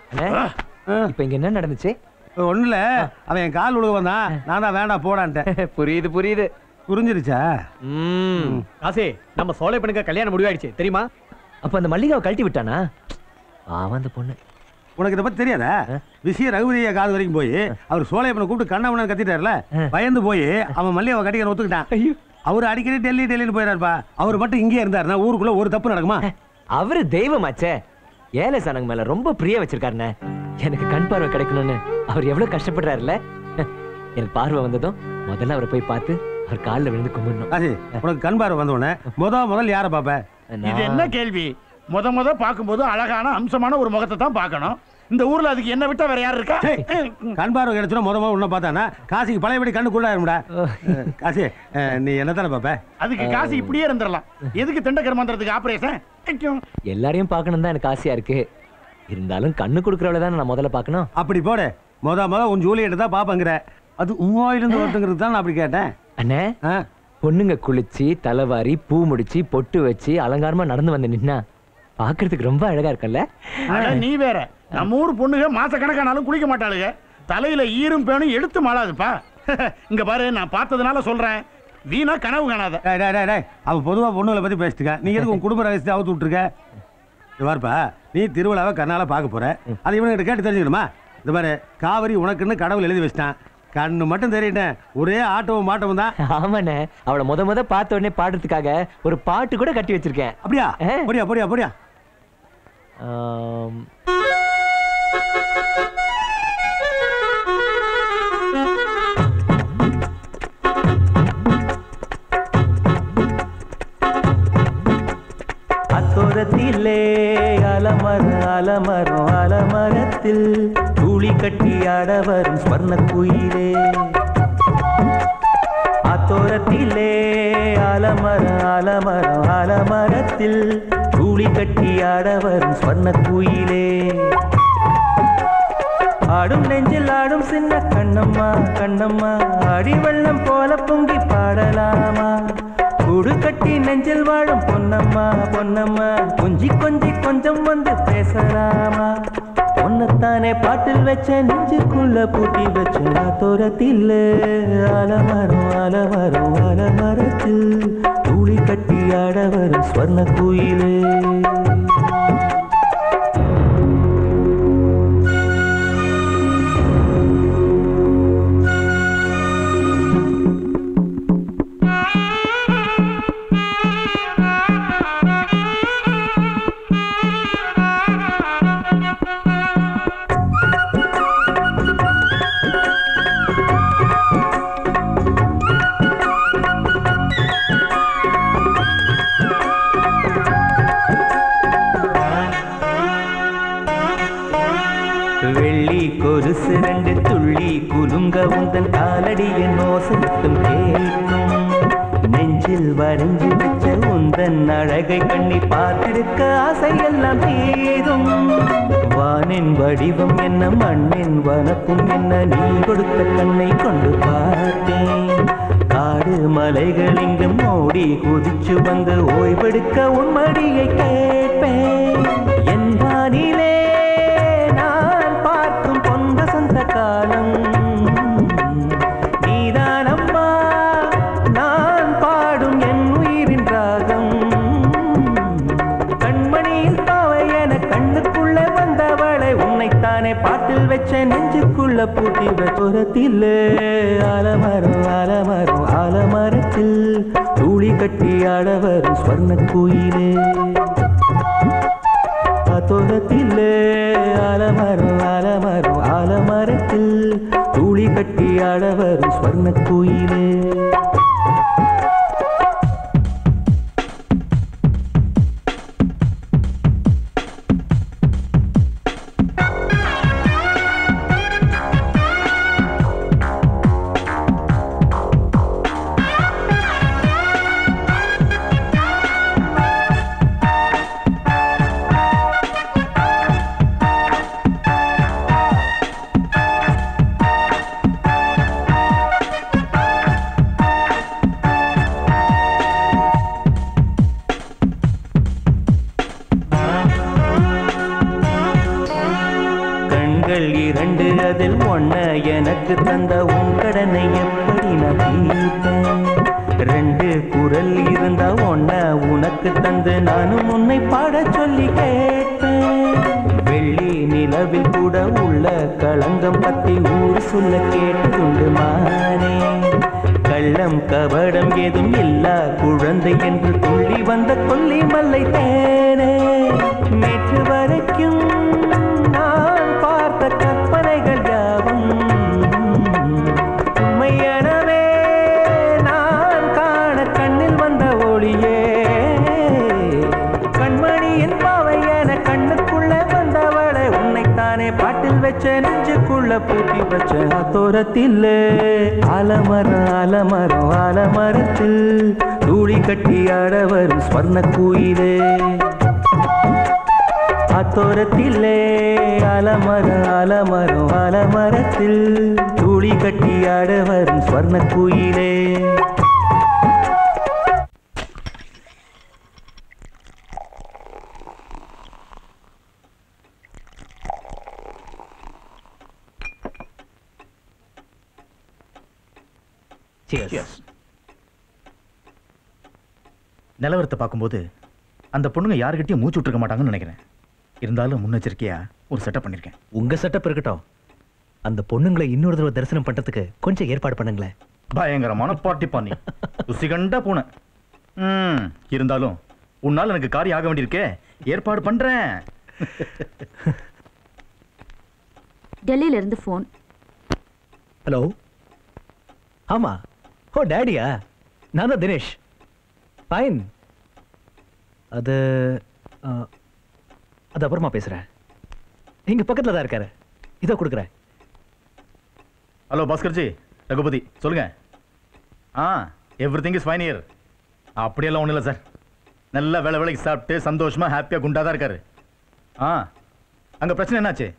Speaker 2: இப்ப இங்க என்ன நடந்துச்சு
Speaker 10: ஒண்ணுல அவன் என் கால் உழுக வந்தான் நான் தான் வேண்டாம் போடான்ட்டேன்
Speaker 2: புரியுது புரியுது
Speaker 10: புரிஞ்சிருச்சா
Speaker 2: காசே நம்ம சோலை பண்ணுங்க கல்யாணம் முடிவாயிடுச்சு தெரியுமா அப்ப அந்த மல்லிகாவை கழட்டி விட்டானா அவன் அந்த பொண்ணு
Speaker 10: உனக்கு இதை பத்தி தெரியாதா விஷயம் ரகுபதியா காது வரைக்கும் போய் அவர் சோலையப்பனை கூப்பிட்டு கண்ணவனு கத்திட்டாருல பயந்து போய் அவன் மல்லிகாவை கட்டிக்க ஒத்துக்கிட்டான் அவர் அடிக்கடி டெல்லி டெல்லின்னு போயிடாருப்பா அவர் மட்டும் இங்கே இருந்தாருன்னா ஊருக்குள்ள ஒரு தப்பு நடக்குமா
Speaker 2: அவரு தெய்வமாச்சே ஏழை சனங்க மேல ரொம்ப பிரிய வச்சிருக்காருண்ணே எனக்கு கண் பார்வை கிடைக்கணும்னு அவர் எவ்வளவு கஷ்டப்படுறாருல்ல எனக்கு பார்வை வந்ததும் முதல்ல அவரை போய் பார்த்து அவர் காலில் விழுந்து கும்பிடணும்
Speaker 10: காசி உனக்கு கண் பார்வை வந்த உடனே முத முதல் யாரை பார்ப்ப
Speaker 15: இது என்ன கேள்வி முத முத பார்க்கும்போது அழகான அம்சமான ஒரு முகத்தை தான் பார்க்கணும் இந்த ஊர்ல அதுக்கு என்ன விட்டா வேற யார் இருக்கா
Speaker 10: கண் பார்வை கிடைச்சுனா முத முத உன்ன பார்த்தானா காசிக்கு பழையபடி கண்ணு குள்ளாயிரும்டா காசி அஹ், நீ என்ன தானே பார்ப்ப
Speaker 15: அதுக்கு காசு இப்படியே இருந்துடலாம் எதுக்கு திண்ட கர்மாந்திரத்துக்கு ஆபரேஷன்
Speaker 2: எல்லாரையும் பார்க்கணும் தான் எனக்கு ஆசையா இருக்கு இருந்தாலும் கண்ணு கொடுக்குறவள தான் நான் முதல்ல பார்க்கணும்
Speaker 10: அப்படி போடு முத முத உன் ஜூலியட் தான் பாப்பங்கிற அது உம்மாயிலிருந்து ஒருத்தங்கிறது தான் நான் அப்படி கேட்டேன்
Speaker 2: அண்ணே பொண்ணுங்க குளிச்சு தலைவாரி பூ முடிச்சு பொட்டு வச்சு அலங்காரமா நடந்து வந்து நின்னா பாக்குறதுக்கு ரொம்ப அழகா இருக்கல்ல
Speaker 15: அட நீ வேற நம்ம ஊர் பொண்ணுங்க மாச கணக்கானாலும் குளிக்க மாட்டாளுங்க தலையில ஈரும் பேணும் எடுத்து மாளாதுப்பா இங்க பாரு நான் பார்த்ததுனால சொல்றேன் வீணா கனவு காணாத
Speaker 10: டேய், டேய், டேய், டேய். அவ பொதுவா பொண்ணுகளை பத்தி பேசிட்டு இருக்கா. நீ எதுக்கு உன் குடும்ப ரகசியத்தை அவுத்து விட்டுருக்க இது பாருப்பா நீ திருவிழாவை கண்ணால பார்க்க போற அது இவனுக்கிட்ட கேட்டு தெரிஞ்சுக்கணுமா இந்த பாரு காவிரி உனக்குன்னு கடவுள் எழுதி வச்சிட்டான் கண்ணு மட்டும் தெரியிட்டேன் ஒரே ஆட்டவும் மாட்டவும் தான்
Speaker 2: ஆமாண்ணே அவளை முத முத பார்த்த உடனே பாடுறதுக்காக ஒரு பாட்டு கூட கட்டி வச்சிருக்கேன்
Speaker 10: அப்படியா போடியா போடியா போடியா
Speaker 2: ஆம்,
Speaker 11: அத்தோரத்திலே அலமர அலமரம் அலமரத்தில் தூளி கட்டி ஆட வரும் ஸ்வர்ண குயிலே அத்தோரத்திலே அலமர அலமரம் அலமரத்தில் தூளி கட்டி ஆட வரும் ஸ்வர்ண குயிலே ஆடும் நெஞ்சில் ஆடும் சின்ன கண்ணம்மா கண்ணம்மா அடி வெள்ளம் போல பொங்கி பாடலாமா கூடு கட்டி நெஞ்சில் வாழும் பொன்னம்மா பொன்னம்மா கொஞ்சி கொஞ்சி கொஞ்சம் வந்து பேசலாமா ஒன்னத்தானே பாட்டில் வச்ச நெஞ்சுக்குள்ள பூட்டி வச்ச தோரத்தில் அலமரம் அலமரம் அலமரத்தில் தூளி கட்டி ஆட வரும் ஸ்வர்ண கோயிலே வெள்ளி கொலுசு ரெண்டு துள்ளி குலுங்க உந்தன் காலடியின் ஓசைத்தும் கேட்கும் நெஞ்சில் வரைஞ்சு வச்ச உந்தன் அழகை கண்ணி பார்த்திருக்க ஆசையெல்லாம் தீரும் வானின் வடிவம் என்ன மண்ணின் வனப்பும் என்ன நீ கொடுத்த கண்ணை கொண்டு பார்த்தேன் காடு மலைகள் இங்கு மோடி குதிச்சு வந்து ஓய்வெடுக்க உன் மடியை கேட்பேன் என் வானிலே நான் பார்க்கும் பொன் வசந்த காலம் நீதானம்மா நான் பாடும் என் உயிரின் ராகம் கண்மணியில் பாவை என கண்ணுக்குள்ள வந்தவளை உன்னைத்தானே பாட்டில் வச்ச நெஞ்சுக்குள்ள பூட்டி வச்சுரத்தில் ஆலமரம் ஆலமரம் ஆலமரத்தில் தூளி கட்டி ஆட வரும் ஸ்வர்ண கோயிலே தோரத்தில் ஆலமரம் ஆலமரம் ஆலமரத்தில் தூளி கட்டி ஆட வரும் ஸ்வர்ண கோயிலே கண்கள் இரண்டு அதில் ஒன்ன எனக்கு தந்த உன் கடனை எப்படி நான் தீர்ப்பேன் ரெண்டு குரல் இருந்தா ஒன்ன உனக்கு தந்து நானும் உன்னை பாட சொல்லி கேட்பேன் வெள்ளி நிலவில் கூட உள்ள களங்கம் பத்தி ஊர் சொல்ல கேட்டுண்டு மானே கள்ளம் கபடம் ஏதும் இல்லா குழந்தை என்று துள்ளி வந்த கொல்லி மல்லை தேனே நேற்று வரைக்கும் நான் பார்த்த கற்பனைகள் யாவும் உண்மையெனவே நான் காண கண்ணில் வந்த ஒளியே கண்மணியின் பாவை என கண்ணுக்குள்ள வந்தவளை உன்னைத்தானே பாட்டில் வச்ச நெஞ்சுக்குள்ள பூட்டி வச்ச தோரத்தில் ஆலமரம் ஆலமரம் ஆலமரத்தில் தூளி கட்டி ஆட வரும் ஸ்வர்ண கோயிலே ஆத்தோரத்திலே ஆலமரம் ஆலமரம் ஆலமரத்தில் தூளி கட்டி ஆட வரும் ஸ்வர்ண கோயிலே
Speaker 7: நிலவரத்தை பார்க்கும்போது அந்த பொண்ணுங்க யாருக்கிட்டையும் மூச்சு விட்டுருக்க மாட்டாங்கன்னு நினைக்கிறேன் இருந்தாலும் முன்னெச்சரிக்கையா ஒரு செட்டப் பண்ணியிருக்கேன்
Speaker 12: உங்க செட்டப் இருக்கட்டும் அந்த பொண்ணுங்களை இன்னொரு தடவை தரிசனம் பண்றதுக்கு கொஞ்சம் ஏற்பாடு பண்ணுங்களேன்
Speaker 7: பயங்கரமான பாட்டி பாணி ருசி கண்டா பூனை ம் இருந்தாலும் உன்னால் எனக்கு காரியம் ஆக வேண்டியிருக்கே ஏற்பாடு பண்றேன்
Speaker 4: டெல்லியில இருந்து ஃபோன்
Speaker 12: ஹலோ ஆமா ஓ டேடியா நான் தான் தினேஷ் ஃபைன் அது ஆ, அது அப்புறமா பேசுறேன் இங்க பக்கத்துல தான் இருக்காரு இதோ கொடுக்குறேன்
Speaker 7: ஹலோ பாஸ்கர்ஜி ரகுபதி சொல்லுங்க ah everything is fine year அப்படியெல்லாம் ஒன்றும் இல்லை சார் நல்ல வேலை வேலைக்கு சாப்பிட்டு சந்தோஷமா ஹாப்பியாக குண்டா தான் இருக்காரு ஆ அங்கே பிரச்சனை என்னாச்சு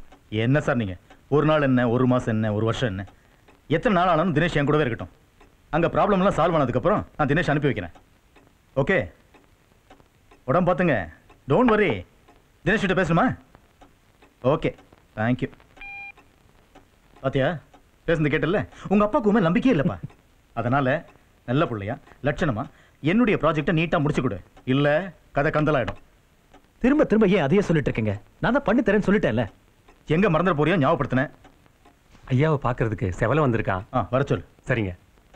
Speaker 7: என்ன சார் நீங்கள் ஒரு நாள் என்ன ஒரு மாதம் என்ன ஒரு வருஷம் என்ன எத்தனை நாள் ஆனாலும் தினேஷ் என் கூடவே இருக்கட்டும் அங்க ப்ராப்ளம்லாம் சால்வ் ஆனதுக்கப்புறம் நான் தினேஷ் அனுப்பி வைக்கிறேன் ஓகே உடம்பு பார்த்துங்க டோன்ட் வரி தினேஷ் கிட்ட பேசணுமா ஓகே தேங்க்யூ பாத்தியா பேசுனது கேட்டல உங்க அப்பாவுக்கு உண்மை நம்பிக்கையே இல்லப்பா அதனால நல்ல பிள்ளையா லட்சணமா என்னுடைய ப்ராஜெக்டை நீட்டா முடிச்சு கொடு இல்ல கதை கந்தலாயிடும்
Speaker 12: திரும்ப திரும்ப ஏன் அதையே சொல்லிட்டு இருக்கீங்க நான் தான் பண்ணி தரேன்னு சொல்லிட்டேன்ல
Speaker 7: எங்க மறந்துட போறியோ ஞாபகப்படுத்தினேன்
Speaker 8: ஐயாவை பார்க்கறதுக்கு செவல வந்திருக்கான்
Speaker 7: ஆ வர சொல்லு
Speaker 8: சரிங்க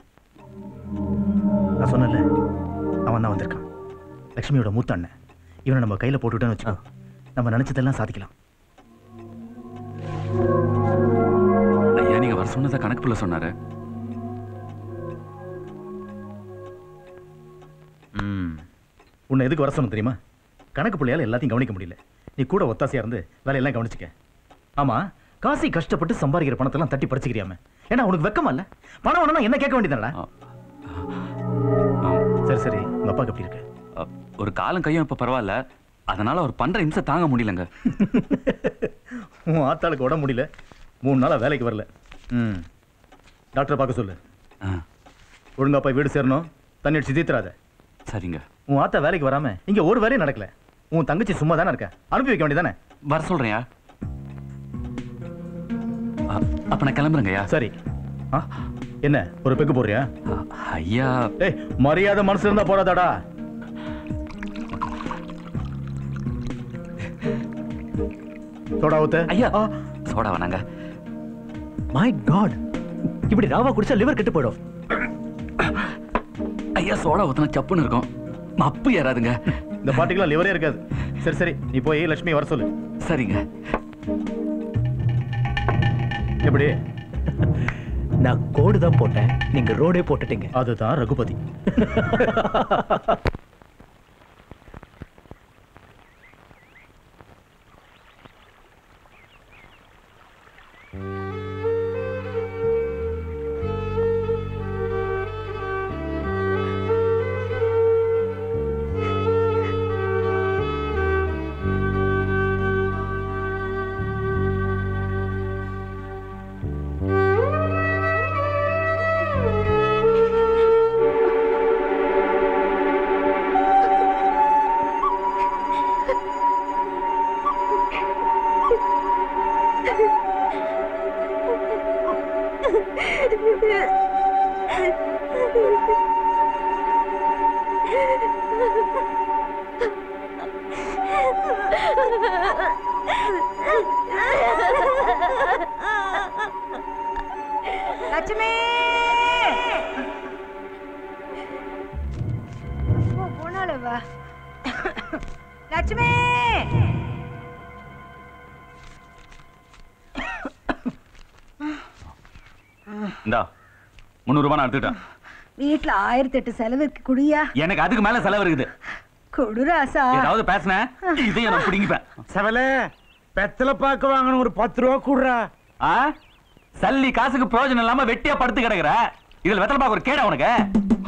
Speaker 7: நான் சொன்னேன்ல அவன் தான் வந்திருக்கான் லக்ஷ்மியோட மூத்த அண்ணன் இவனை நம்ம கையில போட்டுட்டோன்னு வச்சுக்கோ நம்ம நினைச்சதெல்லாம் சாதிக்கலாம்
Speaker 14: ஐயா நீங்க வர சொன்னதை கணக்கு புள்ள சொன்னாரு
Speaker 7: ம் உன்னை எதுக்கு வர சொன்ன தெரியுமா கணக்கு பிள்ளையால எல்லாத்தையும் கவனிக்க முடியல நீ கூட ஒத்தாசையா இருந்து வேலையெல்லாம் கவனிச்சுக்க ஆமா காசி கஷ்டப்பட்டு சம்பாதிக்கிற பணத்தெல்லாம் தட்டி படிச்சுக்கிறியாம ஏன்னா உனக்கு வெக்கமா இல்ல பணம் வேணும்னா என்ன கேட்க வேண்டியதானடா சரி சரி உங்க அப்பாக்கு எப்படி இருக்கு
Speaker 14: அ, ஒரு காலம் கையும் இப்ப பரவாயில்ல அதனால அவர் பண்ற இம்சை தாங்க முடியலங்க
Speaker 7: உன் ஆத்தாளுக்கு உடம்பு முடியல மூணு நாளா வேலைக்கு வரல ம் டாக்டரை பார்க்க சொல்லு ஒழுங்கா போய் வீடு சேரணும் தண்ணி அடிச்சு தீத்துறாத
Speaker 14: சரிங்க
Speaker 7: உன் ஆத்தா வேலைக்கு வராம இங்க ஒரு வேலையும் நடக்கல உன் தங்கச்சி சும்மா தானே இருக்க அனுப்பி வைக்க வேண்டியதானே
Speaker 14: வர சொல்றியா அ, அப்ப நான் கிளம்புறேங்கய்யா
Speaker 7: சரி ஆ, என்ன ஒரு பெக்கு போடுறியா
Speaker 14: ஐயா
Speaker 7: ஏய் மரியாதை மனசு இருந்தா போறாதாடா சோடா ஊத்து
Speaker 14: ஐயா சோடா வேணாங்க
Speaker 12: மை காட் இப்படி ராவா குடிச்சா லிவர் கெட்டு போயிடும்
Speaker 14: ஐயா சோடா ஊத்துனா சப்புன்னு இருக்கும் மப்பு ஏறாதுங்க
Speaker 7: இந்த பாட்டிக்கெல்லாம் லிவரே இருக்காது சரி சரி நீ போய் லட்சுமி வர சொல்லு
Speaker 14: சரிங்க
Speaker 7: எப்படி
Speaker 12: நான் கோடு தான் போட்டேன் நீங்க ரோடே போட்டுட்டீங்க
Speaker 7: அதுதான் ரகுபதி
Speaker 16: லட்சுமி போனால வா லட்சுமி
Speaker 14: இந்தா முந்நூறு ரூபாய் நான் எடுத்துட்டேன்
Speaker 16: வீட்டுல ஆயிரத்தி எட்டு செலவுக்கு குடியா
Speaker 14: எனக்கு அதுக்கு மேல செலவு இருக்குது
Speaker 16: குடுராசா
Speaker 14: ஏதாவது பேசுனேன் இதையும் நான் பிடிங்கிப்பேன்
Speaker 5: செவல பெத்தல பாக்க வாங்கணும் ஒரு பத்து ரூபா கூடுறா
Speaker 14: ஆ சல்லி காசுக்கு பிரயோஜனம் இல்லாம வெட்டியா படுத்து கிடக்குற இதுல வெத்தலை பாக்க ஒரு கேடா உனக்கு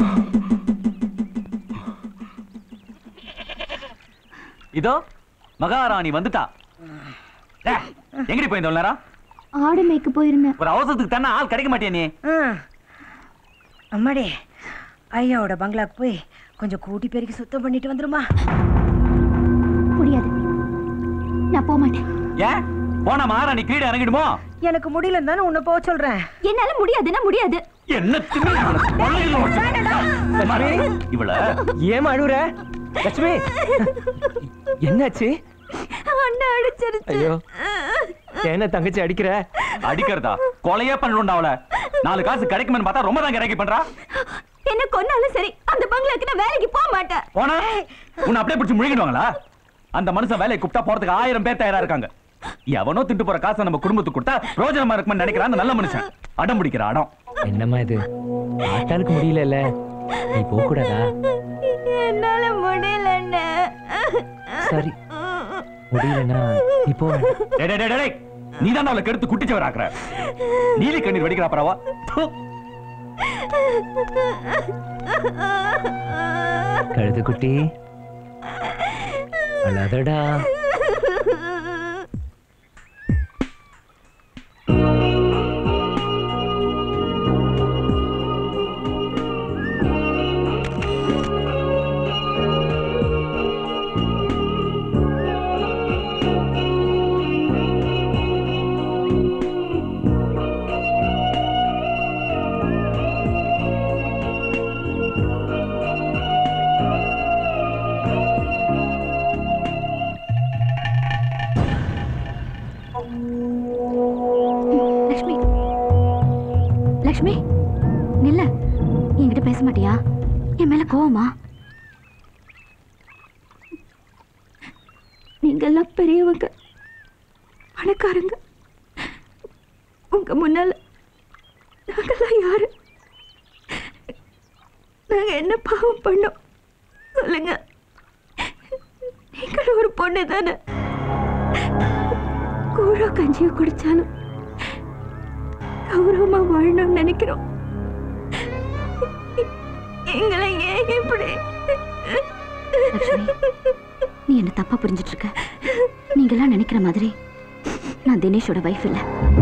Speaker 14: இதோ மகாராணி வந்துட்டா டேய், எங்கடி போய் இந்த நேரம்
Speaker 4: ஆடு மேய்க்க போயிருந்தேன்
Speaker 14: ஒரு அவசரத்துக்கு தானே ஆள் கிடைக்க மாட்டியா நீ
Speaker 16: அம்மாடி ஐயாவோட பங்களாக்கு போய் கொஞ்சம் கூட்டி பெருக்கி சுத்தம் பண்ணிட்டு வந்துருமா
Speaker 4: முடியாது நான் போக மாட்டேன்
Speaker 14: ஏன் போன மகாராணி கீழே இறங்கிடுமோ
Speaker 16: எனக்கு முடியலன்னு தானே உன்னை போக சொல்றேன்
Speaker 4: என்னால முடியாதுன்னா முடியாது
Speaker 14: என்ன திமிரு இவளுக்கு? கொள்ளையில வச்சு- இவள
Speaker 2: ஏமா அழுகுற லட்சுமி என்னாச்சு
Speaker 4: அண்ணா அடிச்சிருச்சு
Speaker 2: ஐயோ என்ன தங்கச்சி அடிக்கிற
Speaker 14: அடிக்கிறதா கொலையே பண்ணணும்டா அவள நாலு காசு கிடைக்குமென்னு பார்த்தா ரொம்ப தான் கிடைக்க பண்றா
Speaker 4: என்ன கொன்னாலும் சரி அந்த பங்களாக்கு நான் வேலைக்கு போக மாட்டேன்
Speaker 14: போனா உன்னை அப்படியே பிடிச்சி முழுங்கிடுவாங்களா அந்த மனுஷன் வேலையை கூப்பிட்டா போறதுக்கு ஆயிரம் பேர் தயாரா இருக்காங்க எவனோ திட்டு போற காசை நம்ம குடும்பத்துக்கு கொடுத்தா பிரோஜனமா இருக்கும்னு நினைக்கிறான் அந்த நல்ல மனுஷன் அடம் பிடிக்கிற அடம்
Speaker 2: என்னம்மா இது ஆட்டாளுக்கு முடியல நீ போக கூடாதா
Speaker 4: என்னால முடியல அண்ணா.
Speaker 2: சரி முடியலன்னா நீ போ
Speaker 14: டேய், டேய், டேய், டேய். நீ தான் அவளை கெடுத்து குட்டிச்சவர் ஆக்குற நீலி கண்ணீர் வெடிக்கிறா பரவா
Speaker 2: கழுது குட்டி அழாதடா
Speaker 4: என் மேல கோவமா நீங்கெல்லாம் பெரியவங்க பணக்காரங்க உங்க முன்னால நாங்கெல்லாம் யாரு நாங்க என்ன பாவம் பண்ணோம் சொல்லுங்க நீங்கள் ஒரு பொண்ணு தானே கூழோ கஞ்சியோ குடிச்சாலும் கௌரவமா வாழணும்னு நினைக்கிறோம் எங்களை ஏன் இப்படி
Speaker 13: நீ என்ன தப்பா புரிஞ்சிட்டு இருக்க நீங்கெல்லாம் நினைக்கிற மாதிரி நான் தினேஷோட வைஃப் இல்ல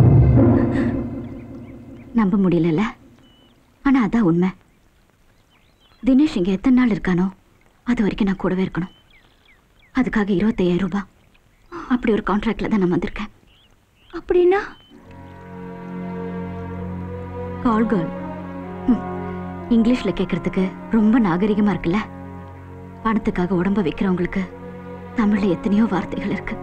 Speaker 13: நம்ப முடியலல்ல ஆனா அதான் உண்மை தினேஷ் இங்க எத்தனை நாள் இருக்கானோ அது வரைக்கும் நான் கூடவே இருக்கணும் அதுக்காக இருபத்தையாயிரம் ரூபாய் அப்படி ஒரு கான்ட்ராக்ட்ல தான் நான் வந்திருக்கேன்
Speaker 4: அப்படின்னா
Speaker 13: கால் கேர்ள் இங்கிலீஷ்ல கேட்கறதுக்கு ரொம்ப நாகரிகமா இருக்குல்ல பணத்துக்காக உடம்ப வைக்கிறவங்களுக்கு தமிழ்ல எத்தனையோ வார்த்தைகள் இருக்கு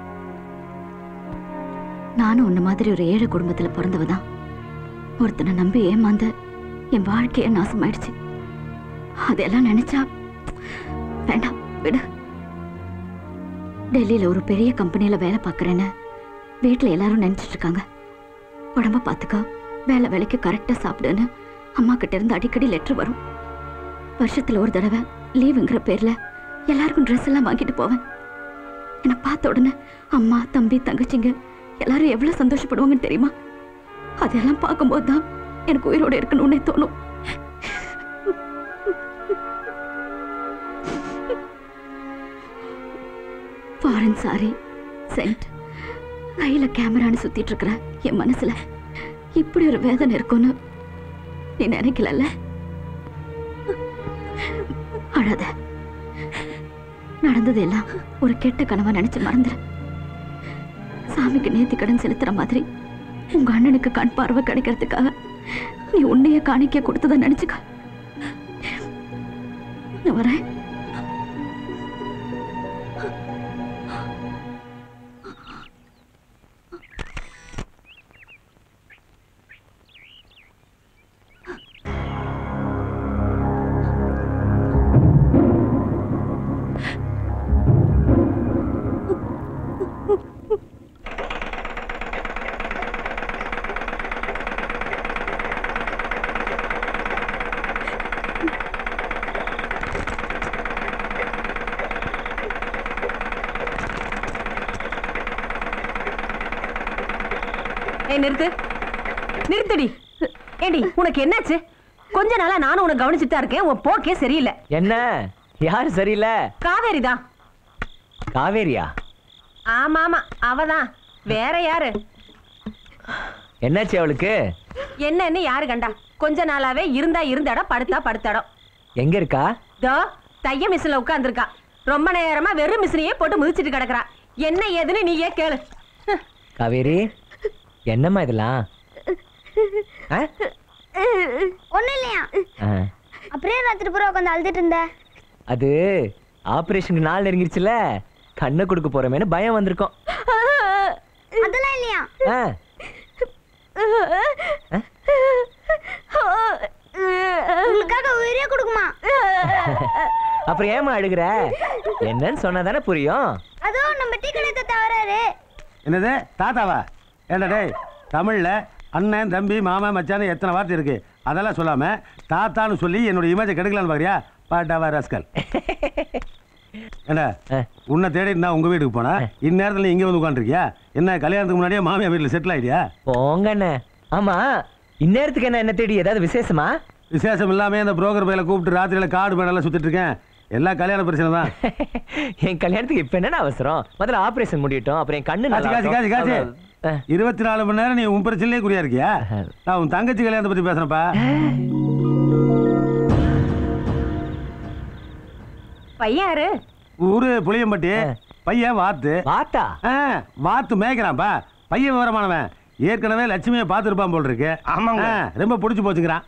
Speaker 13: நானும் உன்ன மாதிரி ஒரு ஏழை குடும்பத்துல பிறந்தவ தான் ஒருத்தனை நம்பி ஏமாந்து என் வாழ்க்கைய நாசமாயிடுச்சு அதெல்லாம் நினைச்சா வேண்டாம் விடு டெல்லியில ஒரு பெரிய கம்பெனில வேலை பார்க்கறேன்னு வீட்டுல எல்லாரும் நினைச்சிட்டு இருக்காங்க உடம்ப பார்த்துக்கோ வேலை வேலைக்கு கரெக்டா சாப்பிடுன்னு அம்மா கிட்ட இருந்து அடிக்கடி லெட்டர் வரும் வருஷத்துல ஒரு தடவை லீவுங்கிற பேர்ல எல்லாருக்கும் ட்ரெஸ் எல்லாம் வாங்கிட்டு போவேன் என்னை பார்த்த உடனே அம்மா தம்பி தங்கச்சிங்க எல்லாரும் எவ்வளவு சந்தோஷப்படுவாங்கன்னு தெரியுமா அதெல்லாம் பார்க்கும்போது தான் எனக்கு உயிரோட இருக்கணும்னே தோணும் ஃபாரின் சாரி சென்ட் கையில கேமரான்னு சுத்திட்டு இருக்கிற என் மனசுல இப்படி ஒரு வேதனை இருக்கும்னு நீ நினைக்கலல்ல அழாத நடந்தது எல்லாம் ஒரு கெட்ட கனவா நினைச்சு மறந்துரு சாமிக்கு நேர்த்தி கடன் செலுத்துற மாதிரி உங்க அண்ணனுக்கு கண் பார்வை கிடைக்கிறதுக்காக நீ உன்னைய காணிக்க கொடுத்ததை நினைச்சுக்க நான் வரேன்
Speaker 20: ஏய் நிறுத்து நிறுத்துடி ஏடி உனக்கு என்னாச்சு கொஞ்ச நாளா நானும் உனக்கு கவனிச்சுட்டு தான் இருக்கேன் உன் போக்கே சரியில்லை
Speaker 2: என்ன யார் சரியில்லை
Speaker 20: காவேரி தான்
Speaker 2: காவேரியா
Speaker 20: ஆமா ஆமா அவதான் வேற யாரு
Speaker 2: என்னாச்சு அவளுக்கு
Speaker 20: என்னன்னு யாரு கண்டா கொஞ்ச நாளாவே இருந்தா இருந்த இடம் படுத்தா படுத்த இடம்
Speaker 2: எங்க இருக்கா
Speaker 20: தோ தைய மிஷின்ல உட்கார்ந்திருக்கா ரொம்ப நேரமா வெறும் மிஷினையே போட்டு மிதிச்சிட்டு கிடக்குறா என்ன ஏதுன்னு நீயே கேளு
Speaker 2: காவேரி என்னம்மா இதெல்லாம் ஆ?
Speaker 17: ஒண்ணும் இல்லையா
Speaker 2: ஆ,
Speaker 17: அப்படியே ராத்திரி பூரா உட்காந்து அழுதுட்டு இருந்த
Speaker 2: அது ஆபரேஷனுக்கு நாள் நெருங்கிருச்சுல கண்ணை கொடுக்க போறமேனு பயம் வந்திருக்கோம்
Speaker 17: அதெல்லாம் இல்லையா
Speaker 2: ஆ,
Speaker 17: உங்களுக்காக உயிரே கொடுக்குமா
Speaker 2: அப்புறம் ஏமா அழுகுற என்னன்னு சொன்னா தானே புரியும்
Speaker 17: அதுவும் நம்ம டீ கடை தாத்தா வராரு
Speaker 10: என்னது தாத்தாவா ஏண்டா டேய் தமிழ்ல அண்ணன் தம்பி மாமா மச்சான் எத்தனை வார்த்தை இருக்கு அதெல்லாம் சொல்லாம தாத்தான்னு சொல்லி என்னோட இமேஜை கெடுக்கலான்னு பாக்குறியா பாட்டாவா ராஸ்கல் ஏண்டா உன்னை தேடிட்டு நான் உங்க வீட்டுக்கு போனா இந்நேரத்துல நீ இங்க வந்து உட்காந்துருக்கியா என்ன கல்யாணத்துக்கு முன்னாடியே மாமியா வீட்டுல செட்டில் ஆயிட்டியா
Speaker 2: போங்க அண்ணே ஆமா இந்நேரத்துக்கு என்ன என்ன தேடி ஏதாவது விசேஷமா
Speaker 10: விசேஷம் இல்லாம இந்த புரோக்கர் பையில கூப்பிட்டு ராத்திரியில காடு மேடெல்லாம் சுத்திட்டு இருக்கேன் எல்லாம் கல்யாண பிரச்சனை தான்
Speaker 2: என் கல்யாணத்துக்கு இப்ப என்னடா அவசரம் முதல்ல ஆபரேஷன் முடியட்டும் அப்புறம் என் கண்ணு
Speaker 10: காசி
Speaker 2: நல்லா
Speaker 10: காசி காசி காசி
Speaker 2: இருக்கும்.
Speaker 10: இருபத்தி நாலு மணி நேரம் நீ உன் பிரச்சனையிலே குறியா இருக்கியா நான் உன் தங்கச்சி கல்யாணத்தை பத்தி பேசுறேன்ப்பா
Speaker 20: பையன் யாரு
Speaker 10: ஊரு புளியம்பட்டி பையன் வாத்து
Speaker 2: வாத்தா
Speaker 10: வாத்து மேய்க்கிறான்ப்பா பையன் விவரமானவன் ஏற்கனவே லட்சுமியை பார்த்துருப்பான் போல் இருக்கு
Speaker 5: ஆமாங்க.
Speaker 10: ஆ, ரொம்ப பிடிச்சி போச்சுக்கிறான்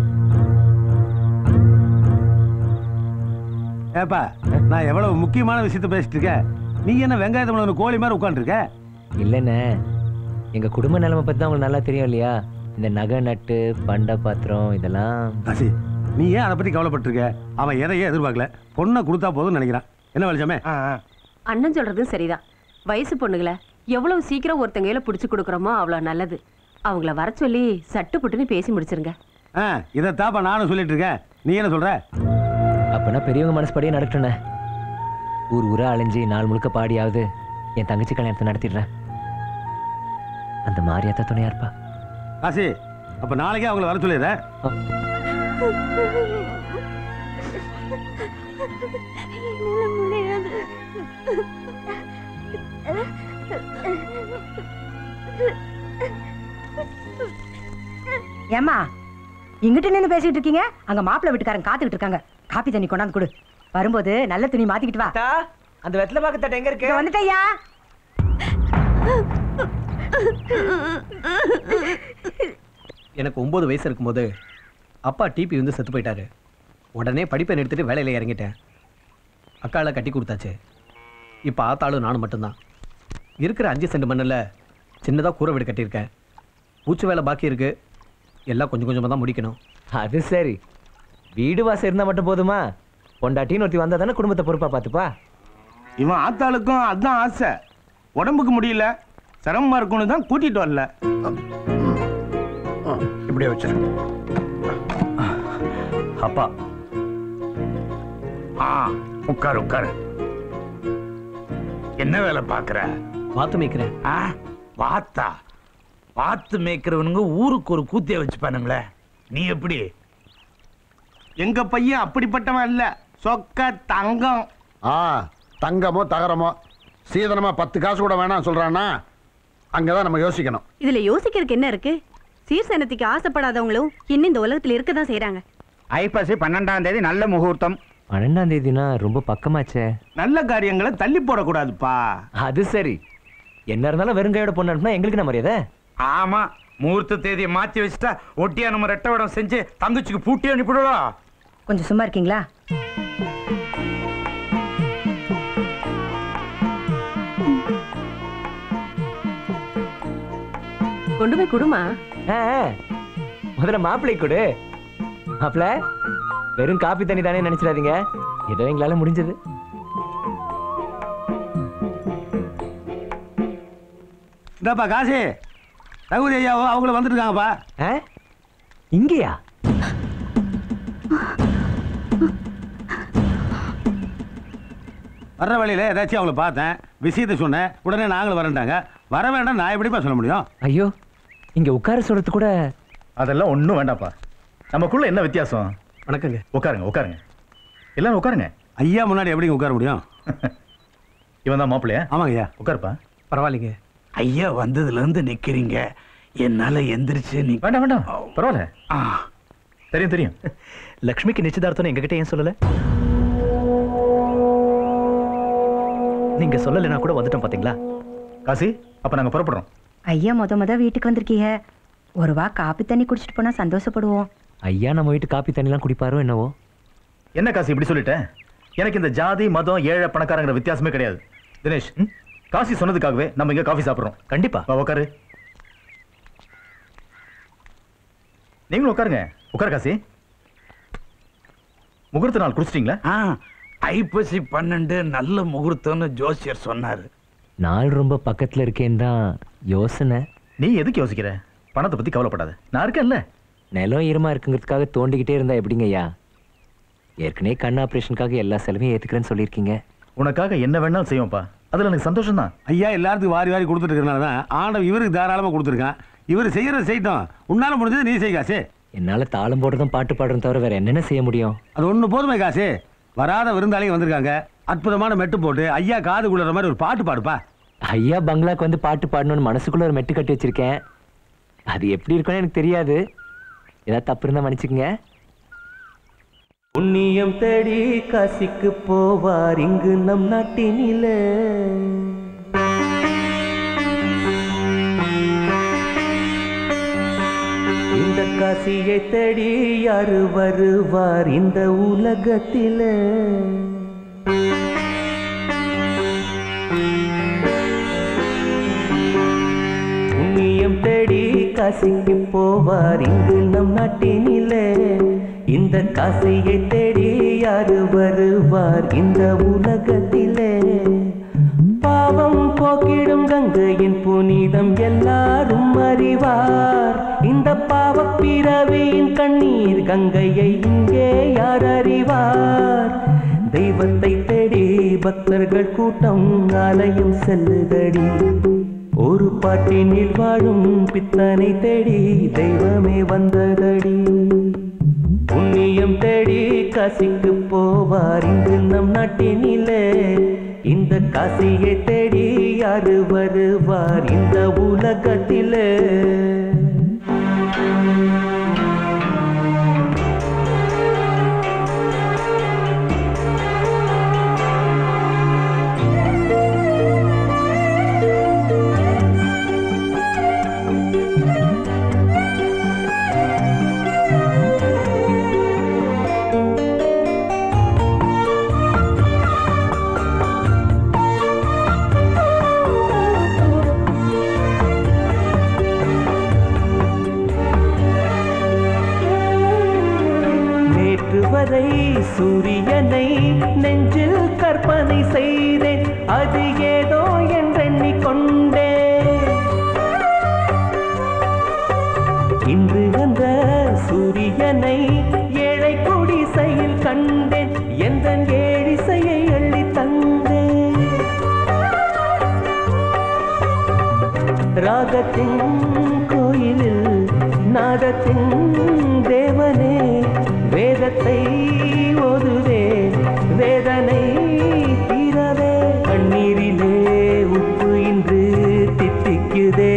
Speaker 10: ஏப்பா நான் எவ்வளவு முக்கியமான விஷயத்த பேசிட்டு இருக்கேன் நீ என்ன வெங்காயத்தை முழுங்கின கோழி மாதிரி உட்காந்துருக்க
Speaker 2: இல்லைண்ணே எங்க குடும்ப நிலைமை பத்தி தான் உங்களுக்கு நல்லா தெரியும் இல்லையா இந்த நகை நட்டு பண்ட பாத்திரம் இதெல்லாம்
Speaker 10: காசி நீ ஏன் அதை பத்தி கவலைப்பட்டிருக்க அவன் எதையே எதிர்பார்க்கல பொண்ணை கொடுத்தா போதும்னு நினைக்கிறான் என்ன வெளிச்சமே
Speaker 20: அண்ணன் சொல்றதும் சரிதான் வயசு பொண்ணுகளை எவ்வளவு சீக்கிரம் ஒருத்தங்க கையில பிடிச்சு கொடுக்குறோமோ அவ்வளவு நல்லது அவங்கள வர சொல்லி சட்டு புட்டுன்னு பேசி முடிச்சிருங்க
Speaker 10: ஆ இதை தாப்பா நானும் சொல்லிட்டு இருக்கேன் நீ என்ன சொல்ற
Speaker 2: அப்பனா பெரியவங்க மனசுபடியே நடக்கட்டுண்ணே ஊர் ஊரா அலைஞ்சு நாள் முழுக்க பாடியாவது என் தங்கச்சி கல்யாணத்தை நடத்திடுறேன் அந்த மாரியாத்தா துணையா இருப்பா
Speaker 10: காசி அப்ப நாளைக்கே அவங்கள வர சொல்லிடுறேன்
Speaker 17: என்னால முடியாது
Speaker 3: ஏம்மா இங்கிட்டு நின்று பேசிட்டு இருக்கீங்க அங்க மாப்பிள்ளை வீட்டுக்காரங்க காத்துக்கிட்டு இருக்காங்க காப்பி தண்ணி கொண்டாந்து கொடு வரும்போது நல்ல துணி மாத்திக்கிட்டு வா
Speaker 2: அந்த வெத்தலை பாக்கு தட்டை எங்க இருக்கு
Speaker 3: வந்துட்டயா
Speaker 9: எனக்கு ஒம்பது வயசு இருக்கும்போது அப்பா டிபி வந்து செத்து போயிட்டாரு உடனே படிப்பை நிறுத்திட்டு வேலையில் இறங்கிட்டேன் அக்காளை கட்டி கொடுத்தாச்சு இப்போ ஆத்தாளும் நானும் மட்டும்தான் இருக்கிற அஞ்சு சென்ட் மண்ணில் சின்னதாக கூரை வீடு கட்டியிருக்கேன் பூச்சி வேலை பாக்கி இருக்கு எல்லாம் கொஞ்சம் கொஞ்சமாக தான் முடிக்கணும்
Speaker 2: அது சரி வீடு வாசம் இருந்தா மட்டும் போதுமா பொண்டாட்டின்னு ஒருத்தி வந்தா தானே குடும்பத்தை பொறுப்பா பார்த்துப்பா
Speaker 5: இவன் ஆத்தாளுக்கும் அதான் ஆசை உடம்புக்கு முடியல சிரமமா இருக்கும்னு தான் கூட்டிட்டு வரல
Speaker 15: இப்படியே வச்சிரு
Speaker 5: அப்பா ஆ உட்காரு உட்காரு என்ன வேலை பாக்குற
Speaker 9: வாத்து மேய்க்கிறேன்
Speaker 5: ஆ வாத்தா வாத்து மேய்க்கிறவனுங்க ஊருக்கு ஒரு கூத்திய வச்சுப்பானுங்களே நீ எப்படி எங்க பையன் அப்படிப்பட்டவன் இல்ல சொக்க தங்கம்
Speaker 15: ஆ தங்கமோ தகரமோ சீதனமா பத்து காசு கூட வேணாம் சொல்றான்னா அங்கதான் நம்ம யோசிக்கணும்
Speaker 20: இதுல யோசிக்கிறதுக்கு என்ன இருக்கு சீர்சனத்துக்கு ஆசைப்படாதவங்களும் இன்னும் இந்த உலகத்துல இருக்க தான் செய்யறாங்க
Speaker 5: ஐப்பசி பன்னெண்டாம் தேதி நல்ல முகூர்த்தம்
Speaker 2: பன்னெண்டாம் தேதினா ரொம்ப பக்கமாச்சே
Speaker 5: நல்ல காரியங்களை தள்ளி போடக்கூடாதுப்பா
Speaker 2: அது சரி என்ன இருந்தாலும் வெறுங்கையோட பொண்ணு அனுப்புனா எங்களுக்கு என்ன மரியாதை
Speaker 5: ஆமா முகூர்த்த தேதியை மாத்தி வச்சுட்டா ஒட்டியா நம்ம ரெட்டை வடம் செஞ்சு தங்கச்சிக்கு பூட்டி அனுப்பிடுவா
Speaker 3: கொஞ்சம் சும்மா இருக்கீங்களா
Speaker 20: கொண்டு போய் குடுமா
Speaker 2: ஆ, ஆ. முதல்ல மாப்பிள்ளை கொடு மாப்பிள்ள வெறும் காப்பி தண்ணி தானே நினைச்சிடாதீங்க ஏதோ எங்களால முடிஞ்சது
Speaker 10: இந்தாப்பா காசி ரகுதி ஐயாவோ அவங்கள வந்துருக்காங்கப்பா
Speaker 2: இங்கேயா
Speaker 10: வர்ற வழியில ஏதாச்சும் அவங்கள பார்த்தேன் விஷயத்தை சொன்னேன் உடனே நாங்களும் வரேன்ட்டாங்க வர வேண்டாம் நான் எப்படிப்பா சொல்ல முடியும்
Speaker 2: ஐயோ இங்க உட்கார சொல்றது கூட
Speaker 7: அதெல்லாம் ஒன்றும் வேண்டாம்ப்பா நமக்குள்ள என்ன வித்தியாசம்
Speaker 9: வணக்கங்க
Speaker 7: உட்காருங்க உட்காருங்க எல்லாரும் உட்காருங்க
Speaker 10: ஐயா முன்னாடி எப்படி உட்கார முடியும்
Speaker 7: இவன் தான் மாப்பிள்ளையா
Speaker 10: ஆமாங்க ஐயா
Speaker 7: உட்காருப்பா
Speaker 9: பரவாயில்லைங்க
Speaker 5: ஐயா வந்ததுல இருந்து நிக்கிறீங்க என்னால எந்திரிச்சு நீ
Speaker 7: வேண்டாம் வேண்டாம் பரவாயில்ல தெரியும் தெரியும்
Speaker 12: லக்ஷ்மிக்கு நிச்சயதார்த்தம் எங்ககிட்ட ஏன் சொல்லல நீங்க சொல்லலைன்னா கூட வந்துட்டோம் பாத்தீங்களா
Speaker 7: காசி அப்ப நாங்க புறப்படுறோம்
Speaker 3: ஐயா முத முத வீட்டுக்கு வந்திருக்கீங்க ஒரு வா காப்பி தண்ணி குடிச்சிட்டு போனா சந்தோஷப்படுவோம்
Speaker 2: ஐயா நம்ம வீட்டு காப்பி தண்ணிலாம் குடிப்பாரோ என்னவோ
Speaker 7: என்ன காசி இப்படி சொல்லிட்டேன் எனக்கு இந்த ஜாதி மதம் ஏழை பணக்காரங்கிற வித்தியாசமே கிடையாது தினேஷ் காசி சொன்னதுக்காகவே நம்ம இங்க காஃபி சாப்பிடுறோம்
Speaker 12: கண்டிப்பா
Speaker 7: வா, உட்காரு நீங்களும் உட்காருங்க உட்காரு காசி முகூர்த்த நாள் குடிச்சிட்டீங்களா
Speaker 5: ஆ ஐப்பசி பன்னெண்டு நல்ல முகூர்த்தம்னு ஜோசியர் சொன்னாரு
Speaker 2: நாள் ரொம்ப பக்கத்துல இருக்கேன் தான் யோசனை
Speaker 7: நீ எதுக்கு யோசிக்கிற பணத்தை பத்தி கவலைப்படாத நான் இருக்கேன்ல
Speaker 2: நிலம் ஈரமா இருக்குங்கிறதுக்காக தோண்டிக்கிட்டே இருந்தா எப்படிங்க ஐயா ஏற்கனவே கண் ஆபரேஷனுக்காக எல்லா செலவையும் ஏத்துக்கிறேன்னு சொல்லியிருக்கீங்க
Speaker 7: உனக்காக என்ன வேணாலும் செய்வோம்ப்பா அதுல எனக்கு சந்தோஷம் தான்
Speaker 10: ஐயா எல்லாத்துக்கும் வாரி வாரி கொடுத்துட்டு இருக்கனால தான் ஆண்டவன் இவருக்கு தாராளமாக கொடுத்துருக்கான் இவர் செய்யறத செய்யட்டும் உன்னால முடிஞ்சது நீ செய் காசு
Speaker 2: என்னால தாளம் போடுறதும் பாட்டு பாடுறதும் தவிர வேற என்னென்ன செய்ய முடியும்
Speaker 10: அது ஒண்ணு போதுமே காசு வராத விருந்தாளிங்க வந்திருக்காங்க அற்புதமான மெட்டு போட்டு ஐயா காது குளிர மாதிரி ஒரு பாட்டு பாடுப்பா
Speaker 2: ஐயா பங்களாக்கு வந்து பாட்டு பாடணும்னு மனசுக்குள்ள ஒரு மெட்டு கட்டி வச்சிருக்கேன் அது எப்படி இருக்கும்னு எனக்கு தெரியாது ஏதாவது தப்பு இருந்தா மன்னிச்சுக்கங்க
Speaker 11: புண்ணியம் தேடி காசிக்கு போவார் இங்கு நம் நாட்டினில இந்த காசியை தேடி யாரு வருவார் இந்த உலகத்தில புண்ணியம் தேடி காசிக்கு போவார் இங்கு நம் நாட்டினிலே இந்த காசியை தேடி யாரு வருவார் இந்த உலகத்திலே பாவம் போக்கிடும் கங்கையின் புனிதம் எல்லாரும் அறிவார் இந்த பாவப் பிறவியின் கண்ணீர் கங்கையை இங்கே யார் அறிவார் தெய்வத்தை தேடி பக்தர்கள் கூட்டம் ஆலயம் செல்லுதடி ஒரு பாட்டினில் வாழும் பித்தனை தேடி தெய்வமே வந்ததடி புண்ணியம் தேடி காசிக்கு போவார் இங்கு நம் நாட்டினிலே இந்த காசியை தேடி யாரு வருவார் இந்த உலகத்திலே நேற்று வரை சூரியனை நெஞ்சில் கற்பனை செய்தேன் அது ஏதோ என்றெண்ணிக் கொண்டேன் இன்று அந்த சூரியனை ஏழை குடிசையில் கண்டேன் எந்த ஏழிசையை அள்ளி தந்தேன் ராகத்தின் கோயிலில் நாதத்தின் தேவனே வேதத்தை ஓதுவே வேதனை தீரவே கண்ணீரிலே உப்பு இன்று தித்திக்குதே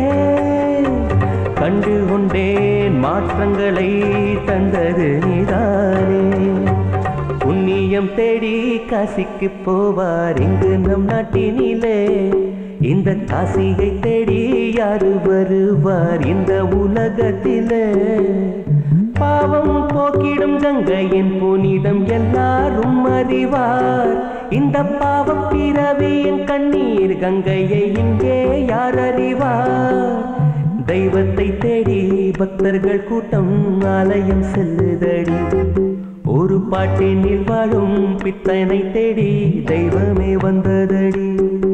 Speaker 11: கண்டு கொண்டேன் மாற்றங்களை தந்தது நீதானே புண்ணியம் தேடி காசிக்கு போவார் இங்கு நம் நாட்டினிலே இந்த காசியை தேடி யாரு வருவார் இந்த உலகத்திலே பாவம் போக்கிடும் கங்கையின் புனிதம் எல்லாரும் அறிவார் இந்த பாவப் பிறவியின் கண்ணீர் கங்கையை இங்கே யார் அறிவார் தெய்வத்தை தேடி பக்தர்கள் கூட்டம் ஆலயம் செல்லுதடி ஒரு பாட்டினில் வாழும் பித்தனை தேடி தெய்வமே வந்ததடி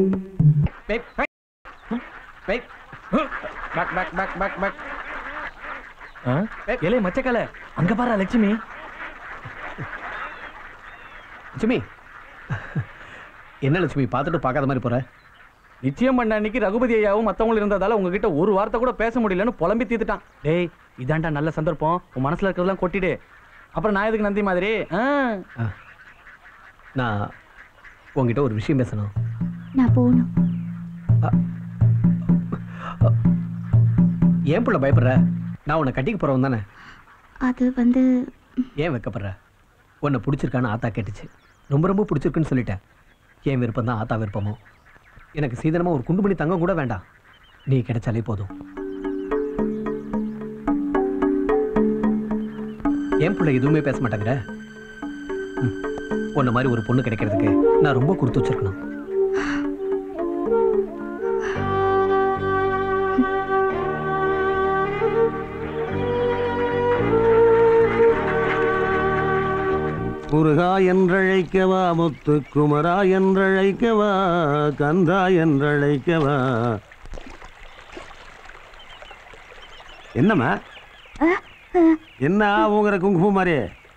Speaker 1: பேக் பேக் பேக் பேக் பேக் ஏலே மச்சக்கல அங்க பாரு லட்சுமி
Speaker 9: லட்சுமி என்ன லட்சுமி பார்த்துட்டு பார்க்காத மாதிரி போற
Speaker 1: நிச்சயம் பண்ண அன்னைக்கு ரகுபதி ஐயாவும் மத்தவங்களும் இருந்ததால உங்ககிட்ட ஒரு வார்த்தை கூட பேச முடியலன்னு புலம்பி தீத்துட்டான் டேய் இதான்டா நல்ல சந்தர்ப்பம் உன் மனசுல இருக்கிறதெல்லாம் கொட்டிடு அப்புறம் நான் எதுக்கு நந்தி மாதிரி ஆ.
Speaker 9: நான் உங்ககிட்ட ஒரு விஷயம் பேசணும்
Speaker 4: நான் போகணும்
Speaker 9: ஏன் புள்ள பயப்படுற நான் உன்னை கட்டிக்க போறவன் தானே
Speaker 4: அது வந்து
Speaker 9: ஏன் வைக்கப்படுற உன்னை பிடிச்சிருக்கான்னு ஆத்தா கேட்டுச்சு ரொம்ப ரொம்ப பிடிச்சிருக்குன்னு சொல்லிட்டேன் என் விருப்பம் தான் ஆத்தா விருப்பமோ எனக்கு சீதனமாக ஒரு குண்டு மணி தங்கம் கூட வேண்டாம் நீ கிடைச்சாலே போதும் ஏன் பிள்ளை எதுவுமே பேச மாட்டேங்கிற ம், உன்னை மாதிரி ஒரு பொண்ணு கிடைக்கிறதுக்கு நான் ரொம்ப கொடுத்து வச்சிருக்கணும்
Speaker 10: முருகா என்றழைக்கவா முத்து குமரா என்றழைக்கவா கந்தா என்றழைக்கவா என்னம்மா என்ன ஆகுங்கிற குங்கும மாதிரி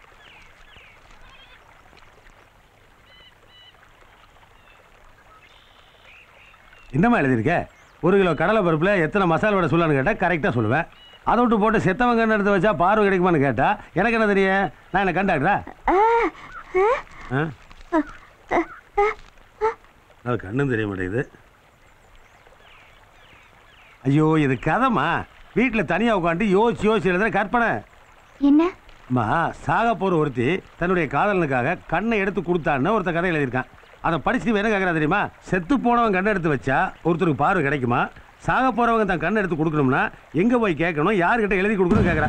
Speaker 10: என்னம்மா எழுதியிருக்க ஒரு கிலோ கடலை பருப்பில் எத்தனை மசாலா வடை சொல்லலான்னு கேட்டால் கரெக்டாக சொல்லுவேன் அதை விட்டு போட்டு செத்தவங்க எடுத்து வச்சா பார்வை கிடைக்குமான்னு கேட்டா எனக்கு என்ன தெரியும் நான் என்ன கண்டாக்டரா ஆ? அது கண்ணும் தெரிய மாட்டேங்குது ஐயோ இது கதைமா வீட்டில் தனியாக உட்காந்து யோசிச்சு யோசிச்சு எழுதுற கற்பனை
Speaker 4: என்ன
Speaker 10: அம்மா சாக போகிற ஒருத்தி தன்னுடைய காதலனுக்காக கண்ணை எடுத்து கொடுத்தான்னு ஒருத்த கதை எழுதியிருக்கான் அதை படிச்சு என்ன கேட்குறா தெரியுமா செத்து போனவன் கண்ணை எடுத்து வச்சா ஒருத்தருக்கு பார்வை கிடைக்குமா சாக போகிறவங்க தன் கண்ணை எடுத்து கொடுக்கணும்னா எங்கே போய் கேட்கணும் யார்கிட்ட எழுதி கொடுக்கணும் கேட்குறா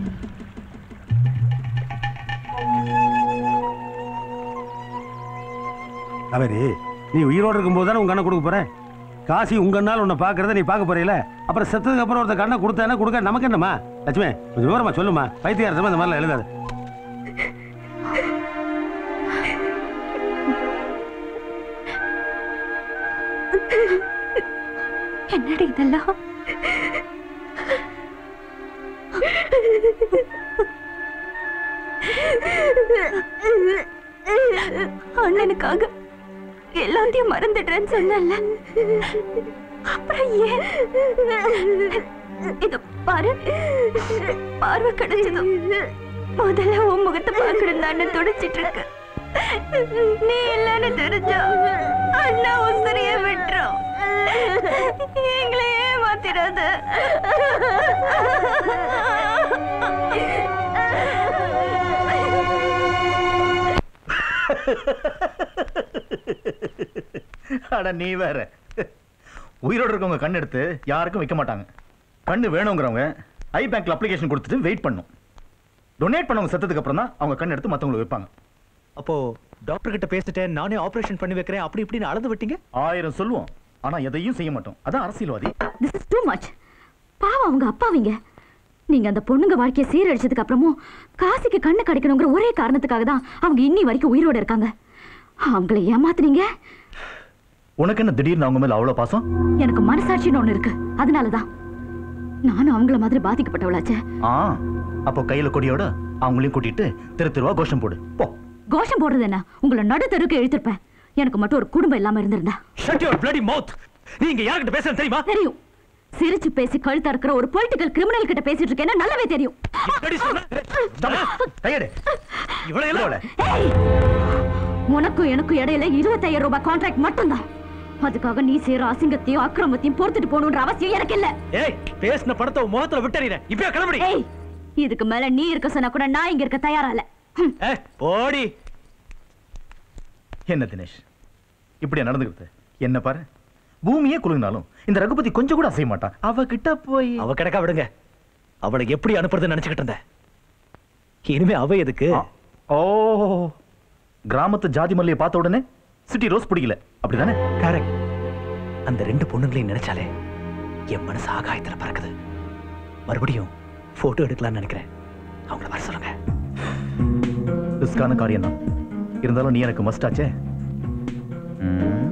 Speaker 10: காவேரி நீ உயிரோடு இருக்கும்போது தானே உன் கண்ணை கொடுக்க போற காசி உங்க நாள் உன்னை பார்க்கறத நீ பார்க்க போறீல அப்புறம் செத்ததுக்கு அப்புறம் ஒருத்த கண்ணை கொடுத்தானே கொடுக்க நமக்கு என்னம்மா லட்சுமி கொஞ்சம் விவரமா சொல்லுமா பைத்தியாரத்தமா இந்த மாதிரிலாம் எழுதாது
Speaker 13: என்னடி இதெல்லாம் அண்ணனுக்காக எல்லாத்தையும் மறந்துடுறேன்னு சொன்னல அப்புறம் ஏன் இத பாரு பார்வை கிடைச்சதும் முதல்ல உன் முகத்தை பார்க்கணும் தான் துடிச்சிட்டு இருக்கு நீ இல்லைன்னு தெரிஞ்சா அண்ணா உசரிய விட்டுரும் எங்களை ஏமாத்திராத
Speaker 7: அட நீ வேற உயிரோட இருக்கவங்க கண் எடுத்து யாருக்கும் வைக்க மாட்டாங்க கண்ணு வேணுங்கிறவங்க ஐ பேங்க்ல அப்ளிகேஷன் கொடுத்துட்டு வெயிட் பண்ணும் டொனேட் பண்ணவங்க செத்ததுக்கு அப்புறம் தான் அவங்க கண் எடுத்து மத்தவங்களுக்கு வைப்பாங்க
Speaker 12: அப்போ டாக்டர் கிட்ட பேசிட்டேன் நானே ஆபரேஷன் பண்ணி வைக்கிறேன் அப்படி இப்படின்னு அளந்து விட்டீங்க
Speaker 7: ஆயிரம் சொல்லுவோம் ஆனா எதையும் செய்ய மாட்டோம் அதான் அரசியல்வாதி
Speaker 13: திஸ் இஸ் டூ மச் பாவம் அவங்க அப்பாவிங்க நீங்க அந்த பொண்ணுங்க வாழ்க்கையை சீரழிச்சதுக்கு அப்புறமும் காசிக்கு கண்ணு கிடைக்கணுங்கிற ஒரே காரணத்துக்காக தான் அவங்க இன்னி வரைக்கும் உயிரோட இருக்காங்க அவங்கள ஏமாத்துனீங்க
Speaker 7: உனக்கு என்ன திடீர்னு அவங்க மேல அவ்வளவு பாசம்
Speaker 13: எனக்கு மனசாட்சின்னு ஒண்ணு இருக்கு அதனாலதான் நானும் அவங்கள மாதிரி பாதிக்கப்பட்டவளாச்சே
Speaker 7: ஆ அப்போ கையில கொடியோட அவங்களையும் கூட்டிட்டு தெரு தெருவா கோஷம் போடு போ
Speaker 13: கோஷம் போடுறது என்ன உங்களை நடு தெருக்கு இழுத்திருப்பேன் எனக்கு மட்டும் ஒரு குடும்பம் இல்லாம இருந்திருந்தா
Speaker 12: ஷட் யுவர் bloody mouth நீங்க யார்கிட்ட பேசுறது தெரியுமா
Speaker 13: தெரியும் சிரிச்சு பேசி கழுத்தா இருக்கிற ஒரு பொலிட்டிக்கல் கிரிமினல் கிட்ட பேசிட்டு இருக்கேன்னு நல்லாவே தெரியும்
Speaker 7: கையடு
Speaker 12: இவ்வளவு எல்லாம்
Speaker 13: ஏய்! உனக்கும் எனக்கும் இடையில இருபத்தாயிரம் ரூபாய் கான்ட்ராக்ட் மட்டும்தான் அதுக்காக நீ செய்யற அசிங்கத்தையும் அக்கிரமத்தையும் பொறுத்துட்டு போகணுன்ற அவசியம் எனக்கு இல்ல
Speaker 12: ஏய் பேசின படத்தை உன் முகத்துல விட்டறிறேன் இப்ப கிளம்படி
Speaker 13: ஏய் இதுக்கு மேல நீ இருக்க சொன்னா கூட நான் இங்க இருக்க தயாரா இல்ல
Speaker 12: ஏய் ஓடி
Speaker 7: என்ன தினேஷ் இப்படியா நடந்துக்கிறது என்ன பாரு பூமியே குலுங்கினாலும் இந்த ரகுபதி கொஞ்சம் கூட அசைய மாட்டான் அவகிட்ட போய்
Speaker 12: அவ கிடக்கா விடுங்க அவளை எப்படி அனுப்புறதுன்னு நினைச்சுக்கிட்டு இருந்தேன் இனிமே அவ எதுக்கு
Speaker 7: ஓ கிராமத்து ஜாதி மல்லியை பார்த்த உடனே சிட்டி ரோஸ் பிடிக்கல அப்படிதானே
Speaker 12: கரெக்ட் அந்த ரெண்டு பொண்ணுங்களையும் நினைச்சாலே என் மனசு ஆகாயத்துல பறக்குது மறுபடியும் போட்டோ எடுக்கலாம்னு நினைக்கிறேன் அவங்கள வர சொல்லுங்க
Speaker 7: ரிஸ்கான காரியம் தான் இருந்தாலும் நீ எனக்கு மஸ்ட் ஆச்சே ம்.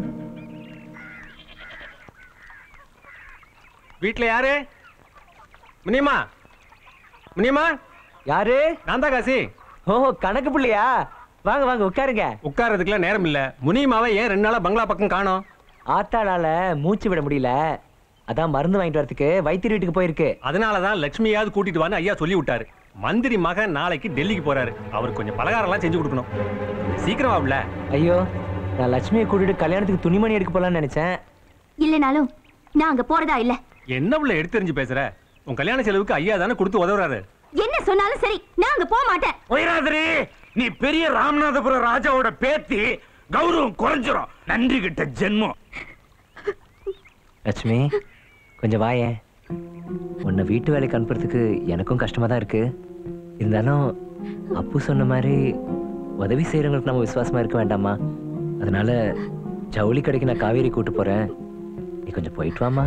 Speaker 9: வீட்ல யாரு முனியம்மா முனியம்மா
Speaker 2: யாரு
Speaker 9: நான் தான் காசி
Speaker 2: ஓ கணக்கு புள்ளியா வாங்க வாங்க உட்காருங்க
Speaker 9: உட்கார்றதுக்குலாம் நேரம் இல்ல முனியம்மாவை ஏன் ரெண்டு நாளா பங்களா பக்கம் காணோம்
Speaker 2: ஆத்தாளால மூச்சு விட முடியல அதான் மருந்து வாங்கிட்டு வரதுக்கு வைத்தியர் வீட்டுக்கு போயிருக்கு
Speaker 9: அதனால தான் லட்சுமியாவது கூட்டிட்டு வான்னு ஐயா சொல்லி விட்டாரு மந்திரி மகன் நாளைக்கு டெல்லிக்கு போறாரு அவருக்கு கொஞ்சம் பலகாரம்லாம் செஞ்சு கொடுக்கணும் சீக்கிரம் வாப்ல
Speaker 2: ஐயோ நான் லட்சுமியை கூட்டிட்டு கல்யாணத்துக்கு துணிமணி எடுக்க போலாம்னு நினைச்சேன்
Speaker 13: இல்லனாலும் நான் அங்க போறதா இல்ல
Speaker 9: என்ன உள்ள எடுத்தெறிஞ்சு பேசுற உன் கல்யாண செலவுக்கு ஐயா தானே கொடுத்து உதவுறாரு
Speaker 13: என்ன சொன்னாலும் சரி நான் அங்க போக மாட்டேன்
Speaker 5: ஒய்ராதிரி நீ பெரிய ராமநாதபுரம் ராஜாவோட பேத்தி கௌரவம் குறைஞ்சிரும் நன்றி கிட்ட ஜென்மம்
Speaker 2: லட்சுமி கொஞ்சம் வாயேன் உன்னை வீட்டு வேலைக்கு அனுப்புறதுக்கு எனக்கும் கஷ்டமா தான் இருக்கு இருந்தாலும் அப்பு சொன்ன மாதிரி உதவி செய்யறவங்களுக்கு நம்ம விசுவாசமா இருக்க வேண்டாமா அதனால ஜவுளி கடைக்கு நான் காவேரி கூட்டு போறேன் நீ கொஞ்சம் போயிட்டு வாமா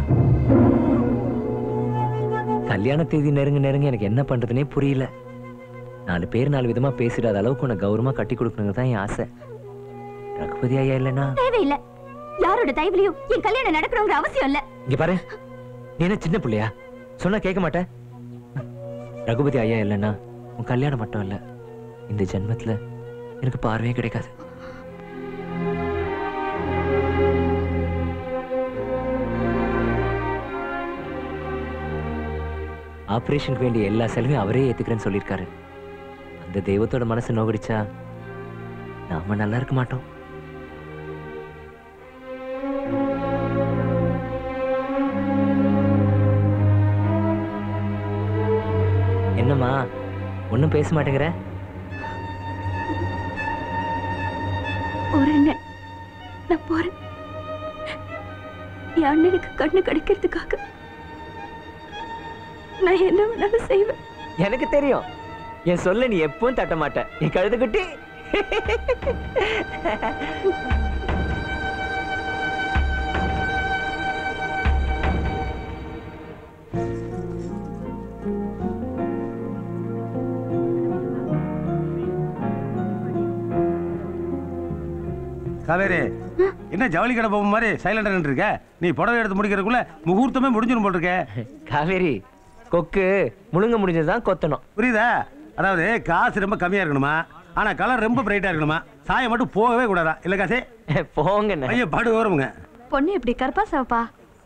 Speaker 2: கல்யாண தேதி நெருங்க நெருங்க எனக்கு என்ன பண்றதுனே புரியல நாலு பேர் நாலு விதமா பேசிடாத அளவுக்கு உன்னை கௌரவமா கட்டி கொடுக்கணுங்கிறது தான் என் ஆசை ரகுபதி ஐயா இல்லைன்னா
Speaker 13: தேவையில்லை யாரோட தயவுலையும் என் கல்யாணம் நடக்கணுங்கிற அவசியம் இல்ல
Speaker 2: இங்க பாரு நீ என்ன சின்ன பிள்ளையா சொன்னா கேட்க மாட்டேன் ரகுபதி ஐயா இல்லைன்னா உன் கல்யாணம் மட்டும் இல்ல இந்த ஜென்மத்துல எனக்கு பார்வையே கிடைக்காது ஆபரேஷனுக்கு வேண்டிய எல்லா செலவையும் அவரே ஏத்துக்கிறேன்னு சொல்லியிருக்காரு அந்த தெய்வத்தோட மனசு நோகடிச்சா நாம நல்லா இருக்க மாட்டோம் என்னம்மா ஒன்றும் பேச மாட்டேங்கிற
Speaker 13: ஒரு அண்ணன் நான் போறேன் என் அண்ணனுக்கு கண்ணு கிடைக்கிறதுக்காக நான் என்ன வேணாலும் செய்வேன்
Speaker 2: எனக்கு தெரியும் என் சொல்ல நீ எப்பவும் தட்ட மாட்ட நீ கழுது குட்டி
Speaker 10: காவேரி என்ன ஜவுளி கடை போகும் மாதிரி சைலண்டா இருக்க நீ புடவை எடுத்து முடிக்கிறதுக்குள்ள முகூர்த்தமே முடிஞ்சிடும் போல் இருக்க
Speaker 2: காவேரி கொக்கு முழுங்க முடிஞ்சதுதான் கொத்தணும்
Speaker 10: புரியுதா அதாவது காசு ரொம்ப கம்மியா இருக்கணுமா ஆனா கலர் ரொம்ப பிரைட்டா இருக்கணுமா சாயம் மட்டும் போகவே கூடாதா இல்ல காசே
Speaker 2: போங்க
Speaker 10: ஐயோ பாடு வருமுங்க
Speaker 4: பொண்ணு எப்படி கருப்பா சிவப்பா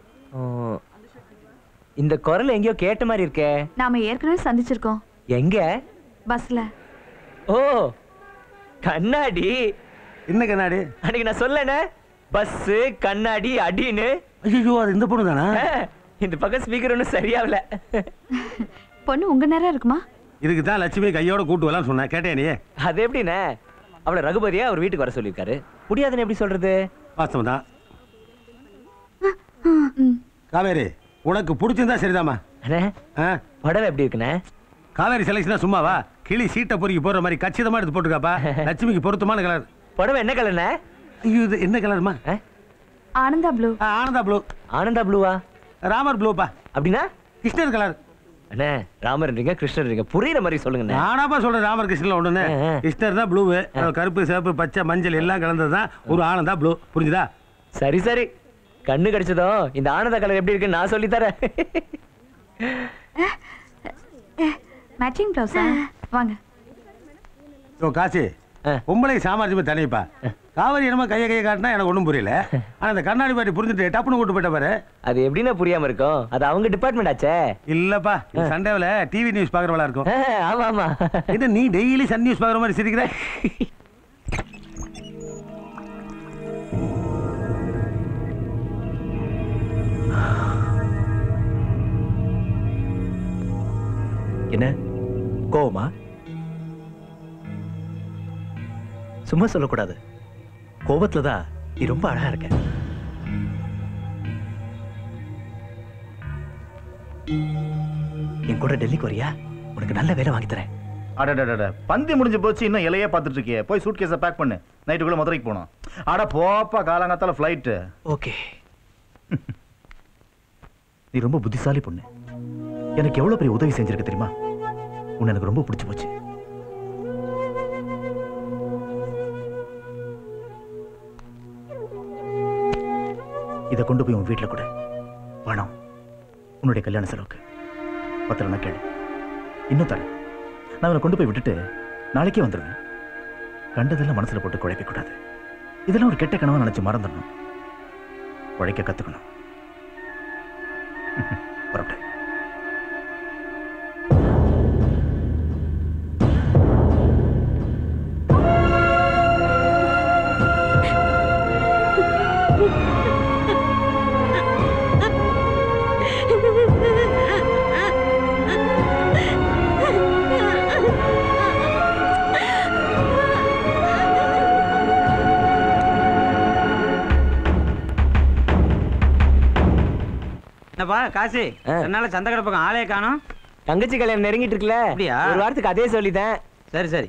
Speaker 2: இந்த குரல் எங்கேயோ கேட்ட மாதிரி இருக்கே
Speaker 4: நாம ஏற்கனவே சந்திச்சிருக்கோம்
Speaker 2: எங்க
Speaker 4: பஸ்ல
Speaker 2: ஓ கண்ணாடி
Speaker 10: என்ன கண்ணாடி
Speaker 2: அன்னைக்கு நான் சொல்லனே பஸ் கண்ணாடி அடின்னு
Speaker 10: ஐயோ அது இந்த பொண்ணு தானா
Speaker 2: இந்த பக்கம் ஸ்பீக்கர் ஒன்றும் சரியாகல
Speaker 4: பொண்ணு உங்க நேரம் இருக்குமா
Speaker 10: இதுக்கு தான் லட்சுமி கையோட கூட்டு வரலாம்னு சொன்னேன் கேட்டே நீ
Speaker 2: அது எப்படிண்ணே அவளை ரகுபதியா அவர் வீட்டுக்கு வர சொல்லியிருக்காரு முடியாதுன்னு எப்படி சொல்றது
Speaker 10: வாஸ்தவம் தான் காவேரி உனக்கு பிடிச்சிருந்தா சரிதாம்மா
Speaker 2: அண்ணே புடவை எப்படி இருக்குண்ணே
Speaker 10: காவேரி செலக்ஷனா சும்மாவா கிளி சீட்டை பொறுக்கி போடுற மாதிரி கச்சிதமா எடுத்து போட்டுக்காப்பா லட்சுமிக்கு பொருத்தமான கலர்
Speaker 2: புடவை என்ன கலர்ண்ணே
Speaker 10: ஐயோ இது என்ன கலர்மா
Speaker 4: ஆனந்தா ப்ளூ
Speaker 10: ஆனந்தா ப்ளூ
Speaker 2: ஆனந்தா ப்ளூவா
Speaker 10: ராமர் ப்ளூப்பா
Speaker 2: அப்படின்னா
Speaker 10: கிருஷ்ணர் கலர்
Speaker 2: அண்ணே ராமர்ன்றீங்க கிருஷ்ணர்ன்றீங்க புரியுற மாதிரி சொல்லுங்கண்ணே
Speaker 10: நானாப்பா சொல்றேன் ராமர் கிருஷ்ணன் ஒண்ணுன்னு கிருஷ்ணர் தான் ப்ளூ கருப்பு சிவப்பு பச்சை மஞ்சள் எல்லாம் கலந்தது தான் ஒரு ஆனந்தா ப்ளூ புரிஞ்சுதா
Speaker 2: சரி சரி கண்ணு கடிச்சதும் இந்த ஆனந்த கலர் எப்படி இருக்குன்னு நான் சொல்லி தரேன்
Speaker 4: மேட்சிங் ப்ளவுஸா வாங்க
Speaker 10: ஓ காசி பொம்பளை சாமர்த்தியமே தனிப்பா காவேரி என்னமோ கையை கையை காட்டினா எனக்கு ஒன்றும் புரியல ஆனா இந்த கண்ணாடி பாட்டி புரிஞ்சுட்டு டப்புனு கூட்டு போயிட்ட பாரு
Speaker 2: அது எப்படின்னா புரியாம இருக்கும் அது அவங்க டிபார்ட்மெண்ட் ஆச்சே
Speaker 10: இல்லப்பா சண்டேவில் டிவி நியூஸ் பார்க்குறவளா இருக்கும்
Speaker 2: ஆமா ஆமா
Speaker 10: இது நீ டெய்லி சன் நியூஸ் பார்க்குற மாதிரி சிரிக்கிற
Speaker 12: என்ன கோவமா சும்மா சொல்லக்கூடாது கோபத்துல தான் நீ ரொம்ப அழகா இருக்க என் கூட டெல்லிக்கு வரியா உனக்கு நல்ல வேலை வாங்கி தரேன்
Speaker 7: அடடடட பந்தி முடிஞ்சு போச்சு இன்னும் இலையே பார்த்துட்டு இருக்கியே போய் சூட் கேஸை பேக் பண்ணு நைட்டுக்குள்ள மதுரைக்கு போகணும் அட போப்பா காலாங்காத்தால ஃப்ளைட்டு
Speaker 12: ஓகே நீ ரொம்ப புத்திசாலி பொண்ணு எனக்கு எவ்வளவு பெரிய உதவி செஞ்சிருக்க தெரியுமா உன்னை எனக்கு ரொம்ப பிடிச்சு போச்சு இதை கொண்டு போய் உன் வீட்டில் கொடு பணம் உன்னுடைய கல்யாண செலவுக்கு பத்திரம்னா கேளு இன்னும் தரேன் நான் அவனை கொண்டு போய் விட்டுட்டு நாளைக்கே வந்துடுவேன் கண்டதெல்லாம் மனசுல போட்டு குழப்பிக்க கூடாது இதெல்லாம் ஒரு கெட்ட கனவா நினைச்சு மறந்துடணும் உழைக்க கத்துக்கணும் புறப்பட்டு
Speaker 18: என்னப்பா காசு என்னால சந்த கடை பக்கம் ஆளே காணும்
Speaker 2: தங்கச்சி கல்யாணம் நெருங்கிட்டு இருக்குல்ல
Speaker 18: அப்படியா?
Speaker 2: ஒரு வாரத்துக்கு அதே சொல்லிட்டேன்
Speaker 18: சரி சரி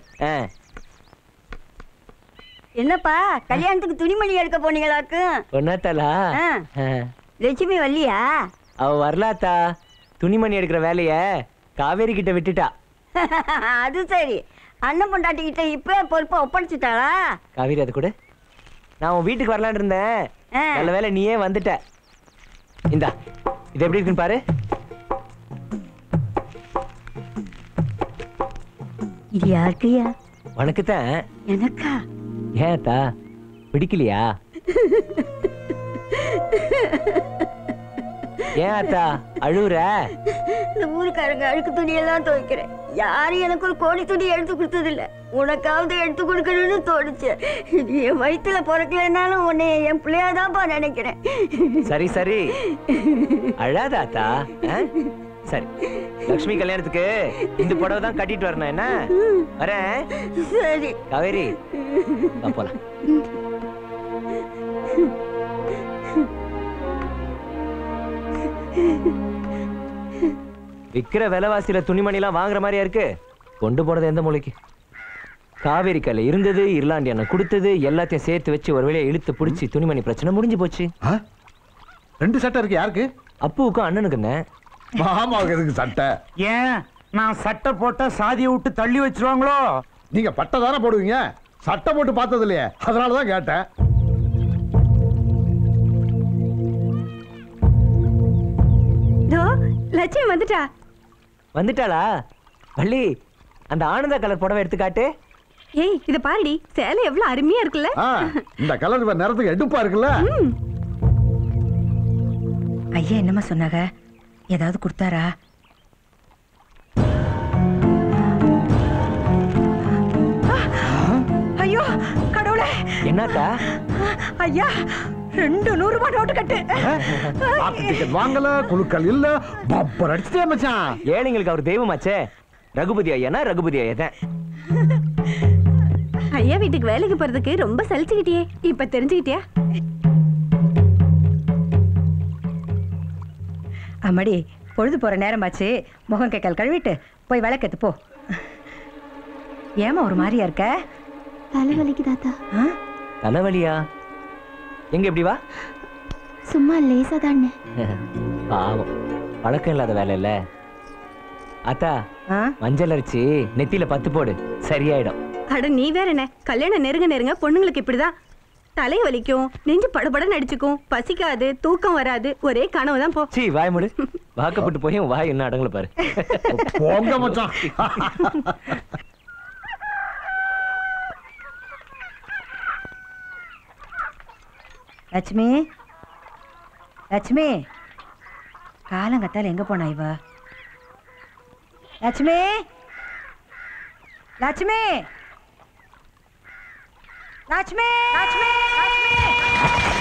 Speaker 6: என்னப்பா கல்யாணத்துக்கு துணிமணி எடுக்க போனீங்களாக்கு
Speaker 2: ஒன்னாத்தாளா
Speaker 6: ஆ. லட்சுமி வள்ளியா
Speaker 2: அவ வரலாத்தா துணிமணி எடுக்கிற வேலைய காவேரி கிட்ட விட்டுட்டா
Speaker 6: அது சரி அண்ணன் பொண்டாட்டி கிட்ட இப்ப பொறுப்பை ஒப்படைச்சிட்டாளா
Speaker 2: காவேரி அது கூட நான் உன் வீட்டுக்கு வரலான்னு இருந்தேன்
Speaker 6: ஆ.
Speaker 2: நல்ல வேலை நீயே வந்துட்ட இந்தா இது எப்படி இருக்குன்னு பாரு
Speaker 6: இது யாருக்குயா
Speaker 2: உனக்கு தான்
Speaker 6: எனக்கா
Speaker 2: ஏன் அத்தா பிடிக்கலையா ஏன் அத்தா அழுவுற
Speaker 6: இந்த ஊருக்காரங்க அழுக்கு துணியெல்லாம் துவைக்கிறேன் யாரும் எனக்கு ஒரு கோடி துணி எடுத்து கொடுத்ததில்ல உனக்காவது எடுத்து கொடுக்கணும்னு தோணுச்சு நீ என் வயிற்றுல பிறக்கலைன்னாலும் உன்னை என் பிள்ளையாதான்ப்பா நினைக்கிறேன்
Speaker 2: சரி சரி அழாத அத்தா ஆ? சரி லக்ஷ்மி கல்யாணத்துக்கு இந்த புடவை தான் கட்டிட்டு வரணும் என்ன வரேன்
Speaker 6: சரி
Speaker 2: காவேரி வா போலாம் விக்கிற விலைவாசியில துணிமணிலாம் வாங்குற மாதிரியா இருக்கு கொண்டு போனது எந்த மூலைக்கு காவேரி கல்ல இருந்தது இருளாண்டி அண்ணன் கொடுத்தது எல்லாத்தையும் சேர்த்து வச்சு ஒரு வேலையை இழுத்து பிடிச்சி துணிமணி பிரச்சனை முடிஞ்சு போச்சு
Speaker 15: ரெண்டு சட்டை இருக்கு யாருக்கு
Speaker 2: அப்புவுக்கும் அண்ணனுக்கு
Speaker 15: மாமாவுக்கு எதுக்கு சட்டை
Speaker 5: ஏன் நான் சட்டை போட்டா சாதியை விட்டு தள்ளி வச்சிருவாங்களோ
Speaker 15: நீங்க பட்டை தானே போடுவீங்க சட்டை போட்டு பார்த்தது இல்லையே அதனால தான் கேட்டேன்
Speaker 20: லட்சுமி வந்துட்டா
Speaker 2: வந்துட்டாளா வள்ளி அந்த ஆனந்த கலர் புடவை எடுத்து காட்டு
Speaker 20: ஏய் இத பாருடி சேலை எவ்வளவு அருமையா இருக்குல்ல
Speaker 15: ஆ, இந்த கலர் இப்ப நேரத்துக்கு எடுப்பா இருக்குல்ல
Speaker 3: ஐயா என்னம்மா சொன்னாங்க ஏதாவது கொடுத்தாரா ஐயோ கடவுளே
Speaker 2: என்னக்கா
Speaker 3: ஐயா ரெண்டு நூறு ரூபாய் நோட்டு கட்டு
Speaker 15: ஆட்டு டிக்கெட் வாங்கல குழுக்கள் இல்ல பப்பர் அடிச்சுட்டே மச்சான்
Speaker 2: ஏழைங்களுக்கு அவர் தெய்வமாச்சே ரகுபதி ஐயானா ரகுபதி ஐயா தான்
Speaker 20: ஐயா வீட்டுக்கு வேலைக்கு போறதுக்கு ரொம்ப சலிச்சுக்கிட்டியே இப்ப தெரிஞ்சுக்கிட்டியா
Speaker 3: அம்மாடி பொழுது போற நேரமாச்சு முகம் கைக்கால் கழுவிட்டு போய் விளக்கெத்து போ ஏமா ஒரு மாதிரியா இருக்க
Speaker 4: தலைவலிக்கு தாத்தா
Speaker 2: தலைவலியா எங்க எப்படி வா
Speaker 4: சும்மா லேசா தானே
Speaker 2: பாவம் பழக்கம் இல்லாத வேலை இல்ல அத்தா மஞ்சள் அரைச்சி நெத்தியில பத்து போடு சரியாயிடும்
Speaker 20: அட நீ வேற என்ன கல்யாணம் நெருங்க நெருங்க பொண்ணுங்களுக்கு இப்படிதான் தலை வலிக்கும் நெஞ்சு படபடன்னு அடிச்சுக்கும் பசிக்காது தூக்கம் வராது ஒரே கனவு தான் போ
Speaker 2: சீ வாய் முடு வாக்கப்பட்டு போய் உன் வாய் என்ன அடங்கல பாரு
Speaker 15: போங்க மச்சான்
Speaker 3: லட்சுமி லட்சுமி காலங்கத்தால் எங்க போனா இவ லட்சுமி லட்சுமி லட்சுமி லட்சுமி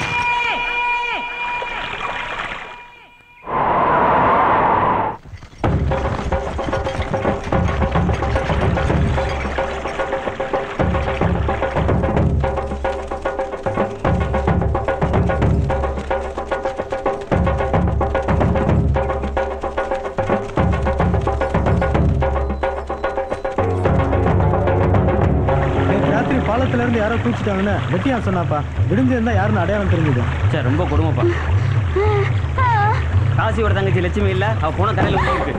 Speaker 10: நேற்று ராத்திரி பாலத்துல இருந்து யாரோ தூக்கிட்டாங்கன்னு வெட்டியா சொன்னாப்பா விடிஞ்சிருந்தா யாருன்னு அடையாளம் தெரிஞ்சுது
Speaker 18: சரி ரொம்ப கொடுமைப்பா காசியோட தங்கச்சி லட்சுமி இல்ல அவ போன கடையில இருக்கு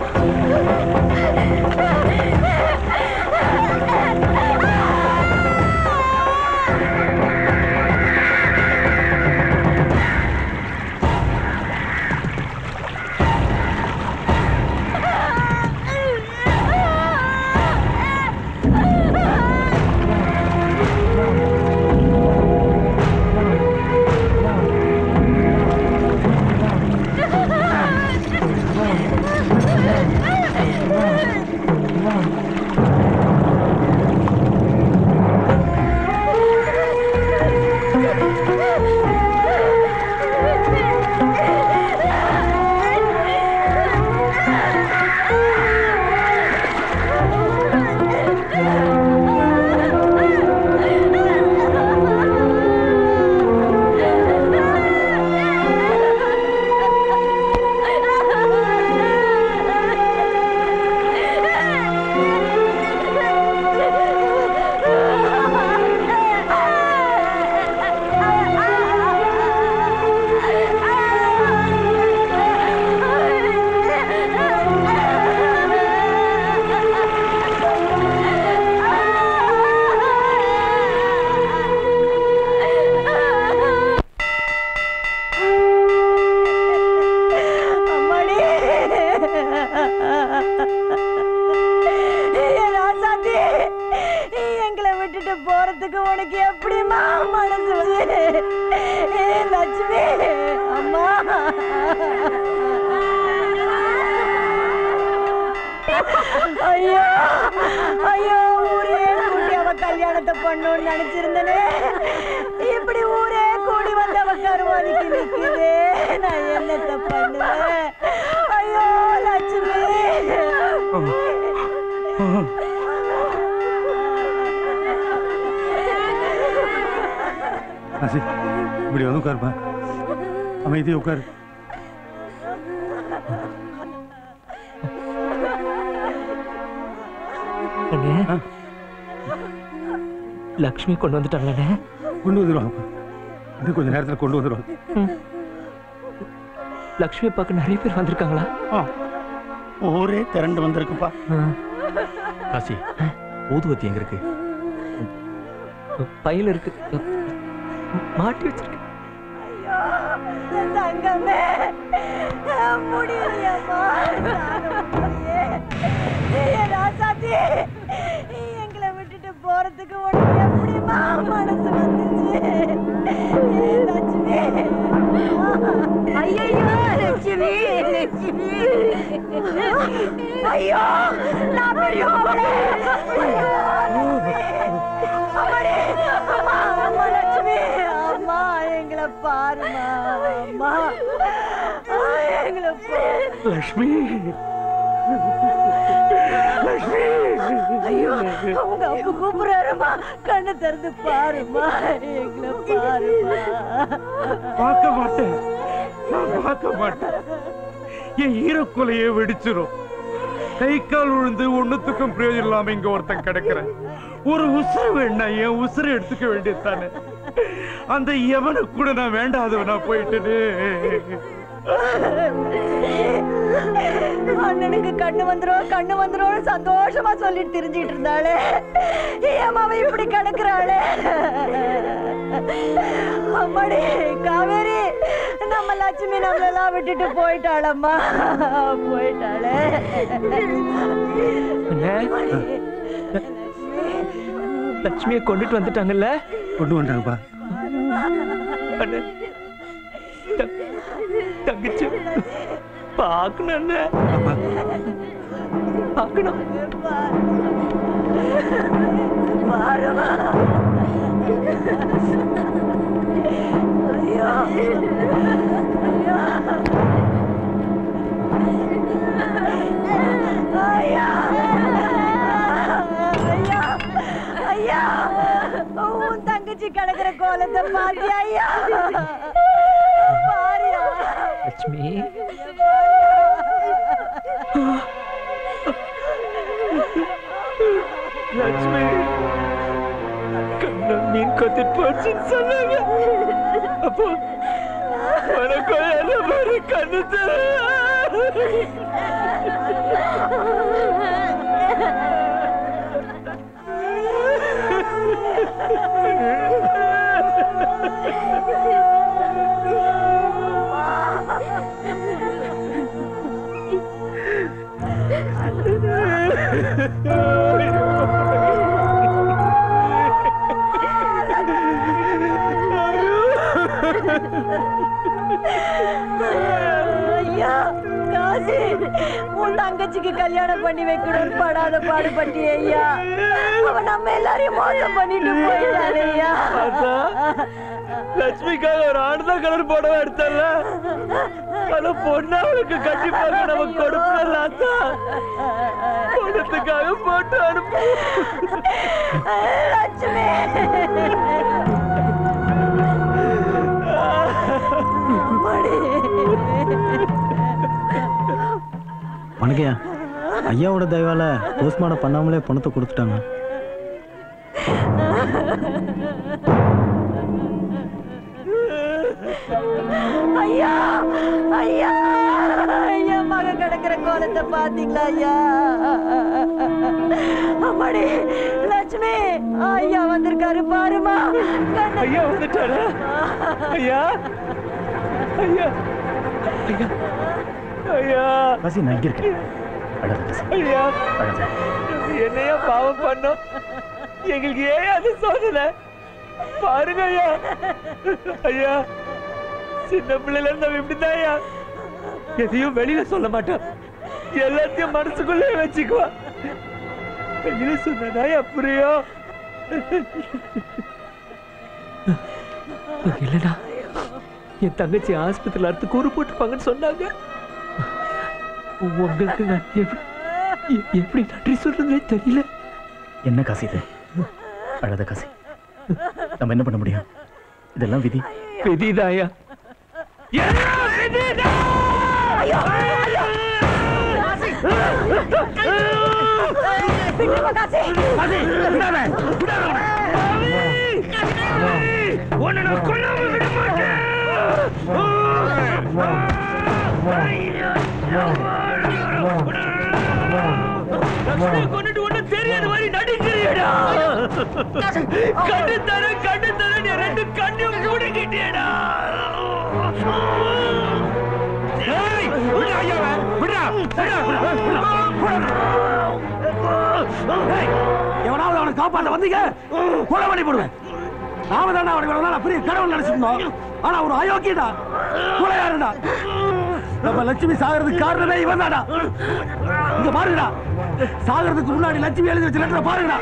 Speaker 6: அம்மாடி ராசாத்தி எங்களை விட்டுட்டு போறதுக்கு உனக்கு எப்படிமா மனசு வருது? ஏய், லட்சுமி அம்மா ஐயோ ஐயோ ஊரே கூட்டி அவ கல்யாணத்தை பண்ணணும்னு நினைச்சிருந்தனே இப்படி ஊரே கூடி வந்து அவ கருவாதிக்கு நிக்குதே நான் என்னத்த பண்ணுவேன் ஐயோ லட்சுமி
Speaker 10: ஆசி இப்படி வந்து உட்காருப்பா அமைதியா உட்காரு
Speaker 2: அண்ணே லக்ஷ்மி கொண்டு வந்துட்டாங்கண்ணே
Speaker 10: கொண்டு வந்துடுவாங்க இன்னும் கொஞ்ச நேரத்துல கொண்டு வந்துடுவாங்க
Speaker 2: லக்ஷ்மி பார்க்க நிறைய பேர் வந்திருக்காங்களா
Speaker 12: ஊரே திரண்டு வந்திருக்குப்பா
Speaker 7: காசி ஊதுவத்தி எங்க இருக்கு
Speaker 2: பையில இருக்கு மாட்டி வச்சிருக்கு
Speaker 6: தங்கமே முடியலையம்மா ராசாத்தி எங்களை விட்டுட்டு போறதுக்கு உனக்கு எப்படிமா மனசு வந்துச்சு லட்சுமி ஐயோ லட்சுமி லட்சுமி ஐயோ நான் பெரியவளே ஐயோ அம்மாடி அம்மா அம்மா லட்சுமி அம்மா எங்களை பாருமா அம்மா ஆ, எங்களை பாரு
Speaker 11: லக்ஷ்மி
Speaker 6: ஐயோ அவங்க அப்பா கூப்பிடுறாருமா கண்ணை திறந்து பாருமா எங்களை பாருமா
Speaker 5: பார்க்க மாட்டேன் நான் பார்க்க மாட்டேன் என் ஈரக்குலையே வெடிச்சிரும் கை கால் விழுந்து ஒண்ணுத்துக்கும் பிரயோஜனம் இல்லாம இங்க ஒருத்தன் கிடக்குறேன் ஒரு உசுறு வேணா என் உசுறு எடுத்துக்க வேண்டியது தானே அந்த எவனை கூட நான் வேண்டாதவனா போயிட்டேனே
Speaker 6: அண்ணனுக்கு கண்ணு வந்துரும் கண்ணு வந்துரும் சந்தோஷமா சொல்லிட்டு திரிஞ்சிட்டு இருந்தாளே ஏன் அவ இப்படி கிடக்குறாளே அம்மாடி காவேரி நம்ம லட்சுமி நம்மளெல்லாம் விட்டுட்டு போயிட்டாளம்மா போயிட்டாளே
Speaker 9: லட்சுமியை கொண்டுட்டு வந்துட்டாங்கல்ல
Speaker 10: கொண்டு வந்துட்டாங்கப்பா
Speaker 9: அண்ணே த- தங்கச்சி பார்க்கணும் அண்ணே பார்க்கணும்
Speaker 6: பாருமா ஐயோ ஐயா ஐயா ஐயா உன் தங்கச்சி கிடக்குற கோலத்தை பாத்தியா ஐயா பாரியா
Speaker 9: லட்சுமி லட்சுமி கண்ண மீன் கொத்திட்டு போச்சுன்னு சொன்னாங்க அப்போ உனக்கும் என்ன மாதிரி கண்ணு
Speaker 6: ஐயா காசி உன் தங்கச்சிக்கு கல்யாணம் பண்ணி வைக்கணும்னு படாத பாடுபட்டியே ஐயா அவன் நம்ம எல்லாரையும் மோசம் பண்ணிட்டு போயிட்டாரு ஐயா
Speaker 9: லட்சுமிக்காக ஒரு ஆனந்த கலர் புடவை எடுத்தல ஆனா பொண்ணு அவளுக்கு கண்டிப்பாக நம்ம கொடுப்பல பொண்ணத்துக்காக போட்டு அனுப்பு
Speaker 6: லட்சுமி
Speaker 19: வணக்கம்யா ஐயாவோட தயவால போஸ்ட்மார்ட்டம் பண்ணாமலே பணத்தை கொடுத்துட்டாங்க
Speaker 6: ஐயா ஐயா ஐயா மக கிடக்குற கோலத்தை பாத்தீங்களா ஐயா அம்மாடி லட்சுமி ஐயா வந்திருக்காரு பாருமா
Speaker 9: ஐயா வந்துட்டாரா ஐயா ஐயா ஐயா ஐயா
Speaker 12: காசி நான் இங்க இருக்கேன் அழாத காசி
Speaker 9: ஐயா
Speaker 12: அழாத
Speaker 9: என்னையா பாவம் பண்ணோம் எங்களுக்கு ஏன் அது சோதனை பாருங்க ஐயா ஐயா சின்ன பிள்ளைல இருந்தவன் இப்படிதான் ஐயா எதையும் வெளியில சொல்ல மாட்டான் எல்லாத்தையும் மனசுக்குள்ளே வச்சுக்குவா வெளியில சொன்னதா புரியும் இல்லடா என் தங்கச்சி ஆஸ்பத்திரியில அடுத்து கூறு போட்டுப்பாங்கன்னு சொன்னாங்க உங்களுக்கு நான் எப்படி எ- எப்படி நன்றி சொல்றதுனே தெரியல
Speaker 12: என்ன காசி இது அழாத காசி நம்ம என்ன பண்ண முடியும் இதெல்லாம் விதி
Speaker 9: விதிதாயா
Speaker 5: உன்னை நான் கொல்லாம விட
Speaker 9: லட்சுமி கொண்டுட்டு ஒண்ணும் தெரியாத மாதிரி நடிக்கிறியடா கண்ணு தர கண்ணு தர நீ ரெண்டு கண்ணையும் மூடிக்கிட்டியடா
Speaker 10: காப்பாத்த வந்தீங்க கொலை பண்ணி போடுவேன் நாம தானே அவனை இவ்வளவு நாளா பெரிய கடவுள் நினைச்சிருந்தோம் ஆனா ஒரு அயோக்கியடா கொலையாருடா நம்ம லட்சுமி சாகிறதுக்கு காரணமே இவன் தாடா இங்க பாருங்கடா சாகிறதுக்கு முன்னாடி லட்சுமி எழுதி வச்ச லெட்டரை பாருங்கடா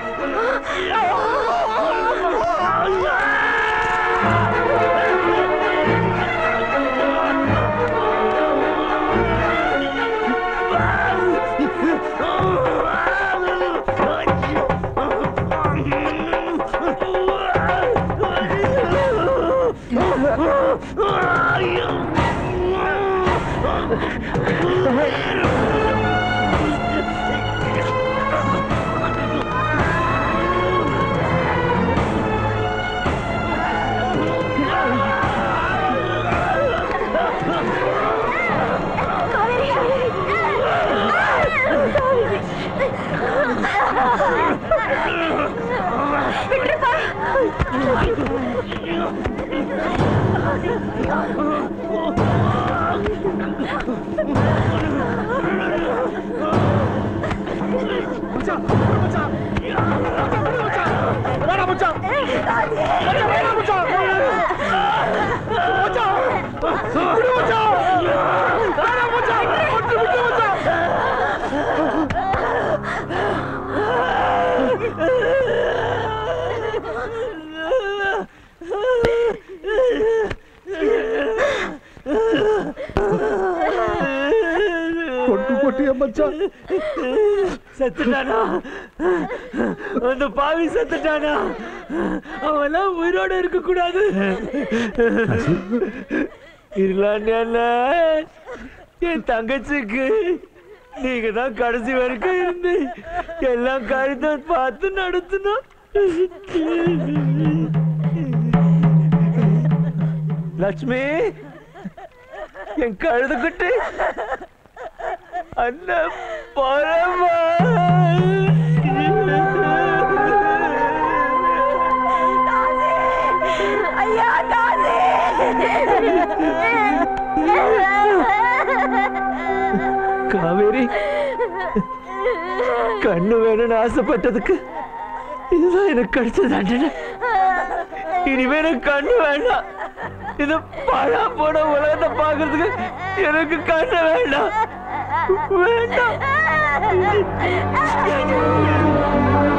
Speaker 2: கொட்டு கொட்டிய மச்சான் செத்துட்டானா அந்த பாவி செத்துட்டானா அவெல்லாம் உயிரோட இருக்க கூடாது இருளாண்டியா என் தங்கச்சிக்கு நீங்க தான் கடைசி வரைக்கும் இருந்து எல்லா காரியத்தையும் பார்த்து நடத்தணும் லட்சுமி என் கழுதுக்குட்டி அண்ணன் பரமா
Speaker 17: ஐயா காசி
Speaker 2: காவேரி கண்ணு வேணும்னு ஆசைப்பட்டதுக்கு இதுதான் எனக்கு கிடைச்ச தண்டனை இனிமே எனக்கு கண்ணு வேண்டாம் இது பழா போன உலகத்தை பார்க்கறதுக்கு எனக்கு கண்ணு வேண்டாம் வேண்டாம்